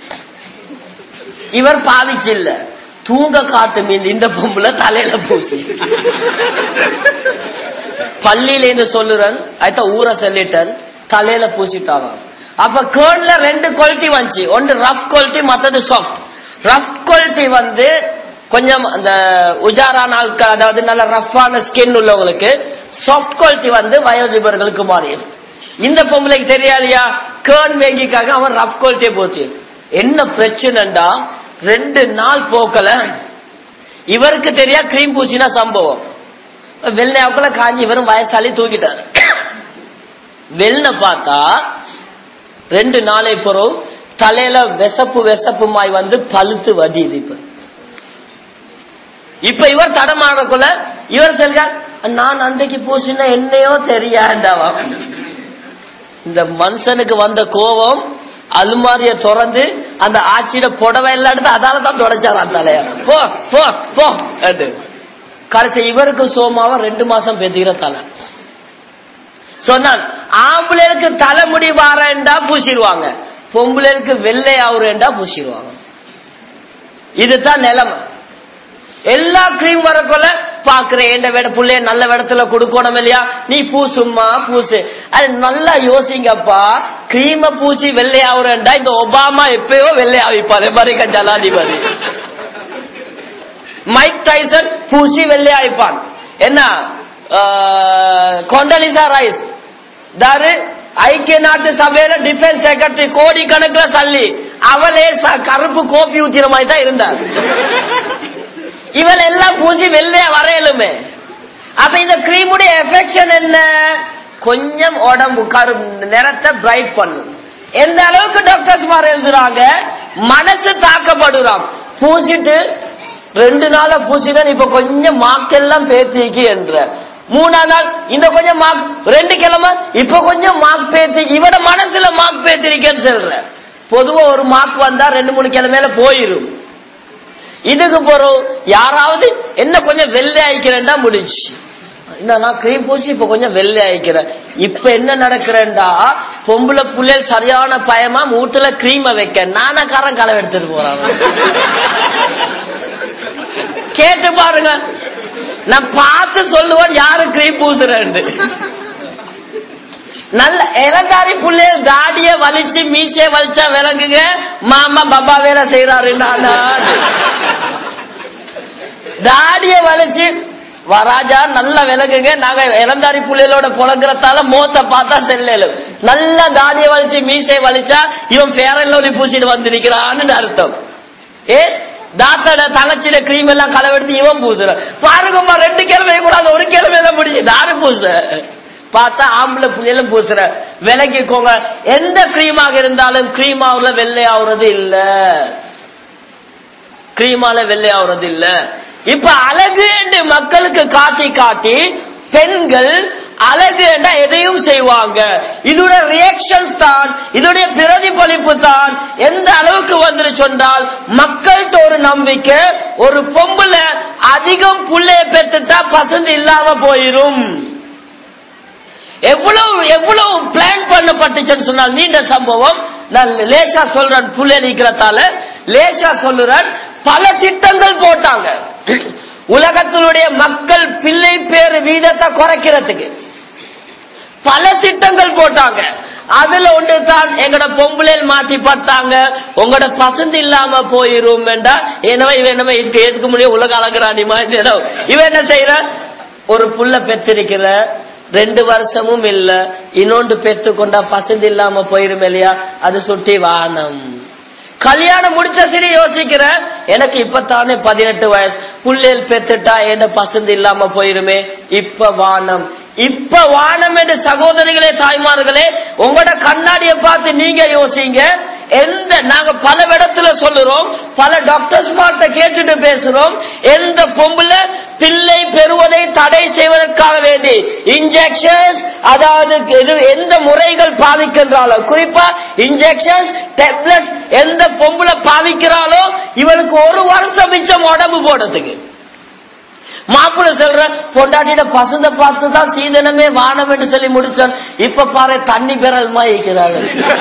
இவர் பாவிச்சு இல்ல தூங்க காட்டு மீன் இந்த பொம்புல தலையில பூசி பள்ளியில இருந்து சொல்லுறேன் அதான் ஊரை சொல்லிட்டேன் தலையில பூசிட்டாங்க அப்ப கேர்ன்ல ரெண்டு குவாலிட்டி வந்துச்சு ஒன்று ரஃப் குவாலிட்டி மத்தது சாஃப்ட் ரஃப் குவாலிட்டி வந்து கொஞ்சம் அந்த உஜாரான ஆட்கள் அதாவது நல்ல ரஃப்பான ஸ்கின் உள்ளவங்களுக்கு சாஃப்ட் குவாலிட்டி வந்து வயோதிபர்களுக்கு மாறியது இந்த பொம்பளைக்கு தெரியாதியா கேர்ன் வேங்கிக்காக அவன் ரஃப் குவாலிட்டியே போச்சு என்ன பிரச்சனைண்டா ரெண்டு நாள் போக்கல இவருக்கு தெரியா கிரீம் பூசினா சம்பவம் வெள்ளையாவுக்குள்ள காஞ்சி இவரும் வயசாலி தூக்கிட்டாரு வெள்ளை பார்த்தா ரெண்டு நாளை பிறகு தலையில வெசப்பு வெசப்புமாய் வந்து பழுத்து வடியுது இப்ப இப்ப இவர் தடமாடக்குள்ள இவர் சொல்றார் நான் அன்றைக்கு பூசினா என்னையோ தெரியாண்டாவா இந்த மனுஷனுக்கு வந்த கோபம் அலுமாரிய திறந்து அந்த ஆட்சியிட புடவை எல்லாம் எடுத்து அதால தான் தொடச்சாராம் தலைய போ போ போ அது கடைசி இவருக்கு சோமாவா ரெண்டு மாசம் பெத்துக்கிற தலை சொன்னான் ஆம்பளைக்கு தலைமுடி வாரண்டா பூசிடுவாங்க பொம்பளைக்கு வெள்ளை ஆகுறேன்டா பூசிடுவாங்க இதுதான் நிலைமை எல்லா கிரீம் வரக்குள்ள பாக்குறேன் எந்த வேட புள்ளைய நல்ல இடத்துல கொடுக்கணும் இல்லையா நீ பூசும்மா பூசு அது நல்லா யோசிங்கப்பா கிரீம பூசி வெள்ளை ஆகுறேன்டா இந்த ஒபாமா எப்பயோ வெள்ளை ஆவிப்பாரு மாதிரி ஜனாதிபதி மைக் டைசன் பூசி வெள்ளை ஆயிப்பான் என்ன கொண்டலிசா ரைஸ் தாரு ஐக்கிய நாட்டு சபையில டிஃபென்ஸ் செக்ரட்டரி கோடி கணக்குல சல்லி அவளே ச- கருப்பு கோப்பி ஊத்திர மாதிரி தான் இருந்தார் இவன் எல்லாம் பூசி வெள்ளையா வரையலுமே அப்ப இந்த கிரீமுடைய எஃபெக்ஷன் என்ன கொஞ்சம் உடம்பு கரு நிறத்தை பிரைட் பண்ணும் எந்த அளவுக்கு டாக்டர்ஸ் மாற எழுதுறாங்க மனசு தாக்கப்படுறான் பூசிட்டு ரெண்டு நாளா பூசினா இப்ப கொஞ்சம் மார்க்கெல்லாம் பேத்திக்கு என்ற மூணா நாள் இந்த கொஞ்சம் மார்க் ரெண்டு கிழமை இப்ப கொஞ்சம் மார்க் பேத்தி இவட மனசுல மார்க் பேத்திருக்கேன்னு சொல்ற பொதுவா ஒரு மார்க் வந்தா ரெண்டு மூணு கிழமையில போயிரும் இதுக்கு போறோம் யாராவது என்ன கொஞ்சம் வெள்ளை ஆயிக்கிறேன்டா முடிச்சு இந்த நான் கிரீம் பூசி இப்ப கொஞ்சம் வெள்ளை ஆயிக்கிறேன் இப்ப என்ன நடக்கிறேன்டா பொம்பளை புள்ளைகள் சரியான பயமா மூட்டுல கிரீம வைக்க நானக்காரன் களை எடுத்துட்டு போறாங்க கேட்டு பாருங்க நான் பார்த்து சொல்லுவேன் யாரு கிரீம் பூசுறேன்னு நல்ல இளந்தாரி புள்ளைய தாடிய வலிச்சு மீசைய வலிச்சா விளங்குங்க மாமா பப்பா வேலை செய்யறாரு தாடிய வலிச்சு வராஜா நல்ல விளங்குங்க நாங்க இளந்தாரி புள்ளைகளோட புழங்குறதால மோத்த பார்த்தா செல்லல நல்ல தாடிய வலிச்சு மீசைய வலிச்சா இவன் ஃபேரன் லவ்லி பூசிட்டு வந்து நிக்கிறான்னு அர்த்தம் ஏ தாத்தோட தங்கச்சிட கிரீம் எல்லாம் கலவெடுத்து இவன் பூசுற பாருங்கம்மா ரெண்டு கிழமை கூடாது ஒரு கிழமையில முடியும் தாரு பூச பார்த்தா ஆம்பளை புள்ளையிலும் பூசுற விலகிக்கோங்க எந்த கிரீமாக இருந்தாலும் கிரீமாவுல வெள்ளை ஆகுறது இல்ல கிரீமால வெள்ளை ஆகுறது இல்ல இப்ப அழகு என்று மக்களுக்கு காட்டி காட்டி பெண்கள் அழகு என்ற எதையும் செய்வாங்க இதோட ரியாக்ஷன்ஸ் தான் இதோடைய பிரதிபலிப்பு தான் எந்த அளவுக்கு வந்து சொன்னால் மக்கள்கிட்ட ஒரு நம்பிக்கை ஒரு பொம்பளை அதிகம் புள்ளைய பெற்றுட்டா பசந்து இல்லாம போயிரும் எவ்வளவு எவ்வளவு பிளான் பண்ணப்பட்டுச்சுன்னு சொன்னால் நீண்ட சம்பவம் நான் லேசா சொல்றேன் புள்ளை நிக்கிறதால லேசா சொல்லுறேன் பல திட்டங்கள் போட்டாங்க உலகத்தினுடைய மக்கள் பிள்ளை பேரு வீதத்தை குறைக்கிறதுக்கு பல திட்டங்கள் போட்டாங்க அதுல ஒன்று தான் எங்கட பொம்பளையில் மாட்டி பட்டாங்க உங்களோட பசந்து இல்லாம போயிரும் வேண்டா எனவே இவன் என்னமே இதுக்கு எதுக்கு முடியும் உலக அழகுறானிமா இவன் என்ன செய்யற ஒரு புள்ள பெற்றிருக்கிற ரெண்டு வருஷமும் இல்ல இன்னொன்று பெற்று கொண்டா பசந்து இல்லாம போயிரும் இல்லையா அது சுட்டி வானம் கல்யாணம் முடிச்ச சரி யோசிக்கிற எனக்கு இப்பத்தானே பதினெட்டு வயசு புள்ளையில் பெத்துட்டா என்ன பசந்து இல்லாம போயிருமே இப்ப வானம் இப்ப வானம் என்று சகோதரிகளே தாய்மார்களே உங்களோட கண்ணாடியை பார்த்து நீங்க யோசிங்க எந்த நாங்க பல இடத்துல சொல்லுறோம் பல டாக்டர்ஸ் மார்ட்ட கேட்டுட்டு பேசுறோம் எந்த பொம்புல பிள்ளை பெறுவதை தடை செய்வதற்காக வேண்டி இன்ஜெக்ஷன்ஸ் அதாவது இது எந்த முறைகள் பாவிக்கின்றாலோ குறிப்பா இன்ஜெக்ஷன்ஸ் டேப்லெட் எந்த பொம்புல பாவிக்கிறாளோ இவனுக்கு ஒரு வருஷம் மிச்சம் உடம்பு போடுறதுக்கு மாப்பிள்ள சொல்ற பொண்டாட்டிட பசந்த பார்த்து தான் சீதனமே வானம் என்று சொல்லி முடிச்சான் இப்ப பாரு தண்ணி பெறல்மா இருக்கிறாங்க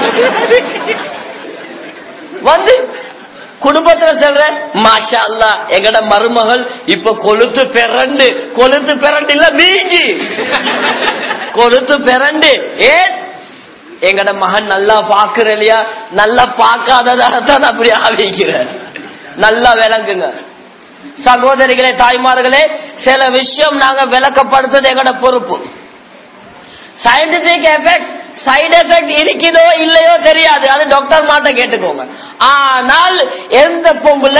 வந்து குடும்பத்துல சொல்ற மாஷா அல்லா எங்கட மருமகள் இப்ப கொளுத்து பெரண்டு கொளுத்து பெரண்டு இல்ல வீங்கி கொளுத்து பெரண்டு ஏன் எங்கட மகன் நல்லா பாக்குற இல்லையா நல்லா பார்க்காததால தான் அப்படி ஆவிக்கிற நல்லா விளங்குங்க சகோதரிகளே தாய்மார்களே சில விஷயம் நாங்க விளக்கப்படுத்துறது எங்கட பொறுப்பு சயின்டிபிக் எஃபெக்ட் சைடு எஃபெக்ட் இருக்குதோ இல்லையோ தெரியாது அது டாக்டர் மாட்ட கேட்டுக்கோங்க ஆனால் எந்த பொம்புல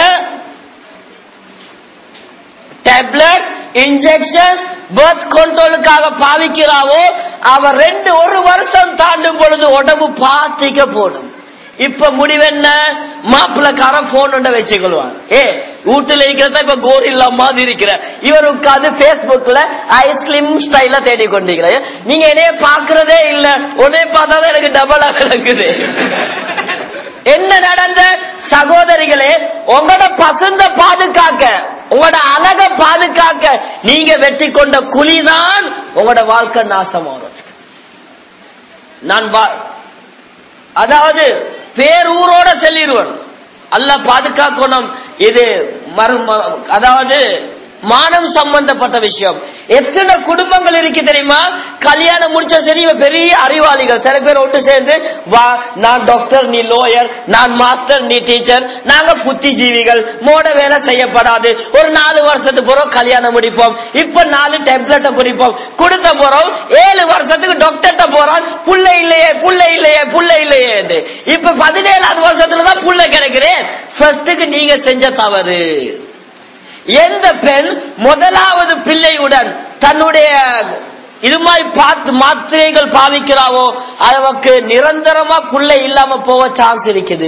டேப்லெட் இன்ஜெக்ஷன்ஸ் பர்த் கண்ட்ரோலுக்காக பாவிக்கிறாவோ அவ ரெண்டு ஒரு வருஷம் தாண்டும் பொழுது உடம்பு பாத்திக்க போடும் இப்ப முடிவென்ன மாப்பிள்ளக்காரன் போன் ஒன்றை வச்சுக்கொள்வான் ஏ வீட்டுல இருக்கிறத இப்ப கோரில்லா மாதிரி இருக்கிற இவர் உட்காந்து பேஸ்புக்ல ஐஸ்கிரீம் ஸ்டைல தேடி கொண்டிருக்கிற நீங்க என்னைய பாக்குறதே இல்ல உடனே பார்த்தாதான் எனக்கு டபுளா விளங்குது என்ன நடந்த சகோதரிகளே உங்களோட பசந்த பாதுகாக்க உங்களோட அழக பாதுகாக்க நீங்க வெற்றி கொண்ட குழிதான் உங்களோட வாழ்க்கை நாசம் வரும் நான் அதாவது பேரூரோட செல்லிடுவன் அல்ல பாதுகாக்கணும் இது மறு அதாவது மானம் சம்பந்தப்பட்ட விஷயம் எத்தனை குடும்பங்கள் இருக்கு தெரியுமா கல்யாணம் முடிச்ச சரி இவ பெரிய அறிவாளிகள் சில பேர் ஒட்டு சேர்ந்து வா நான் டாக்டர் நீ லோயர் நான் மாஸ்டர் நீ டீச்சர் நாங்க புத்திஜீவிகள் மோட வேலை செய்யப்படாது ஒரு நாலு வருஷத்துக்கு போறோம் கல்யாணம் முடிப்போம் இப்ப நாலு டெம்ப்ளெட்டை குடிப்போம் கொடுத்த போறோம் ஏழு வருஷத்துக்கு டாக்டர்கிட்ட போறான் புள்ள இல்லையே புள்ள இல்லையே புள்ள இல்லையே இப்ப பதினேழாவது வருஷத்துலதான் புள்ள கிடைக்கிறேன் ஃபர்ஸ்டுக்கு நீங்க செஞ்ச தவறு எந்த பெண் முதலாவது பிள்ளையுடன் தன்னுடைய இது மாதிரி பார்த்து மாத்திரைகள் பாவிக்கிறாவோ அவக்கு நிரந்தரமா புள்ளை இல்லாம போக சான்ஸ் இருக்குது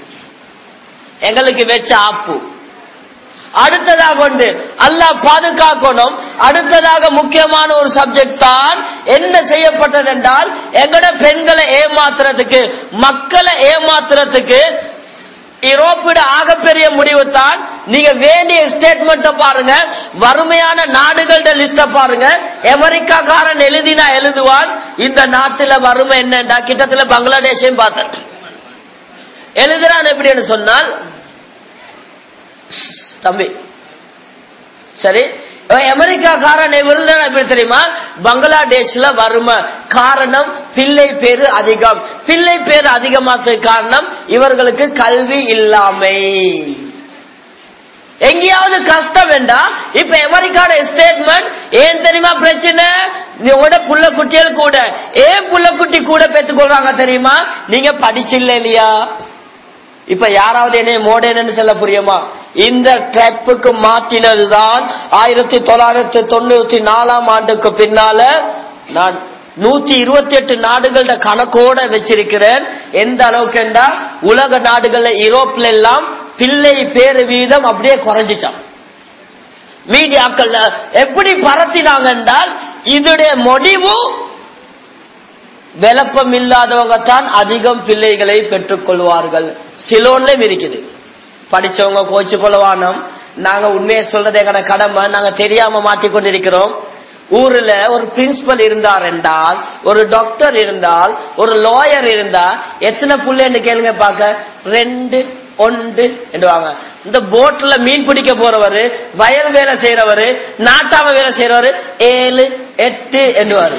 எங்களுக்கு வச்ச ஆப்பு அடுத்ததாக கொண்டு அல்லாஹ் பாதுகாக்கணும் அடுத்ததாக முக்கியமான ஒரு சப்ஜெக்ட் தான் என்ன செய்யப்பட்டது என்றால் எங்கட பெண்களை ஏமாத்துறதுக்கு மக்களை ஏமாத்துறதுக்கு யூரோப்பிட ஆகப்பெரிய முடிவு தான் நீங்க வேண்டிய ஸ்டேட்மெண்ட் பாருங்க வறுமையான நாடுகளோட லிஸ்ட பாருங்க அமெரிக்காக்காரன் எழுதினா எழுதுவான் இந்த நாட்டுல வறுமை என்னண்டா கிட்டத்துல பங்களாதேஷையும் பார்த்தேன் எழுதுறான் எப்படின்னு சொன்னால் தம்பி சரி அமெரிக்காக்காரன் விருந்தினர் எப்படி தெரியுமா பங்களாதேஷ்ல வறுமை காரணம் பிள்ளை பேரு அதிகம் பிள்ளை பேரு அதிகமாக்கு காரணம் இவர்களுக்கு கல்வி இல்லாமை எங்கேயாவது கஷ்டம் வேண்டாம் இப்ப அமெரிக்காவோட ஸ்டேட்மெண்ட் ஏன் தெரியுமா பிரச்சனை உங்களோட புள்ள குட்டிகள் கூட ஏன் புள்ள குட்டி கூட பெற்றுக்கொள்றாங்க தெரியுமா நீங்க படிச்சில்ல இல்லையா இப்ப யாராவது என்ன மோடேன்னு சொல்ல புரியுமா இந்த ட்ரெப்புக்கு மாற்றினதுதான் ஆயிரத்தி தொள்ளாயிரத்தி தொண்ணூத்தி நாலாம் ஆண்டுக்கு பின்னால நான் நூத்தி இருபத்தி எட்டு நாடுகளோட கணக்கோட வச்சிருக்கிறேன் எந்த அளவுக்கு என்றா உலக நாடுகள்ல யூரோப்ல எல்லாம் பிள்ளை பேரு வீதம் அப்படியே குறைஞ்சிச்சான் மீடியாக்கள்ல எப்படி பரத்தினாங்க என்றால் இதோடைய முடிவு விளப்பம் இல்லாதவங்க தான் அதிகம் பிள்ளைகளை பெற்றுக் கொள்வார்கள் சிலோன்லயும் இருக்குது படிச்சவங்க கோச்சு கொள்ளவானோம் நாங்க உண்மையை சொல்றது எங்கட கடமை நாங்க தெரியாம மாட்டிக்கொண்டிருக்கிறோம் ஊர்ல ஒரு பிரின்சிபல் இருந்தார் என்றால் ஒரு டாக்டர் இருந்தால் ஒரு லாயர் இருந்தா எத்தனை புள்ளைன்னு கேளுங்க பாக்க ரெண்டு ஒன்று என்றுவாங்க இந்த போட்ல மீன் பிடிக்க போறவரு வயல் வேலை செய்யறவரு நாட்டாம வேலை செய்யறவரு ஏழு எட்டு என்றுவாரு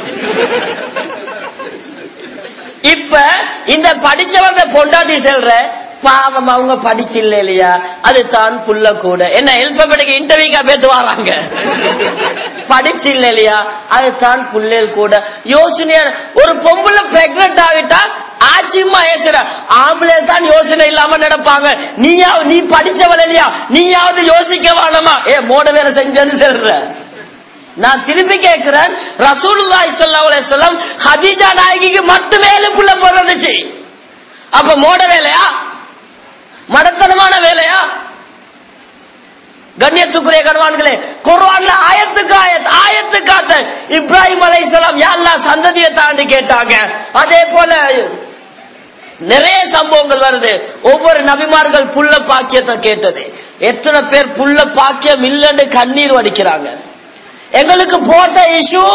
இப்ப இந்த படிச்சவங்க பொண்டாட்டி செல்ற பாவம் அவங்க படிச்சில்ல இல்லையா அது தான் புள்ள கூட என்ன எல்பபடிக்கு இன்டர்வியூக்கா பேத்து வராங்க படிச்சில்ல இல்லையா அது தான் புள்ளல் கூட யோசனையா ஒரு பொம்பளை பிரெக்னென்ட் ஆகிட்டா ஆச்சியமா ஏசுற ஆம்பளை தான் யோசனை இல்லாம நடப்பாங்க நீயா நீ படிச்சவள் இல்லையா நீயாவது யோசிக்க வேணாமா ஏ மோட வேலை செஞ்சேன்னு சொல்ற நான் திருப்பி கேட்கிறேன் ரசூலுல்லாஹி ஸல்லல்லாஹு அலைஹி வஸல்லம் ஹதீஜா நாயகிக்கு மட்டுமே புள்ள பிறந்துச்சு அப்ப மோட வேலையா மடத்தனமான வேலையா கண்ணியத்துக்குரிய கணவான்களே குர்ஆன்ல ஆயத்துக்கு ஆயத் ஆயத்துக்கு ஆத்த இப்ராஹிம் அலைஹிஸ்ஸலாம் யா அல்லாஹ் சந்ததியை தாண்டி கேட்டாங்க அதே போல நிறைய சம்பவங்கள் வருது ஒவ்வொரு நபிமார்கள் புள்ள பாக்கியத்தை கேட்டது எத்தனை பேர் புள்ள பாக்கியம் இல்லைன்னு கண்ணீர் வடிக்கிறாங்க எங்களுக்கு போட்ட இஷ்யூ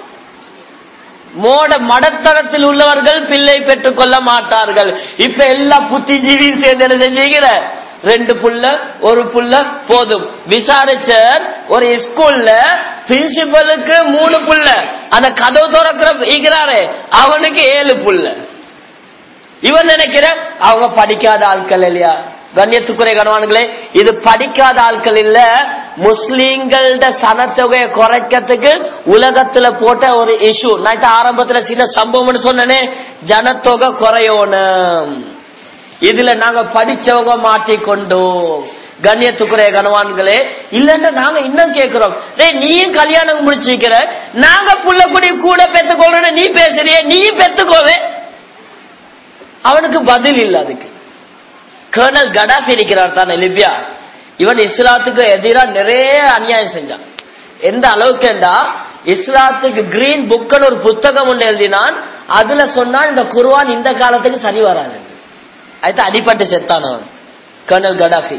மோட மடத்தரத்தில் உள்ளவர்கள் பிள்ளை பெற்றுக் கொள்ள மாட்டார்கள் இப்ப எல்லா புத்திஜீவியும் சேர்ந்து என்ன செஞ்சீங்கிற ரெண்டு புள்ள ஒரு புள்ள போதும் விசாரிச்சர் ஒரு ஸ்கூல்ல பிரின்சிபலுக்கு மூணு புள்ள அந்த கதவு திறக்கிற ஈகிறாரே அவனுக்கு ஏழு புள்ள இவன் நினைக்கிற அவங்க படிக்காத ஆட்கள் இல்லையா கண்ணியத்துக்குரிய கணவான்களே இது படிக்காத ஆட்கள் இல்ல முஸ்லீம்களோட சனத்தொகையை குறைக்கிறதுக்கு உலகத்துல போட்ட ஒரு இஷ்யூ நான் ஆரம்பத்துல சின்ன சம்பவம்னு சொன்னனே ஜனத்தொகை குறையணும் இதுல நாங்க படிச்சவங்க மாட்டிக்கொண்டோம் கண்ணியத்துக்குரிய கனவான்களே இல்லன்னா நாங்க இன்னும் கேட்கிறோம் டேய் நீயும் கல்யாணம் முடிச்சிருக்கிற நாங்க புள்ள குடி கூட பெத்துக்கொள்றோம் நீ பேசுறிய நீயும் பெத்துக்கோவே அவனுக்கு பதில் இல்ல அதுக்கு கர்னல் கடாஃபி இருக்கிறார் தானே லிபியா இவன் இஸ்லாத்துக்கு எதிராக நிறைய அநியாயம் செஞ்சான் எந்த அளவுக்குண்டா இஸ்லாத்துக்கு கிரீன் புக்னு ஒரு புத்தகம் ஒன்று எழுதினான் அதுல சொன்னான் இந்த குர்வான் இந்த காலத்துக்கு சரி வராது அது அடிப்பட்டு செத்தான் அவன் கர்னல் கடாஃபி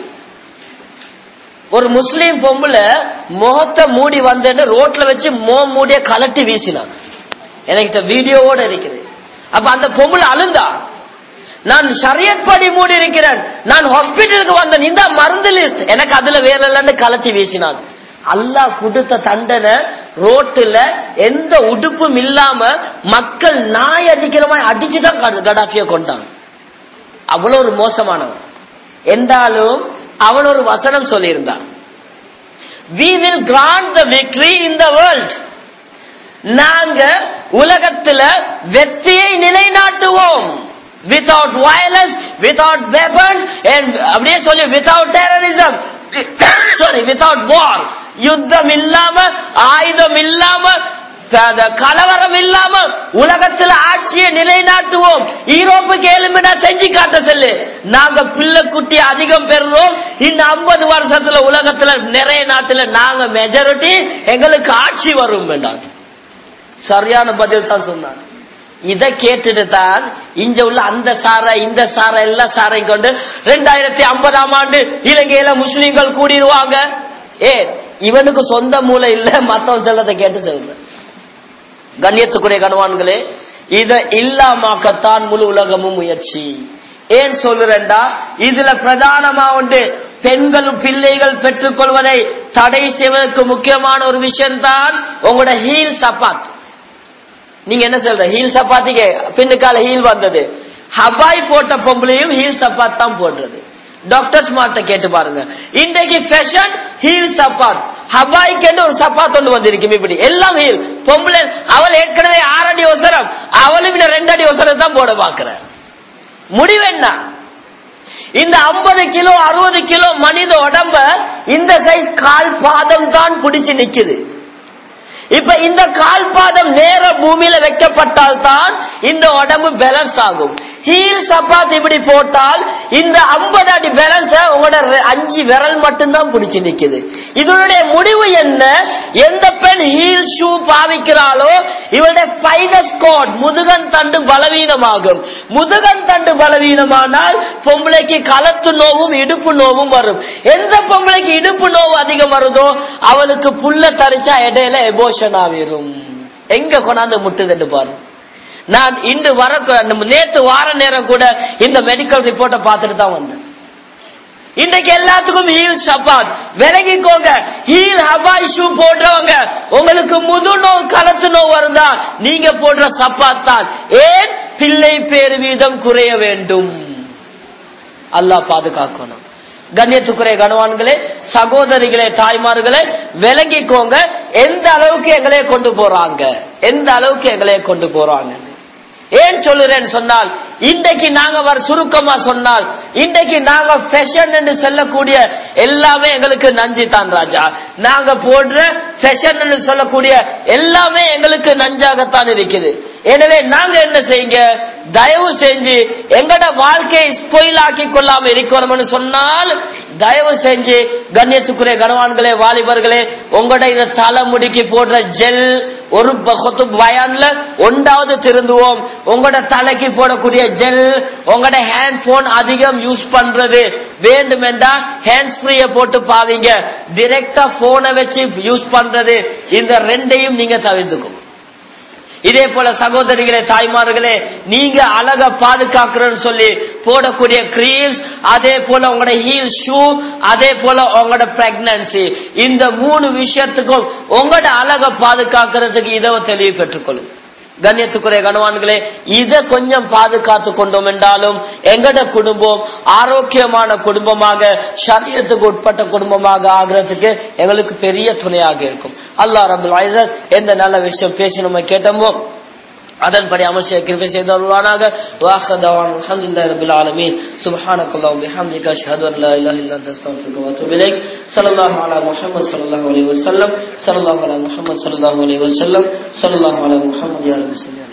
ஒரு முஸ்லீம் பொம்புல முகத்தை மூடி வந்தேன்னு ரோட்ல வச்சு மோ மூடிய கலட்டி வீசினான் எனக்கு வீடியோவோட இருக்குது அப்ப அந்த பொம்புல அழுந்தா நான் ஷரியத் படி மூடி இருக்கிறேன் நான் ஹாஸ்பிட்டலுக்கு வந்தேன் இந்த மருந்து லிஸ்ட் எனக்கு அதுல வேற இல்லைன்னு கலட்டி வீசினான் அல்லாஹ் கொடுத்த தண்டனை ரோட்டுல எந்த உடுப்பும் இல்லாம மக்கள் நாய் அடிக்கிற மாதிரி அடிச்சுதான் கடாஃபிய கொண்டான் அவ்வளவு ஒரு மோசமானவன் என்றாலும் அவன் ஒரு வசனம் சொல்லியிருந்தான் we will grant the victory in the world நாங்க உலகத்துல வெற்றியை நிலைநாட்டுவோம் without violence without weapons and அப்படியே சொல்லி without terrorism sorry without war யுத்தம் இல்லாம ஆயுதம் இல்லாம கலவரம் இல்லாம உலகத்துல ஆட்சியை நிலைநாட்டுவோம் ஈரோப்புக்கு எலும்பினா செஞ்சு காட்ட சொல்லு நாங்க பிள்ளை குட்டி அதிகம் பெறுறோம் இந்த ஐம்பது வருஷத்துல உலகத்துல நிறைய நாட்டுல நாங்க மெஜாரிட்டி எங்களுக்கு ஆட்சி வரும் வேண்டாம் சரியான பதில் தான் சொன்னாங்க இதை கேட்டுட்டு தான் இங்க உள்ள அந்த சார இந்த சார எல்லா சாரையும் கொண்டு ரெண்டாயிரத்தி ஐம்பதாம் ஆண்டு இலங்கையில முஸ்லீம்கள் கூடிடுவாங்க ஏ இவனுக்கு சொந்த மூளை இல்ல மத்தவன் செல்லத்தை கேட்டு சொல்ற கண்ணியத்துக்குரிய கணவான்களே இத இல்லாமக்கத்தான் முழு உலகமும் முயற்சி ஏன் சொல்லுறேன்டா இதுல பிரதானமா உண்டு பெண்களும் பிள்ளைகள் பெற்றுக்கொள்வதை தடை செய்வதற்கு முக்கியமான ஒரு விஷயம் தான் உங்களோட ஹீல் சப்பாத் நீங்க என்ன சொல்ற ஹீல் சப்பாத்திக்கு பின்னுக்கால ஹீல் வந்தது ஹபாய் போட்ட பொம்பளையும் ஹீல் சப்பாத் தான் போடுறது டாக்டர் ஸ்மார்ட்ட கேட்டு பாருங்க இன்றைக்கு ஃபேஷன் ஹீல் சப்பாத் ஹபாய்க்கு ஒரு சப்பாத் ஒன்று வந்திருக்கும் இப்படி எல்லாம் ஹீல் பொம்பளை அவள் ஏற்கனவே ஆறு அடி ஒசரம் அவளும் இன்னும் ரெண்டு அடி ஒசரம் தான் போட பாக்குற முடிவு என்ன இந்த ஐம்பது கிலோ அறுபது கிலோ மனித உடம்ப இந்த சைஸ் கால் பாதம் தான் பிடிச்சு நிக்குது இப்ப இந்த கால் பாதம் நேர பூமியில வைக்கப்பட்டால் தான் இந்த உடம்பு பேலன்ஸ் ஆகும் ஹீல் சப்பாத் இப்படி போட்டால் இந்த ஐம்பது அடி பேலன்ஸ உங்களோட ரெ- அஞ்சு விரல் மட்டும்தான் பிடிச்சு நிக்குது இதனுடைய முடிவு என்ன எந்த பெண் ஹீல் ஷூ பாவிக்கிறாளோ இவளுடைய ஸ்பைனஸ் கோட் முதுகன் தண்டு பலவீனமாகும் முதுகன் தண்டு பலவீனமானால் பொம்பளைக்கு களத்து நோவும் இடுப்பு நோவும் வரும் எந்த பொம்பளைக்கு இடுப்பு நோவு அதிகம் வருதோ அவளுக்கு புல்ல தரிச்சா இடையில எபோஷன் ஆகிரும் எங்க கொண்டாந்து முட்டுதுன்னு பாரு நான் இன்று வர நேத்து வார நேரம் கூட இந்த மெடிக்கல் ரிப்போர்ட்டை பார்த்துட்டு தான் வந்தேன் இன்றைக்கு எல்லாத்துக்கும் ஹீல் சப்பாத் விலகிக்கோங்க ஹீல் ஹபாய் ஷூ போடுறவங்க உங்களுக்கு முது நோய் கலத்து நோய் வருதா நீங்க போடுற சப்பாத் தான் ஏன் பிள்ளை பேரு வீதம் குறைய வேண்டும் அல்லாஹ் பாதுகாக்கணும் கண்ணியத்துக்குரிய கணவான்களே சகோதரிகளே தாய்மார்களே விளங்கிக்கோங்க எந்த அளவுக்கு எங்களே கொண்டு போறாங்க எந்த அளவுக்கு எங்களே கொண்டு போறாங்க ஏன் சொல்லுறேன்னு சொன்னால் இன்றைக்கு நாங்க வர சுருக்கமா சொன்னால் இன்றைக்கு நாங்க ஃபேஷன் என்று சொல்லக்கூடிய எல்லாமே எங்களுக்கு நஞ்சு தான் ராஜா நாங்க போடுற ஃபேஷன் என்று சொல்லக்கூடிய எல்லாமே எங்களுக்கு நஞ்சாகத்தான் இருக்குது எனவே நாங்க என்ன செய்யுங்க தயவு செஞ்சு எங்கட வாழ்க்கையை ஸ்பொயில் ஆக்கி கொள்ளாம இருக்கணும்னு சொன்னால் தயவு செஞ்சு கண்ணியத்துக்குரிய கனவான்களே வாலிபர்களே உங்களோட இந்த தலைமுடிக்கு போடுற ஜெல் ஒரு பகத்து பயான்ல ஒன்றாவது திருந்துவோம் உங்களோட தலைக்கு போடக்கூடிய ஜெல் உங்களோட ஹேண்ட் போன் அதிகம் யூஸ் பண்றது வேண்டுமென்றா ஹேண்ட் ஸ்ப்ரீய போட்டு பாவீங்க டிரெக்டா போனை வச்சு யூஸ் பண்றது இந்த ரெண்டையும் நீங்க தவிர்த்துக்கும் இதே போல சகோதரிகளே தாய்மார்களே நீங்க அழக பாதுகாக்கிறன்னு சொல்லி போடக்கூடிய கிரீம்ஸ் அதே போல உங்களோட ஹீல் ஷூ அதே போல உங்களோட பிரெக்னன்சி இந்த மூணு விஷயத்துக்கும் உங்களோட அழக பாதுகாக்கிறதுக்கு இதை தெளிவு பெற்றுக்கொள்ளும் கண்ணியத்துக்குரிய கணவான்களே இதை கொஞ்சம் பாதுகாத்து கொண்டோம் என்றாலும் எங்கட குடும்பம் ஆரோக்கியமான குடும்பமாக சரியத்துக்கு உட்பட்ட குடும்பமாக ஆகிறதுக்கு எங்களுக்கு பெரிய துணையாக இருக்கும் அல்லாஹ் ரபுல் ஐசர் எந்த நல்ல விஷயம் பேசி நம்ம கேட்டோமோ அதன்படி அமல் செய்ய கிருபை செய்தருவானாக வாஹதவான் அல்ஹம்துலில்லாஹி ரப்பில் ஆலமீன் சுப்ஹானக்கல்லாஹு பிஹம்திக அஷ்ஹது அன் லா இலாஹா இல்லா அன்த அஸ்தக்ஃபிருக வ அத்தூபு இலைக் ஸல்லல்லாஹு அலா முஹம்மத் ஸல்லல்லாஹு அலைஹி வஸல்லம் ஸல்லல்லாஹு அலா முஹம்மத் ஸல்லல்லாஹு அலைஹி வஸல்லம் ஸல்லல்லாஹு அலா முஹம்மத் யா ரப்பி ஸல்லல்லாஹு